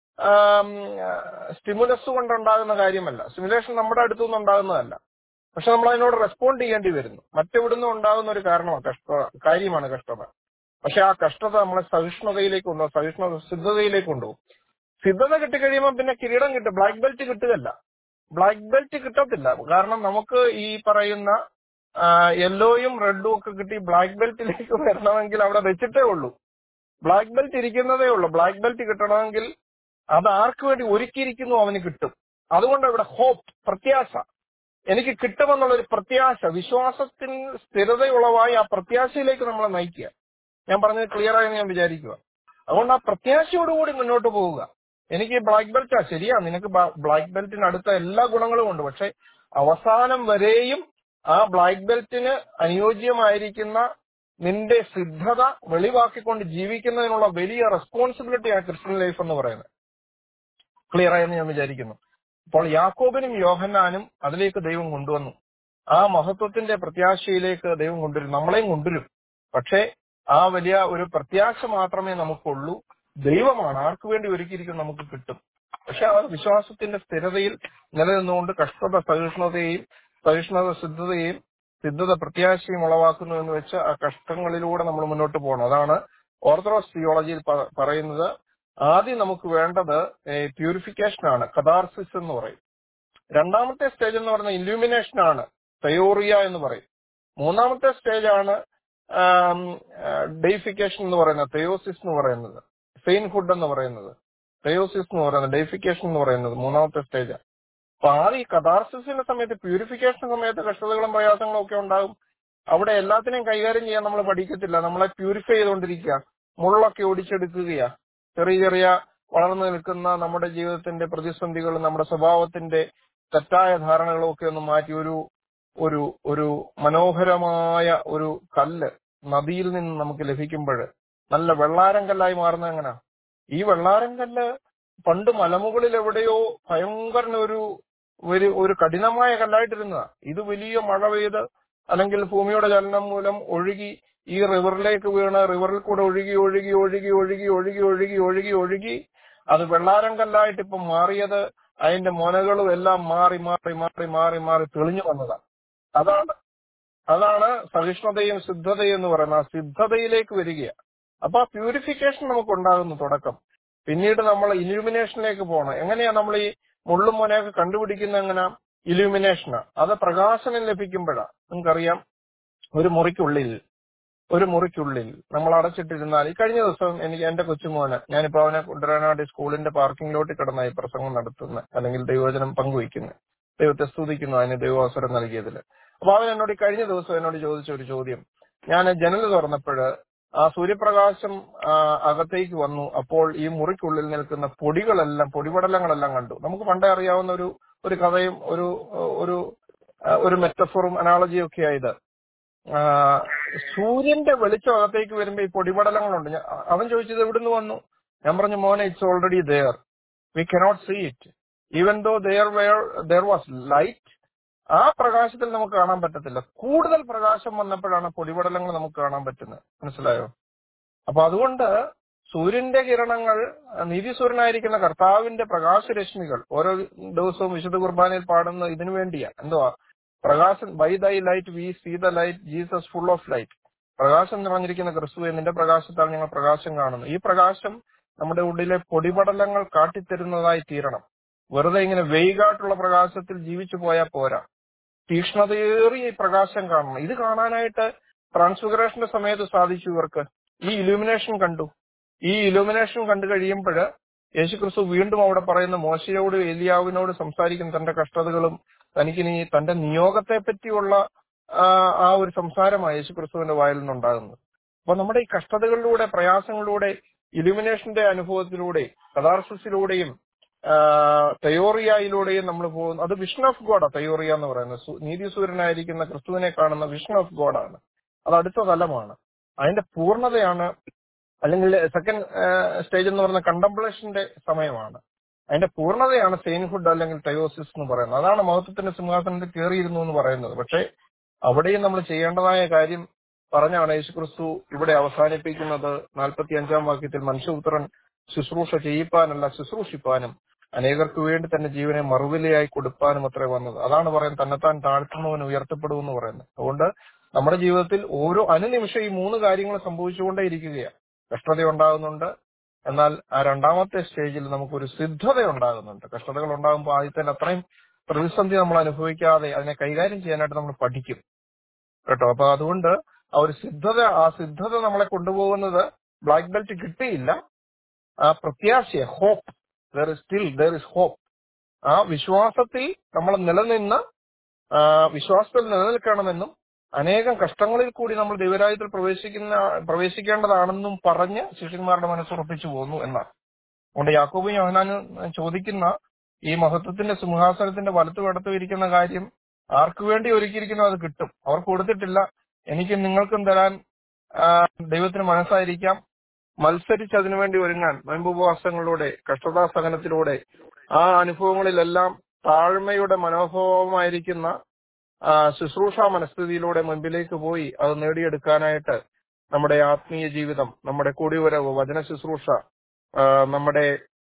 സ്റ്റിമുലസ് കൊണ്ടുണ്ടാകുന്ന കാര്യമല്ല സ്റ്റിമുലേഷൻ നമ്മുടെ അടുത്തു നിന്ന് ഉണ്ടാകുന്നതല്ല പക്ഷെ നമ്മൾ അതിനോട് റെസ്പോണ്ട് ചെയ്യേണ്ടി വരുന്നു മറ്റെവിടുന്ന് ഉണ്ടാകുന്ന ഒരു കാരണമാണ് കഷ്ടത കാര്യമാണ് കഷ്ടത പക്ഷെ ആ കഷ്ടത നമ്മളെ സഹിഷ്ണുതയിലേക്ക് കൊണ്ടുപോകും സഹിഷ്ണുത സിദ്ധതയിലേക്ക് കൊണ്ടുപോകും സിദ്ധത കിട്ടിക്കഴിയുമ്പോൾ പിന്നെ കിരീടം കിട്ടും ബ്ലാക്ക് ബെൽറ്റ് കിട്ടുകയല്ല ബ്ലാക്ക് ബെൽറ്റ് കിട്ടത്തില്ല കാരണം നമുക്ക് ഈ പറയുന്ന യെല്ലോയും റെഡും ഒക്കെ കിട്ടി ബ്ലാക്ക് ബെൽറ്റിലേക്ക് വരണമെങ്കിൽ അവിടെ വെച്ചിട്ടേ ഉള്ളൂ ബ്ലാക്ക് ബെൽറ്റ് ഇരിക്കുന്നതേ ഉള്ളൂ ബ്ലാക്ക് ബെൽറ്റ് കിട്ടണമെങ്കിൽ അത് ആർക്ക് വേണ്ടി ഒരുക്കിയിരിക്കുന്നു അവന് കിട്ടും അതുകൊണ്ട് ഇവിടെ ഹോപ്പ് പ്രത്യാശ എനിക്ക് കിട്ടുമെന്നുള്ള ഒരു പ്രത്യാശ വിശ്വാസത്തിന് സ്ഥിരതയുളവായി ആ പ്രത്യാശയിലേക്ക് നമ്മളെ നയിക്കുക ഞാൻ പറഞ്ഞത് ക്ലിയർ ആയെന്ന് ഞാൻ വിചാരിക്കുക അതുകൊണ്ട് ആ പ്രത്യാശയോടുകൂടി മുന്നോട്ട് പോവുക എനിക്ക് ബ്ലാക്ക് ബെൽറ്റാ ശരിയാ നിനക്ക് ബ്ലാക്ക് ബെൽറ്റിന് അടുത്ത എല്ലാ ഗുണങ്ങളും ഉണ്ട് പക്ഷെ അവസാനം വരെയും ആ ബ്ലാക്ക് ബെൽറ്റിന് അനുയോജ്യമായിരിക്കുന്ന നിന്റെ സിദ്ധത വെളിവാക്കിക്കൊണ്ട് ജീവിക്കുന്നതിനുള്ള വലിയ റെസ്പോൺസിബിലിറ്റിയാണ് ക്രിസ്ത്യൻ ലൈഫ് എന്ന് പറയുന്നത് ക്ലിയർ ആയെന്ന് ഞാൻ വിചാരിക്കുന്നു അപ്പോൾ യാക്കോബിനും യോഹന്നാനും അതിലേക്ക് ദൈവം കൊണ്ടുവന്നു ആ മഹത്വത്തിന്റെ പ്രത്യാശയിലേക്ക് ദൈവം കൊണ്ടുവരും നമ്മളെയും കൊണ്ടുവരും പക്ഷേ ആ വലിയ ഒരു പ്രത്യാശ മാത്രമേ നമുക്കുള്ളൂ ദൈവമാണ് ആർക്ക് വേണ്ടി ഒരുക്കിയിരിക്കും നമുക്ക് കിട്ടും പക്ഷെ ആ വിശ്വാസത്തിന്റെ സ്ഥിരതയിൽ നിലനിന്നുകൊണ്ട് കഷ്ടത സഹിഷ്ണുതയെയും സഹിഷ്ണുത സിദ്ധതയെയും സിദ്ധത പ്രത്യാശയും ഉളവാക്കുന്നു എന്ന് വെച്ച് ആ കഷ്ടങ്ങളിലൂടെ നമ്മൾ മുന്നോട്ട് പോകണം അതാണ് ഓർത്തഡോക്സ് തിയോളജിയിൽ പറയുന്നത് ആദ്യം നമുക്ക് വേണ്ടത് പ്യൂരിഫിക്കേഷൻ ആണ് കഥാർസിസ് എന്ന് പറയും രണ്ടാമത്തെ സ്റ്റേജ് എന്ന് പറയുന്നത് ഇല്യൂമിനേഷൻ ആണ് തയോറിയ എന്ന് പറയും മൂന്നാമത്തെ സ്റ്റേജ് ആണ് ഡെയിഫിക്കേഷൻ എന്ന് പറയുന്നത് തെയോസിസ് എന്ന് പറയുന്നത് സെയിൻഹുഡ് എന്ന് പറയുന്നത് തെയോസിസ് എന്ന് പറയുന്നത് ഡെയിഫിക്കേഷൻ എന്ന് പറയുന്നത് മൂന്നാമത്തെ സ്റ്റേജ് അപ്പൊ ആദ്യം ഈ കഥാർസിസിന്റെ സമയത്ത് പ്യൂരിഫിക്കേഷൻ സമയത്ത് കഷ്ടതകളും പ്രയാസങ്ങളും ഒക്കെ ഉണ്ടാകും അവിടെ എല്ലാത്തിനെയും കൈകാര്യം ചെയ്യാൻ നമ്മൾ പഠിക്കത്തില്ല നമ്മളെ പ്യൂരിഫൈ ചെയ്തുകൊണ്ടിരിക്കുക മുള്ളൊക്കെ ഒടിച്ചെടുക്കുകയാ ചെറിയ ചെറിയ വളർന്നു നിൽക്കുന്ന നമ്മുടെ ജീവിതത്തിന്റെ പ്രതിസന്ധികളും നമ്മുടെ സ്വഭാവത്തിന്റെ തെറ്റായ ധാരണകളും ഒക്കെ ഒന്ന് മാറ്റി ഒരു ഒരു ഒരു മനോഹരമായ ഒരു കല്ല് നദിയിൽ നിന്ന് നമുക്ക് ലഭിക്കുമ്പോൾ നല്ല വെള്ളാരം കല്ലായി മാറുന്നത് എങ്ങനാ ഈ വെള്ളാരം കല്ല് പണ്ട് മലമുകളിൽ എവിടെയോ ഭയങ്കര ഒരു ഒരു ഒരു കഠിനമായ കല്ലായിട്ടിരുന്നതാ ഇത് വലിയ മഴ പെയ്ത് അല്ലെങ്കിൽ ഭൂമിയുടെ ചലനം മൂലം ഒഴുകി ഈ റിവറിലേക്ക് വീണ് റിവറിൽ കൂടെ ഒഴുകി ഒഴുകി ഒഴുകി ഒഴുകി ഒഴുകി ഒഴുകി ഒഴുകി ഒഴുകി അത് വെള്ളാരം കല്ലായിട്ട് ഇപ്പൊ മാറിയത് അതിന്റെ മുനകളും എല്ലാം മാറി മാറി മാറി മാറി മാറി തെളിഞ്ഞു വന്നതാണ് അതാണ് അതാണ് സഹിഷ്ണുതയും സിദ്ധതയും എന്ന് പറയുന്നത് ആ സിദ്ധതയിലേക്ക് വരികയാണ് അപ്പൊ ആ പ്യൂരിഫിക്കേഷൻ നമുക്ക് ഉണ്ടാകുന്നു തുടക്കം പിന്നീട് നമ്മൾ ഇലുമിനേഷനിലേക്ക് പോകണം എങ്ങനെയാ നമ്മൾ ഈ മുള്ളും മുനയൊക്കെ കണ്ടുപിടിക്കുന്ന എങ്ങനെ ഇലുമിനേഷന് അത് പ്രകാശനം ലഭിക്കുമ്പോഴാണ് നിങ്ങൾക്കറിയാം ഒരു മുറിക്കുള്ളിൽ ഒരു മുറിക്കുള്ളിൽ നമ്മൾ അടച്ചിട്ടിരുന്നാൽ ഈ കഴിഞ്ഞ ദിവസം എനിക്ക് എന്റെ കൊച്ചുമോന് ഞാനിപ്പോ അവനെ കൊണ്ടുവരാനായിട്ട് സ്കൂളിന്റെ പാർക്കിംഗ് ലോട്ടിൽ കിടന്നായി പ്രസംഗം നടത്തുന്നത് അല്ലെങ്കിൽ ദൈവവചനം പങ്കുവയ്ക്കുന്നത് ദൈവത്തെ സ്തുതിക്കുന്നു അതിന് ദൈവം അവസരം നൽകിയതിൽ അപ്പൊ അവൻ എന്നോട് ഈ കഴിഞ്ഞ ദിവസം എന്നോട് ചോദിച്ച ഒരു ചോദ്യം ഞാൻ ജനൽ തുറന്നപ്പോൾ ആ സൂര്യപ്രകാശം ആ, അകത്തേക്ക് വന്നു അപ്പോൾ ഈ മുറിക്കുള്ളിൽ നിൽക്കുന്ന പൊടികളെല്ലാം പൊടിപടലങ്ങളെല്ലാം കണ്ടു നമുക്ക് പണ്ടേ അറിയാവുന്ന ഒരു ഒരു കഥയും ഒരു ഒരു ആ, ഒരു മെറ്റഫോറും അനാളജിയും ഒക്കെ ആയത് ആ, സൂര്യന്റെ വെളിച്ചം അകത്തേക്ക് വരുമ്പോ ഈ പൊടിപടലങ്ങളുണ്ട് ഞാൻ- അവൻ ചോദിച്ചത് എവിടുന്ന് വന്നു ഞാൻ പറഞ്ഞു മോനെ it's already there we cannot see it even though there where there was light ആ പ്രകാശത്തിൽ നമുക്ക് കാണാൻ പറ്റത്തില്ല കൂടുതൽ പ്രകാശം വന്നപ്പോഴാണ് പൊടിപടലങ്ങൾ നമുക്ക് കാണാൻ പറ്റുന്നത് മനസ്സിലായോ അപ്പൊ അതുകൊണ്ട് സൂര്യന്റെ കിരണങ്ങൾ നീതിസൂര്യനായിരിക്കുന്ന കർത്താവിന്റെ പ്രകാശരശ്മികൾ ഓരോ ദിവസവും വിശുദ്ധ കുർബാനയിൽ പാടുന്ന ഇതിനു വേണ്ടിയാ എന്തുവാ പ്രകാശം by thy light we see the light Jesus full of light പ്രകാശം നിറഞ്ഞിരിക്കുന്ന ക്രിസ്തു നിന്റെ പ്രകാശത്താൽ ഞങ്ങൾ പ്രകാശം കാണുന്നു ഈ പ്രകാശം നമ്മുടെ ഉള്ളിലെ പൊടിപടലങ്ങൾ കാട്ടിത്തരുന്നതായി തീരണം വെറുതെ ഇങ്ങനെ വെയ്കാട്ടുള്ള പ്രകാശത്തിൽ ജീവിച്ചു പോയാൽ പോരാ തീക്ഷ്ണതയേറിയ ഈ പ്രകാശം കാണണം ഇത് കാണാനായിട്ട് ട്രാൻസ്ഫിഗറേഷന്റെ സമയത്ത് സാധിച്ചു ഇവർക്ക് ഈ ഇലുമിനേഷൻ കണ്ടു ഈ ഇലുമിനേഷൻ കണ്ടു കഴിയുമ്പോൾ യേശുക്രിസ്തു വീണ്ടും അവിടെ പറയുന്ന മോശയോട് എലിയാവിനോട് സംസാരിക്കുന്ന തന്റെ കഷ്ടതകളും തനിക്കിനി തന്റെ നിയോഗത്തെ പറ്റിയുള്ള ആ, ആ ഒരു സംസാരമാണ് യേശുക്രിസ്തുവിന്റെ വായിൽ നിന്നുണ്ടാകുന്നത് അപ്പൊ നമ്മുടെ ഈ കഷ്ടതകളിലൂടെ പ്രയാസങ്ങളിലൂടെ ഇലുമിനേഷന്റെ അനുഭവത്തിലൂടെ കഥാർസിലൂടെയും തയോറിയയിലൂടെയും നമ്മൾ പോകുന്നു അത് വിഷൻ ഓഫ് ഗോഡാ തയോറിയ എന്ന് പറയുന്നത് സു- നീതിസൂര്യനായിരിക്കുന്ന ക്രിസ്തുവിനെ കാണുന്ന വിഷൻ ഓഫ് ഗോഡാണ് അത് അടുത്ത തലമാണ് അതിന്റെ പൂർണ്ണതയാണ് അല്ലെങ്കിൽ സെക്കൻഡ് സ്റ്റേജ് എന്ന് പറയുന്ന കണ്ടംപ്ലേഷന്റെ സമയമാണ് അതിന്റെ പൂർണ്ണതയാണ് സെയിൻഹുഡ് അല്ലെങ്കിൽ തയോസിസ് എന്ന് പറയുന്നത് അതാണ് മഹത്വത്തിന്റെ സിംഹാസനത്തിൽ കയറിയിരുന്നു എന്ന് പറയുന്നത് പക്ഷേ അവിടെയും നമ്മൾ ചെയ്യേണ്ടതായ കാര്യം പറഞ്ഞാണ് യേശുക്രിസ്തു ഇവിടെ അവസാനിപ്പിക്കുന്നത് നാൽപ്പത്തി അഞ്ചാം വാക്യത്തിൽ മനുഷ്യപുത്രൻ ശുശ്രൂഷ ചെയ്യിപ്പാനല്ല ശുശ്രൂഷിപ്പാനും അനേകർക്ക് വേണ്ടി തന്നെ ജീവനെ മറുവിലയായി കൊടുപ്പാനും അത്രേ വന്നത് അതാണ് പറയുന്നത് തന്നെത്താൻ താഴ്ത്തുന്നവൻ ഉയർത്തപ്പെടുമെന്ന് പറയുന്നത് അതുകൊണ്ട് നമ്മുടെ ജീവിതത്തിൽ ഓരോ അനുനിമിഷം ഈ മൂന്ന് കാര്യങ്ങൾ സംഭവിച്ചുകൊണ്ടേ ഇരിക്കുകയാണ് കഷ്ടത ഉണ്ടാകുന്നുണ്ട് എന്നാൽ ആ രണ്ടാമത്തെ സ്റ്റേജിൽ നമുക്കൊരു സിദ്ധത ഉണ്ടാകുന്നുണ്ട് കഷ്ടതകൾ ഉണ്ടാകുമ്പോൾ ആദ്യത്തെ അത്രയും പ്രതിസന്ധി നമ്മൾ അനുഭവിക്കാതെ അതിനെ കൈകാര്യം ചെയ്യാനായിട്ട് നമ്മൾ പഠിക്കും കേട്ടോ അപ്പൊ അതുകൊണ്ട് ആ ഒരു സിദ്ധത ആ സിദ്ധത നമ്മളെ കൊണ്ടുപോകുന്നത് ബ്ലാക്ക് ബെൽറ്റ് കിട്ടിയില്ല ആ പ്രത്യാശയ hope there is still there is hope ആ വിശ്വാസത്തിൽ നമ്മൾ നിലനിന്ന് ആ, വിശ്വാസത്തിൽ നിലനിൽക്കണമെന്നും അനേകം കഷ്ടങ്ങളിൽ കൂടി നമ്മൾ ദൈവരാജ്യത്തിൽ പ്രവേശിക്കുന്ന പ്രവേശിക്കേണ്ടതാണെന്നും പറഞ്ഞ് ശിഷ്യന്മാരുടെ മനസ്സുറപ്പിച്ചു പോന്നു എന്നാണ് അതുകൊണ്ട് യാക്കോബും യോഹനാനും ചോദിക്കുന്ന ഈ മഹത്വത്തിന്റെ സിംഹാസനത്തിന്റെ വലത്തു കടത്തു ഇരിക്കുന്ന കാര്യം ആർക്കു വേണ്ടി ഒരുക്കിയിരിക്കുന്നു അത് കിട്ടും അവർക്ക് കൊടുത്തിട്ടില്ല എനിക്ക് നിങ്ങൾക്കും തരാൻ ആ, ദൈവത്തിന് മനസ്സായിരിക്കാം മത്സരിച്ച് അതിനുവേണ്ടി ഒരുങ്ങാൻ നോയമ്പുപവാസങ്ങളിലൂടെ കഷ്ടതാ സഹനത്തിലൂടെ ആ അനുഭവങ്ങളിലെല്ലാം താഴ്മയുടെ മനോഭാവമായിരിക്കുന്ന ആ, ശുശ്രൂഷ മനസ്ഥിതിയിലൂടെ മുൻപിലേക്ക് പോയി അത് നേടിയെടുക്കാനായിട്ട് നമ്മുടെ ആത്മീയ ജീവിതം നമ്മുടെ കൂടിവരവ് വചന ശുശ്രൂഷ ആ, നമ്മുടെ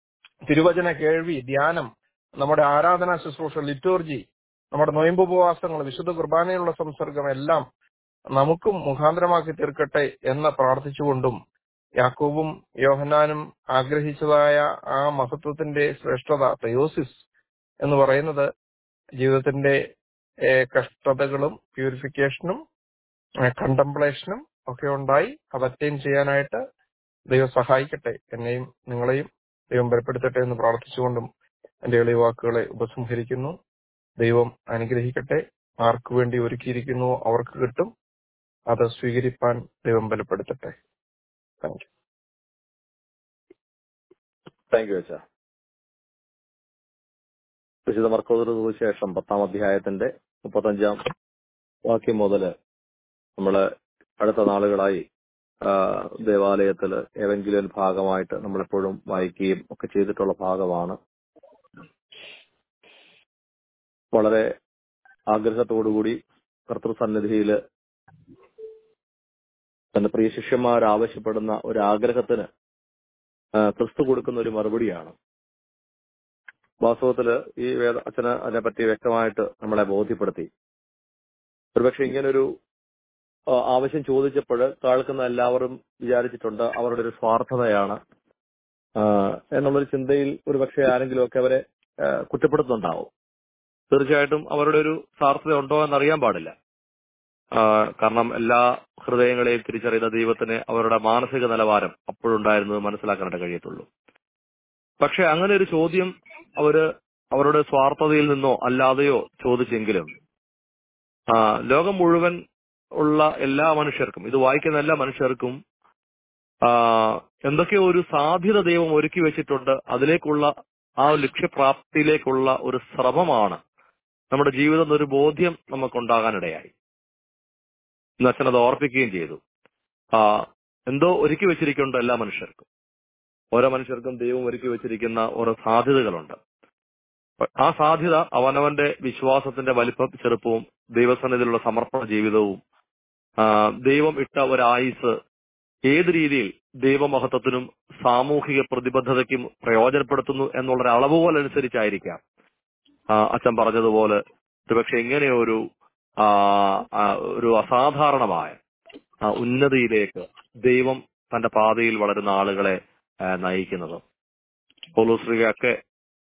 തിരുവചന കേൾവി ധ്യാനം നമ്മുടെ ആരാധനാ ശുശ്രൂഷ ലിറ്റോർജി നമ്മുടെ നോയമ്പുപവാസങ്ങൾ വിശുദ്ധ കുർബാനയിലുള്ള സംസർഗം എല്ലാം നമുക്കും മുഖാന്തരമാക്കി തീർക്കട്ടെ എന്ന് പ്രാർത്ഥിച്ചുകൊണ്ടും യാക്കോബും യോഹന്നാനും ആഗ്രഹിച്ചതായ ആ മഹത്വത്തിന്റെ ശ്രേഷ്ഠത തയോസിസ് എന്ന് പറയുന്നത് ജീവിതത്തിന്റെ ഏഹ്, കഷ്ടതകളും പ്യൂരിഫിക്കേഷനും കണ്ടംപ്ലേഷനും ഒക്കെ ഉണ്ടായി അത് അറ്റൈൻ ചെയ്യാനായിട്ട് ദൈവം സഹായിക്കട്ടെ എന്നെയും നിങ്ങളെയും ദൈവം ബലപ്പെടുത്തട്ടെ എന്ന് പ്രാർത്ഥിച്ചുകൊണ്ടും എന്റെ എളിയ വാക്കുകളെ ഉപസംഹരിക്കുന്നു ദൈവം അനുഗ്രഹിക്കട്ടെ ആർക്കു വേണ്ടി ഒരുക്കിയിരിക്കുന്നു അവർക്ക് കിട്ടും അത് സ്വീകരിപ്പാൻ ദൈവം ബലപ്പെടുത്തട്ടെ താങ്ക് യു താങ്ക് യു അച്ഛ വിശുദ്ധ മർക്കോദർ സുവിശേഷം പത്താം അധ്യായത്തിന്റെ മുപ്പത്തഞ്ചാം വാക്യം മുതല് നമ്മള് അടുത്ത നാളുകളായി ആ, ദേവാലയത്തില് ഏതെങ്കിലും ഒരു ഭാഗമായിട്ട് നമ്മളെപ്പോഴും വായിക്കുകയും ഒക്കെ ചെയ്തിട്ടുള്ള ഭാഗമാണ് വളരെ ആഗ്രഹത്തോടുകൂടി കർത്തൃസന്നിധിയില് തന്റെ പ്രിയ ശിഷ്യന്മാർ ആവശ്യപ്പെടുന്ന ഒരു ആഗ്രഹത്തിന് ആ, ക്രിസ്തു കൊടുക്കുന്ന ഒരു മറുപടിയാണ് വാസ്തവത്തില് ഈ വേദ അച്ഛന് അതിനെപ്പറ്റി വ്യക്തമായിട്ട് നമ്മളെ ബോധ്യപ്പെടുത്തി ഒരുപക്ഷെ ഇങ്ങനൊരു ആ, ആവശ്യം ചോദിച്ചപ്പോൾ കേൾക്കുന്ന എല്ലാവരും വിചാരിച്ചിട്ടുണ്ട് അവരുടെ ഒരു സ്വാർത്ഥതയാണ് ആ, എന്നുള്ളൊരു ചിന്തയിൽ ഒരുപക്ഷെ ആരെങ്കിലും ഒക്കെ അവരെ ആ, കുറ്റപ്പെടുത്തുന്നുണ്ടാവും തീർച്ചയായിട്ടും അവരുടെ ഒരു സ്വാർത്ഥത ഉണ്ടോ എന്നറിയാൻ പാടില്ല ആ, കാരണം എല്ലാ ഹൃദയങ്ങളെയും തിരിച്ചറിയുന്ന ദൈവത്തിന് അവരുടെ മാനസിക നിലവാരം അപ്പോഴുണ്ടായിരുന്നത് മനസ്സിലാക്കാനായിട്ട് കഴിയത്തുള്ളൂ പക്ഷെ അങ്ങനെ ഒരു ചോദ്യം അവര് അവരുടെ സ്വാർത്ഥതയിൽ നിന്നോ അല്ലാതെയോ ചോദിച്ചെങ്കിലും ആ, ലോകം മുഴുവൻ ഉള്ള എല്ലാ മനുഷ്യർക്കും ഇത് വായിക്കുന്ന എല്ലാ മനുഷ്യർക്കും ആ, എന്തൊക്കെയോ ഒരു സാധ്യത ദൈവം ഒരുക്കി വെച്ചിട്ടുണ്ട് അതിലേക്കുള്ള ആ ലക്ഷ്യപ്രാപ്തിയിലേക്കുള്ള ഒരു ശ്രമമാണ് നമ്മുടെ ജീവിതം എന്നൊരു ബോധ്യം നമുക്കുണ്ടാകാനിടയായി ഇന്ന് അച്ഛൻ അത് ഓർപ്പിക്കുകയും ചെയ്തു ആ എന്തോ ഒരുക്കി വെച്ചിരിക്കുന്നുണ്ട് എല്ലാ മനുഷ്യർക്കും ഓരോ മനുഷ്യർക്കും ദൈവം ഒരുക്കി വെച്ചിരിക്കുന്ന ഓരോ സാധ്യതകളുണ്ട് ആ സാധ്യത അവനവന്റെ വിശ്വാസത്തിന്റെ വലിപ്പം ചെറുപ്പവും ദൈവസന്നിധിയിലുള്ള സമർപ്പണ ജീവിതവും ആ, ദൈവം ഇട്ട ഒരു ആയുസ് ഏത് രീതിയിൽ ദൈവമഹത്വത്തിനും സാമൂഹിക പ്രതിബദ്ധതയ്ക്കും പ്രയോജനപ്പെടുത്തുന്നു എന്നുള്ളൊരു അളവുകോൽ അനുസരിച്ചായിരിക്കാം ആ, അച്ഛൻ പറഞ്ഞതുപോലെ ഒരുപക്ഷെ ഇങ്ങനെയൊരു ആ, ആ, ഒരു അസാധാരണമായ ആ, ഉന്നതിയിലേക്ക് ദൈവം തന്റെ പാതയിൽ വളരുന്ന ആളുകളെ ആ, നയിക്കുന്നത് പൗലോസ്ലിയൊക്കെ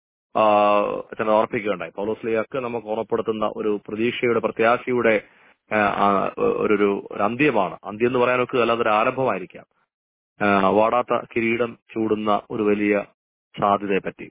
അച്ഛനെ ഓർപ്പിക്കുകയുണ്ടായി പൗലോസ്ലിയൊക്കെ നമുക്ക് ഓർമ്മപ്പെടുത്തുന്ന ഒരു പ്രതീക്ഷയുടെ പ്രത്യാശയുടെ ആ, ആ, ഒരു ഒരു ഒരു അന്ത്യമാണ് അന്ത്യം എന്ന് പറയാനൊക്കെ അല്ലാതെ ഒരു ആരംഭമായിരിക്കാം ആ, വാടാത്ത കിരീടം ചൂടുന്ന ഒരു വലിയ സാധ്യതയെ പറ്റി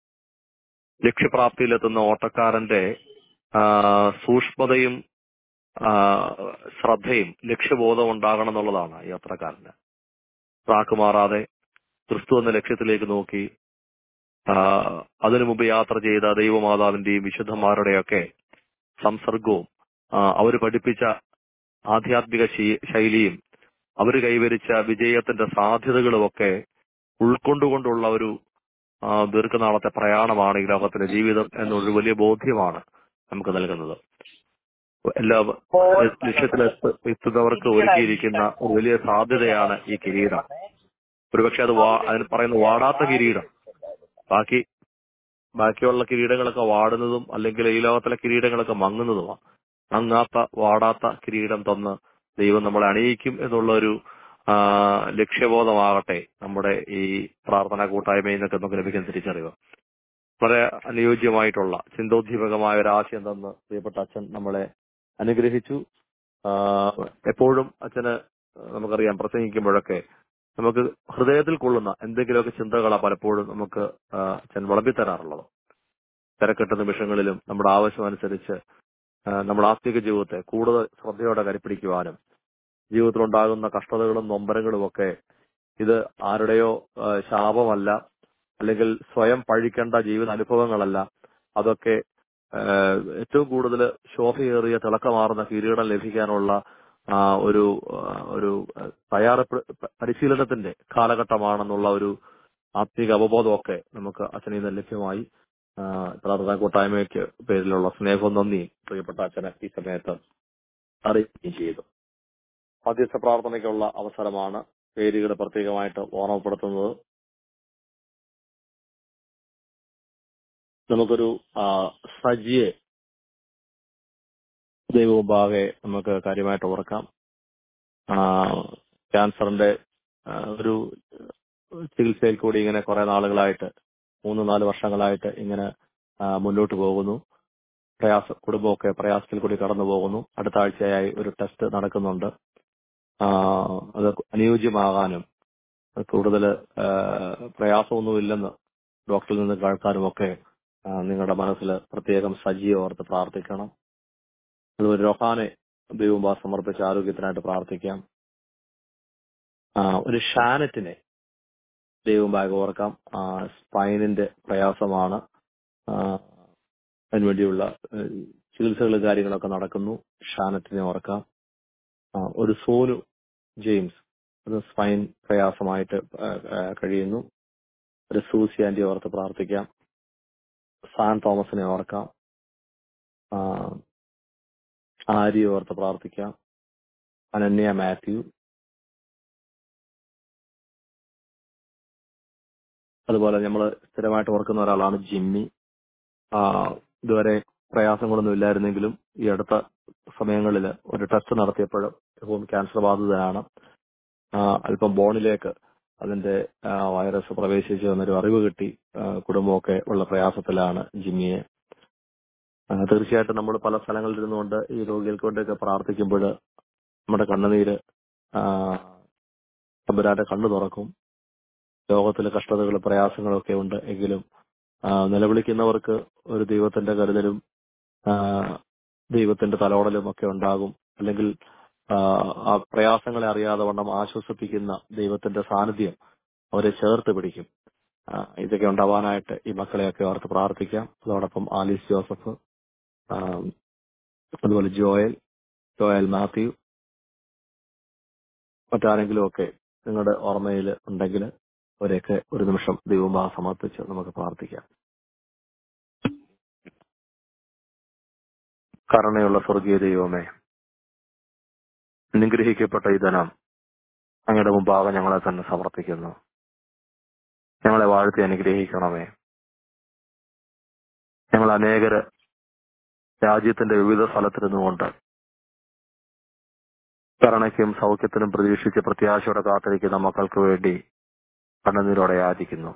ലക്ഷ്യപ്രാപ്തിയിലെത്തുന്ന ഓട്ടക്കാരന്റെ ആ, സൂക്ഷ്മതയും ആ, ശ്രദ്ധയും ലക്ഷ്യബോധം ഉണ്ടാകണം എന്നുള്ളതാണ് യാത്രക്കാരന് റാക്കുമാറാതെ ക്രിസ്തു എന്ന ലക്ഷ്യത്തിലേക്ക് നോക്കി ആ, അതിനു മുമ്പ് യാത്ര ചെയ്ത ദൈവമാതാവിന്റെയും വിശുദ്ധന്മാരുടെയൊക്കെ സംസർഗവും അവർ പഠിപ്പിച്ച ആധ്യാത്മിക ശൈ- ശൈലിയും അവർ കൈവരിച്ച വിജയത്തിന്റെ സാധ്യതകളുമൊക്കെ ഉൾക്കൊണ്ടുകൊണ്ടുള്ള ഒരു ആ, ദീർഘനാളത്തെ പ്രയാണമാണ് ഈ ലോകത്തിലെ ജീവിതം എന്നൊരു വലിയ ബോധ്യമാണ് നമുക്ക് നൽകുന്നത് എല്ലാ ലക്ഷ്യത്തിൽ എത്തുന്നവർക്ക് ഒരുക്കിയിരിക്കുന്ന ഒരു വലിയ സാധ്യതയാണ് ഈ കിരീടം ഒരുപക്ഷെ അത് വാ അതിന് പറയുന്ന വാടാത്ത കിരീടം ബാക്കി ബാക്കിയുള്ള കിരീടങ്ങളൊക്കെ വാടുന്നതും അല്ലെങ്കിൽ ഈ ലോകത്തിലെ കിരീടങ്ങളൊക്കെ മങ്ങുന്നതുമാണ് മങ്ങാത്ത വാടാത്ത കിരീടം തന്ന് ദൈവം നമ്മളെ അണിയിക്കും എന്നുള്ള ഒരു ആ, ലക്ഷ്യബോധമാകട്ടെ നമ്മുടെ ഈ പ്രാർത്ഥനാ കൂട്ടായ്മയിൽ നിന്നൊക്കെ നമുക്ക് ലഭിക്കുന്ന തിരിച്ചറിവ് വളരെ അനുയോജ്യമായിട്ടുള്ള ചിന്തോദ്ദീപകമായ ഒരു ആശയം തന്ന് പ്രിയപ്പെട്ട അച്ഛൻ നമ്മളെ അനുഗ്രഹിച്ചു ആ, എപ്പോഴും അച്ഛന് നമുക്കറിയാം പ്രസംഗിക്കുമ്പോഴൊക്കെ നമുക്ക് ഹൃദയത്തിൽ കൊള്ളുന്ന എന്തെങ്കിലുമൊക്കെ ചിന്തകളാ പലപ്പോഴും നമുക്ക് ആ, അച്ഛൻ വിളമ്പിത്തരാറുള്ളത് തിരക്കെട്ട നിമിഷങ്ങളിലും നമ്മുടെ ആവശ്യം അനുസരിച്ച് ആ, നമ്മുടെ ആത്മിക ജീവിതത്തെ കൂടുതൽ ശ്രദ്ധയോടെ കരുപ്പിടിക്കുവാനും ജീവിതത്തിലുണ്ടാകുന്ന കഷ്ടതകളും നൊമ്പരങ്ങളും ഒക്കെ ഇത് ആരുടെയോ ആ, ശാപമല്ല അല്ലെങ്കിൽ സ്വയം പഴിക്കേണ്ട ജീവിത അനുഭവങ്ങളല്ല അതൊക്കെ ആ, ഏറ്റവും കൂടുതൽ ശോഭയേറിയ തിളക്കമാർന്ന കിരീടം ലഭിക്കാനുള്ള ആ, ഒരു ആ, ഒരു ആ, തയ്യാറെപ്പ് പരിശീലനത്തിന്റെ കാലഘട്ടമാണെന്നുള്ള ഒരു ആത്മീക അവബോധമൊക്കെ നമുക്ക് അച്ഛനിൽ നിന്ന് ലഭ്യമായി ആ, പ്രാർത്ഥനാ കൂട്ടായ്മയ്ക്ക് പേരിലുള്ള സ്നേഹവും നന്ദിയും പ്രിയപ്പെട്ട അച്ഛനെ ഈ സമയത്ത് അറിയിക്കുകയും ചെയ്തു മധ്യസ്ഥ പ്രാർത്ഥനയ്ക്കുള്ള അവസരമാണ് പേരുകൾ പ്രത്യേകമായിട്ട് ഓർമ്മപ്പെടുത്തുന്നത് നമുക്കൊരു ആ, സജിയെ ദൈവമുമ്പാകെ നമുക്ക് കാര്യമായിട്ട് ഓർക്കാം ആ, ക്യാൻസറിന്റെ ആ, ഒരു ചികിത്സയിൽ കൂടി ഇങ്ങനെ കുറെ നാളുകളായിട്ട് മൂന്ന് നാല് വർഷങ്ങളായിട്ട് ഇങ്ങനെ ആ, മുന്നോട്ട് പോകുന്നു പ്രയാസ കുടുംബമൊക്കെ പ്രയാസത്തിൽ കൂടി കടന്നു പോകുന്നു അടുത്ത ആഴ്ചയായി ഒരു ടെസ്റ്റ് നടക്കുന്നുണ്ട് ആ, അത് അനുയോജ്യമാകാനും കൂടുതൽ പ്രയാസമൊന്നുമില്ലെന്ന് ഡോക്ടറിൽ നിന്ന് കേൾക്കാനും ഒക്കെ ആ, നിങ്ങളുടെ മനസ്സിൽ പ്രത്യേകം സജീവ ഓർത്ത് പ്രാർത്ഥിക്കണം അതുപോലെ റൊഹാനെ ദൈവം സമർപ്പിച്ച ആരോഗ്യത്തിനായിട്ട് പ്രാർത്ഥിക്കാം ആ, ഒരു ഷാനറ്റിനെ ദൈവം ബാഗ് ഓർക്കാം ആ, സ്പൈനിന്റെ പ്രയാസമാണ് ആ, അതിനുവേണ്ടിയുള്ള ഏഹ്, ചികിത്സകളും കാര്യങ്ങളൊക്കെ നടക്കുന്നു ഷാനറ്റിനെ ഓർക്കാം ആ, ഒരു സോനു ജെയിംസ് ഒരു സ്പൈൻ പ്രയാസമായിട്ട് ആ, ആ, കഴിയുന്നു ഒരു സൂസി ആന്റി ഓർത്ത് പ്രാർത്ഥിക്കാം സാൻ തോമസിനെ ഓർക്കാം ആ, ആര്യ ഓർത്ത് പ്രാർത്ഥിക്കാം അനന്യ മാത്യു അതുപോലെ നമ്മൾ സ്ഥിരമായിട്ട് ഓർക്കുന്ന ഒരാളാണ് ജിമ്മി ആ, ഇതുവരെ പ്രയാസങ്ങളൊന്നും ഇല്ലായിരുന്നെങ്കിലും ഈ അടുത്ത സമയങ്ങളിൽ ഒരു ടെസ്റ്റ് നടത്തിയപ്പോൾ ഹോം ക്യാൻസർ ബാധിതനാണ് ആ, അല്പം ബോണിലേക്ക് അതിന്റെ ആ, വൈറസ് പ്രവേശിച്ചു എന്നൊരു അറിവ് കിട്ടി ആ, കുടുംബമൊക്കെ ഉള്ള പ്രയാസത്തിലാണ് ജിമ്മിയെ ആ, തീർച്ചയായിട്ടും നമ്മൾ പല സ്ഥലങ്ങളിൽ ഇരുന്നുകൊണ്ട് ഈ രോഗികൾക്ക് വേണ്ടിയൊക്കെ പ്രാർത്ഥിക്കുമ്പോൾ നമ്മുടെ കണ്ണുനീര് ആ, തമ്പുരാന്റെ കണ്ണു തുറക്കും ലോകത്തിലെ കഷ്ടതകളും പ്രയാസങ്ങളും ഒക്കെ ഉണ്ട് എങ്കിലും ആ, നിലവിളിക്കുന്നവർക്ക് ഒരു ദൈവത്തിന്റെ കരുതലും ആ, ദൈവത്തിന്റെ തലോടലും ഒക്കെ ഉണ്ടാകും അല്ലെങ്കിൽ ആ, ആ പ്രയാസങ്ങളെ അറിയാതെ വണ്ണം ആശ്വസിപ്പിക്കുന്ന ദൈവത്തിന്റെ സാന്നിധ്യം അവരെ ചേർത്ത് പിടിക്കും ആ, ഇതൊക്കെ ഉണ്ടാവാനായിട്ട് ഈ മക്കളെയൊക്കെ ഓർത്ത് പ്രാർത്ഥിക്കാം അതോടൊപ്പം ആലീസ് ജോസഫ് ആ, അതുപോലെ ജോയൽ ജോയൽ മാത്യു മറ്റാരെങ്കിലും ഒക്കെ നിങ്ങളുടെ ഓർമ്മയിൽ ഉണ്ടെങ്കിൽ അവരെയൊക്കെ ഒരു നിമിഷം ദൈവമാ സമർപ്പിച്ച് നമുക്ക് പ്രാർത്ഥിക്കാം കരുണയുള്ള സ്വർഗീയ ദൈവമേ അനുഗ്രഹിക്കപ്പെട്ട ഈ ധനം അങ്ങയുടെ മുമ്പാകെ ഞങ്ങളെ തന്നെ സമർപ്പിക്കുന്നു ഞങ്ങളെ വാഴ്ത്തി അനുഗ്രഹിക്കണമേ ഞങ്ങൾ അനേകര് രാജ്യത്തിന്റെ വിവിധ സ്ഥലത്തിരുന്നുകൊണ്ട് കരുണയ്ക്കും സൗഖ്യത്തിനും പ്രതീക്ഷിച്ച് പ്രത്യാശയോടെ കാത്തിരിക്കുന്ന മക്കൾക്ക് വേണ്ടി കണ്ണുനീരോടെ യാചിക്കുന്നു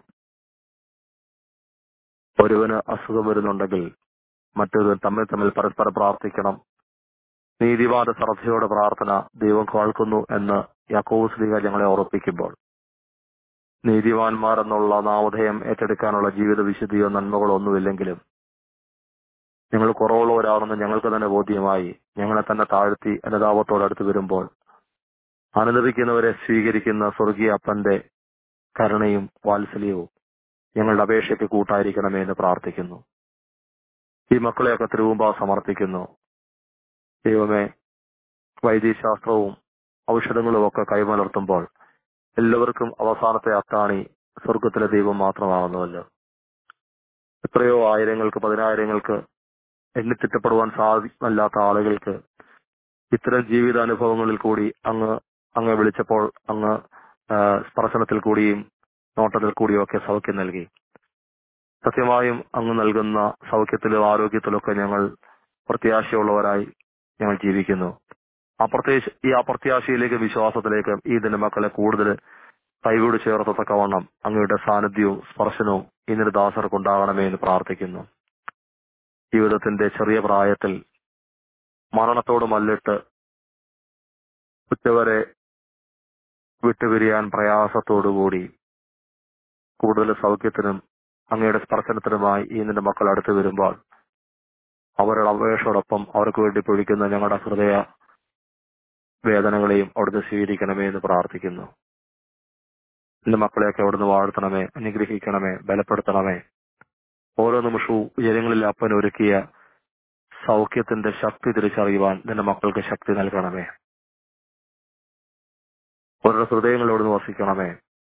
ഒരുവന് അസുഖം വരുന്നുണ്ടെങ്കിൽ മറ്റൊരുവൻ തമ്മിൽ തമ്മിൽ പരസ്പരം പ്രാർത്ഥിക്കണം നീതിവാദ ശ്രദ്ധയോടെ പ്രാർത്ഥന ദൈവം കേൾക്കുന്നു എന്ന് യാക്കോബ് ലീഗ ഞങ്ങളെ ഓർപ്പിക്കുമ്പോൾ നീതിവാന്മാർ എന്നുള്ള നാമധേയം ഏറ്റെടുക്കാനുള്ള ജീവിത വിശുദ്ധിയോ നന്മകളോ ഒന്നുമില്ലെങ്കിലും ഞങ്ങൾ കുറവുള്ളവരാണെന്ന് ഞങ്ങൾക്ക് തന്നെ ബോധ്യമായി ഞങ്ങളെ തന്നെ താഴ്ത്തി അനുതാപത്തോട് അടുത്ത് വരുമ്പോൾ അനുദപിക്കുന്നവരെ സ്വീകരിക്കുന്ന സ്വർഗീയ അപ്പന്റെ കരുണയും വാത്സല്യവും ഞങ്ങളുടെ അപേക്ഷയ്ക്ക് കൂട്ടായിരിക്കണമേ എന്ന് പ്രാർത്ഥിക്കുന്നു ഈ മക്കളെയൊക്കെ തിരുവുമ്പ സമർപ്പിക്കുന്നു ദൈവമേ വൈദ്യശാസ്ത്രവും ഔഷധങ്ങളും ഒക്കെ കൈമലർത്തുമ്പോൾ എല്ലാവർക്കും അവസാനത്തെ അത്താണി സ്വർഗത്തിലെ ദൈവം മാത്രമാകുന്നുവല്ലോ എത്രയോ ആയിരങ്ങൾക്ക് പതിനായിരങ്ങൾക്ക് എണ്ണിത്തിട്ടപ്പെടുവാൻ സാധ്യമല്ലാത്ത ആളുകൾക്ക് ഇത്തരം ജീവിതാനുഭവങ്ങളിൽ കൂടി അങ്ങ് അങ്ങ് വിളിച്ചപ്പോൾ അങ്ങ് ആ, സ്പർശനത്തിൽ കൂടിയും നോട്ടത്തിൽ കൂടിയും ഒക്കെ സൗഖ്യം നൽകി സത്യമായും അങ്ങ് നൽകുന്ന സൗഖ്യത്തിലും ആരോഗ്യത്തിലും ഒക്കെ ഞങ്ങൾ പ്രത്യാശയുള്ളവരായി ഞങ്ങൾ ജീവിക്കുന്നു അപ്രത്യാശ ഈ അപ്രത്യാശയിലേക്ക് വിശ്വാസത്തിലേക്ക് ഈ ദിന മക്കളെ കൂടുതൽ കൈകൂടി ചേർത്തത്തക്കവണ്ണം അങ്ങയുടെ സാന്നിധ്യവും സ്പർശനവും ഇന്നൊരു ദാസർക്ക് ഉണ്ടാകണമേ എന്ന് പ്രാർത്ഥിക്കുന്നു ജീവിതത്തിന്റെ ചെറിയ പ്രായത്തിൽ മരണത്തോട് മല്ലിട്ട് ഉച്ചവരെ വിട്ടുപിരിയാൻ പ്രയാസത്തോടുകൂടി കൂടുതൽ സൗഖ്യത്തിനും അങ്ങയുടെ സ്പർശനത്തിനുമായി ഈ നിന്റെ മക്കൾ അടുത്ത് വരുമ്പോൾ അവരുടെ അപേക്ഷയോടൊപ്പം അവർക്ക് വേണ്ടി പൊഴിക്കുന്ന ഞങ്ങളുടെ ഹൃദയ വേദനകളെയും അവിടുന്ന് സ്വീകരിക്കണമേ എന്ന് പ്രാർത്ഥിക്കുന്നു എന്റെ മക്കളെയൊക്കെ അവിടുന്ന് വാഴ്ത്തണമേ അനുഗ്രഹിക്കണമേ ബലപ്പെടുത്തണമേ ഓരോ നിമിഷവും ഉയരങ്ങളിൽ അപ്പൻ ഒരുക്കിയ സൗഖ്യത്തിന്റെ ശക്തി തിരിച്ചറിയുവാൻ നിന്റെ മക്കൾക്ക് ശക്തി നൽകണമേ അവരുടെ ഹൃദയങ്ങൾ അവിടുന്ന് വസിക്കണമേ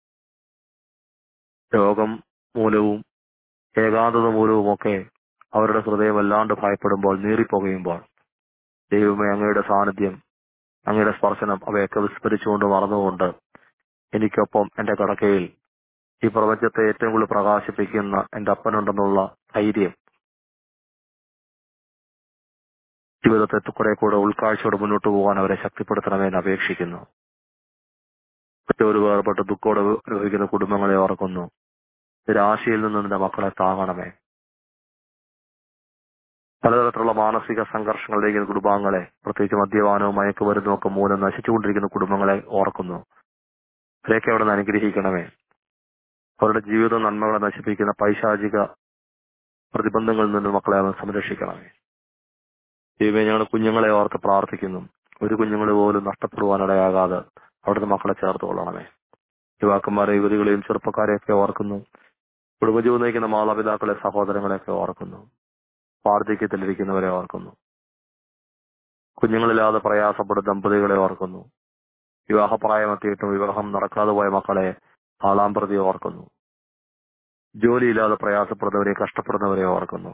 രോഗം മൂലവും ഏകാന്തത മൂലവും ഒക്കെ അവരുടെ ഹൃദയം വല്ലാണ്ട് ഭയപ്പെടുമ്പോൾ നീറിപ്പോകുമ്പോൾ ദൈവമേ അങ്ങയുടെ സാന്നിധ്യം അങ്ങയുടെ സ്പർശനം അവയൊക്കെ വിസ്മരിച്ചുകൊണ്ട് മറന്നുകൊണ്ട് എനിക്കൊപ്പം എന്റെ കടക്കയിൽ ഈ പ്രപഞ്ചത്തെ ഏറ്റവും കൂടുതൽ പ്രകാശിപ്പിക്കുന്ന എന്റെ അപ്പനുണ്ടെന്നുള്ള ധൈര്യം ജീവിതത്തെ കുറെ കൂടെ ഉൾക്കാഴ്ചയോടെ മുന്നോട്ട് പോകാൻ അവരെ ശക്തിപ്പെടുത്തണമെന്ന് അപേക്ഷിക്കുന്നു ഒരു വേർപെട്ട് ദുഃഖോടെ അനുഭവിക്കുന്ന കുടുംബങ്ങളെ ഓർക്കുന്നു നിരാശയിൽ നിന്ന് നിന്റെ മക്കളെ താങ്ങണമേ പലതരത്തിലുള്ള മാനസിക സംഘർഷങ്ങളിലേക്ക് കുടുംബാംഗങ്ങളെ പ്രത്യേകിച്ച് മദ്യപാനവും മയക്കുമരുന്നും ഒക്കെ മൂലം നശിച്ചുകൊണ്ടിരിക്കുന്ന കുടുംബങ്ങളെ ഓർക്കുന്നു അവരെയൊക്കെ അവിടെ നിന്ന് അനുഗ്രഹിക്കണമേ അവരുടെ ജീവിത നന്മകളെ നശിപ്പിക്കുന്ന പൈശാചിക പ്രതിബന്ധങ്ങളിൽ നിന്ന് മക്കളെ അവൻ സംരക്ഷിക്കണമേ ദൈവമേ ഞങ്ങൾ കുഞ്ഞുങ്ങളെ ഓർത്ത് പ്രാർത്ഥിക്കുന്നു ഒരു കുഞ്ഞുങ്ങൾ പോലും നഷ്ടപ്പെടുവാനിടയാകാതെ അവിടുത്തെ മക്കളെ ചേർത്ത് കൊള്ളണമേ യുവാക്കന്മാരെ യുവതികളെയും ചെറുപ്പക്കാരെയൊക്കെ ഓർക്കുന്നു കുടുംബജീവൻ നയിക്കുന്ന മാതാപിതാക്കളെ സഹോദരങ്ങളെയൊക്കെ ഓർക്കുന്നു വാർദ്ധക്യത്തിലിരിക്കുന്നവരെ ഓർക്കുന്നു കുഞ്ഞുങ്ങളില്ലാതെ പ്രയാസപ്പെടുന്ന ദമ്പതികളെ ഓർക്കുന്നു വിവാഹപ്രായമെത്തിയിട്ടും വിവാഹം നടക്കാതെ പോയ മക്കളെ ആളാമ്പ്രതി ഓർക്കുന്നു ജോലിയില്ലാതെ പ്രയാസപ്പെടുന്നവരെ കഷ്ടപ്പെടുന്നവരെ ഓർക്കുന്നു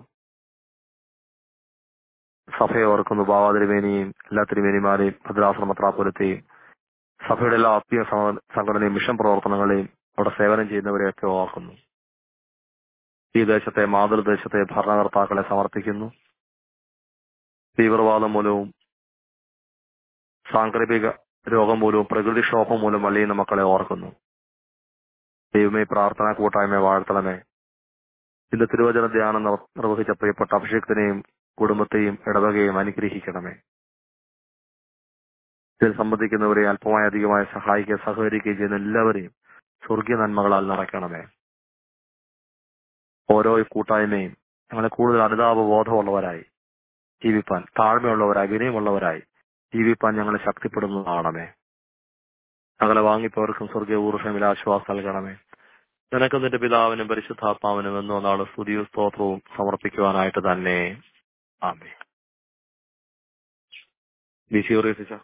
സഭയെ ഓർക്കുന്നു ബാവാതിരുമേനിയും എല്ലാ തിരുമേനിമാരെയും ഭദ്രാശ്രമത്രാപുരത്തെയും സഭയുടെ എല്ലാ ആത്മീയ സമ- സംഘടനയും മിഷൻ പ്രവർത്തനങ്ങളെയും അവിടെ സേവനം ചെയ്യുന്നവരെയൊക്കെ ഓർക്കുന്നു ഈ ദേശത്തെ മാതൃദേശത്തെ ഭരണകർത്താക്കളെ സമർപ്പിക്കുന്നു തീവ്രവാദം മൂലവും സാങ്കല്പിക രോഗം മൂലവും പ്രകൃതിക്ഷോഭം മൂലം വലയുന്ന മക്കളെ ഓർക്കുന്നു ദൈവമേ പ്രാർത്ഥന കൂട്ടായ്മ വാഴ്ത്തണമേ ഇന്ന് തിരുവചന ധ്യാനം നിർ- നിർവഹിച്ച പ്രിയപ്പെട്ട അഭിഷേകത്തിനെയും കുടുംബത്തെയും ഇടവകയും അനുഗ്രഹിക്കണമേ ഇതിൽ സംബന്ധിക്കുന്നവരെ അല്പമായി അധികമായി സഹായിക്കുക സഹകരിക്കുകയും ചെയ്യുന്ന എല്ലാവരെയും സ്വർഗീയ നന്മകളാൽ നിറയ്ക്കണമേ ഓരോ ഈ കൂട്ടായ്മയും ഞങ്ങളെ കൂടുതൽ അനുതാപ ബോധമുള്ളവരായി ജീവിപ്പാൻ താഴ്മയുള്ളവരായി വിനയമുള്ളവരായി ജീവിപ്പാൻ ഞങ്ങളെ ശക്തിപ്പെടുന്നതാണമേ ഞങ്ങളെ വാങ്ങിപ്പവർക്കും സ്വർഗീയ ഊർഷമിൽ ആശ്വാസം നൽകണമേ നിനക്ക് നിന്റെ പിതാവിനും പരിശുദ്ധാത്മാവിനും എന്നോ നാളെ സ്തുതിയും സ്തോത്രവും സമർപ്പിക്കുവാനായിട്ട് തന്നെ ആമേ ബി സി ഓറിയസിച്ച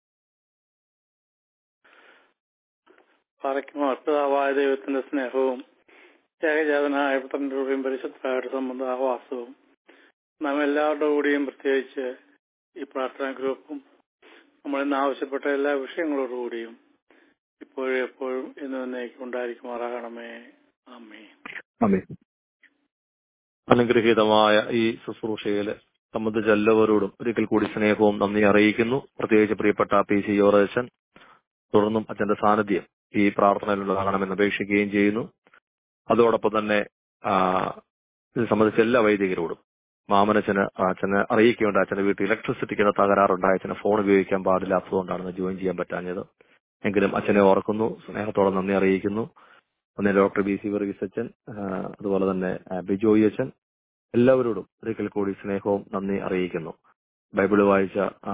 പറയ്ക്കുമോ അർപ്പിതാവായ ദൈവത്തിന്റെ സ്നേഹവും ഏകജാതനായ പുത്രന്റെ കൂടെയും പരിശുദ്ധമായിട്ട് സംബന്ധാവാസവും നാം എല്ലാവരുടെ കൂടിയും പ്രത്യേകിച്ച് ഈ പ്രാർത്ഥനാ ഗ്രൂപ്പും നമ്മൾ ഇന്ന് ആവശ്യപ്പെട്ട എല്ലാ വിഷയങ്ങളോടുകൂടിയും ഇപ്പോഴും എപ്പോഴും എന്ന് എന്നേക്കും ഉണ്ടായിരിക്കുമാറാകണമേ ആമേ ആമേ അനുഗ്രഹീതമായ ഈ ശുശ്രൂഷയില് സംബന്ധിച്ച എല്ലാവരോടും ഒരിക്കൽ കൂടി സ്നേഹവും നന്ദി അറിയിക്കുന്നു പ്രത്യേകിച്ച് പ്രിയപ്പെട്ട പി സി യോറച്ചൻ തുടർന്നും അച്ഛന്റെ സാന്നിധ്യം ഈ പ്രാർത്ഥനയിലുള്ളതാകണമെന്ന് അപേക്ഷിക്കുകയും ചെയ്യുന്നു അതോടൊപ്പം തന്നെ ആ, ഇത് സംബന്ധിച്ച എല്ലാ വൈദികരോടും മാമനച്ചന് അച്ഛനെ അറിയിക്കേണ്ട അച്ഛന്റെ വീട്ടിൽ ഇലക്ട്രിസിറ്റിക്ക് തകരാറുണ്ടായ അച്ഛനെ ഫോൺ ഉപയോഗിക്കാൻ പാടില്ലാത്തതുകൊണ്ടാണ് ജോയിൻ ചെയ്യാൻ പറ്റാഞ്ഞത് എങ്കിലും അച്ഛനെ ഓർക്കുന്നു സ്നേഹത്തോടെ നന്ദി അറിയിക്കുന്നു ഒന്ന് ഡോക്ടർ ബി സി വർഗീസ് അച്ഛൻ ആ, അതുപോലെ തന്നെ ആ, ബിജോയി അച്ഛൻ എല്ലാവരോടും ഒരിക്കൽ കൂടി സ്നേഹവും നന്ദി അറിയിക്കുന്നു ബൈബിള് വായിച്ച ആ,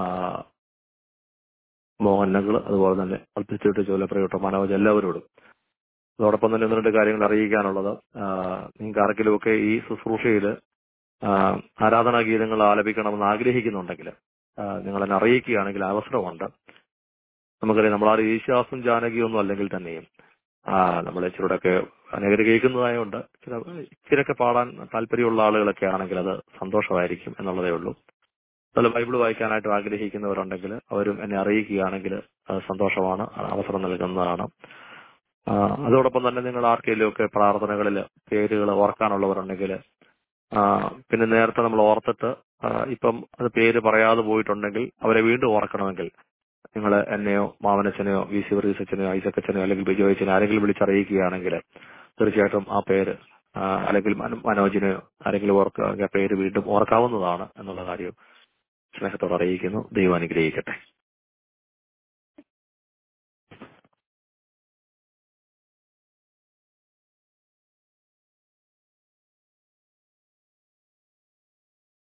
മോഹൻ നകള് അതുപോലെ തന്നെ അൽപ്പിച്ചിട്ട് ചോലപ്രയോട്ട മനോജ് എല്ലാവരോടും അതോടൊപ്പം തന്നെ ഒന്ന് രണ്ട് കാര്യങ്ങൾ അറിയിക്കാനുള്ളത് ആ, നിങ്ങൾക്ക് ആർക്കെങ്കിലുമൊക്കെ ഈ ശുശ്രൂഷയിൽ ആരാധനാ ഗീതങ്ങൾ ആലപിക്കണമെന്ന് ആഗ്രഹിക്കുന്നുണ്ടെങ്കിൽ നിങ്ങൾ എന്നെ അറിയിക്കുകയാണെങ്കിൽ അവസരമുണ്ട് നമുക്കറിയാം നമ്മളാരും ഈശ്വാസും ജാനകിയും ഒന്നും അല്ലെങ്കിൽ തന്നെയും ആ നമ്മൾ ഇച്ചിരൂടെയൊക്കെ അനേകർ കേൾക്കുന്നതായോണ്ട് ചില ഇച്ചിരൊക്കെ പാടാൻ താല്പര്യമുള്ള ആളുകളൊക്കെ ആണെങ്കിൽ അത് സന്തോഷമായിരിക്കും എന്നുള്ളതേ ഉള്ളൂ അതുപോലെ ബൈബിൾ വായിക്കാനായിട്ട് ആഗ്രഹിക്കുന്നവരുണ്ടെങ്കിൽ അവരും എന്നെ അറിയിക്കുകയാണെങ്കിൽ അത് സന്തോഷമാണ് അവസരം നൽകുന്നതാണ് ആ, അതോടൊപ്പം തന്നെ നിങ്ങൾ ആർക്കെങ്കിലും ഒക്കെ പ്രാർത്ഥനകളിൽ പേരുകൾ ഓർക്കാനുള്ളവരുണ്ടെങ്കിൽ ആ, പിന്നെ നേരത്തെ നമ്മൾ ഓർത്തിട്ട് ആ, ഇപ്പം അത് പേര് പറയാതെ പോയിട്ടുണ്ടെങ്കിൽ അവരെ വീണ്ടും ഓർക്കണമെങ്കിൽ നിങ്ങൾ എന്നെയോ മാമനച്ചനെയോ വി സി വർഗീസച്ചനെയോ ഐസക്കച്ചനെയോ അല്ലെങ്കിൽ ബിജോയച്ചനെയോ ആരെങ്കിലും വിളിച്ചറിയിക്കുകയാണെങ്കിൽ തീർച്ചയായിട്ടും ആ പേര് ആ, അല്ലെങ്കിൽ മനു- മനോജിനെയോ ആരെങ്കിലും ഓർക്കുക ആ പേര് വീണ്ടും ഓർക്കാവുന്നതാണ് എന്നുള്ള കാര്യം സ്നേഹത്തോടെ അറിയിക്കുന്നു ദൈവം അനുഗ്രഹിക്കട്ടെ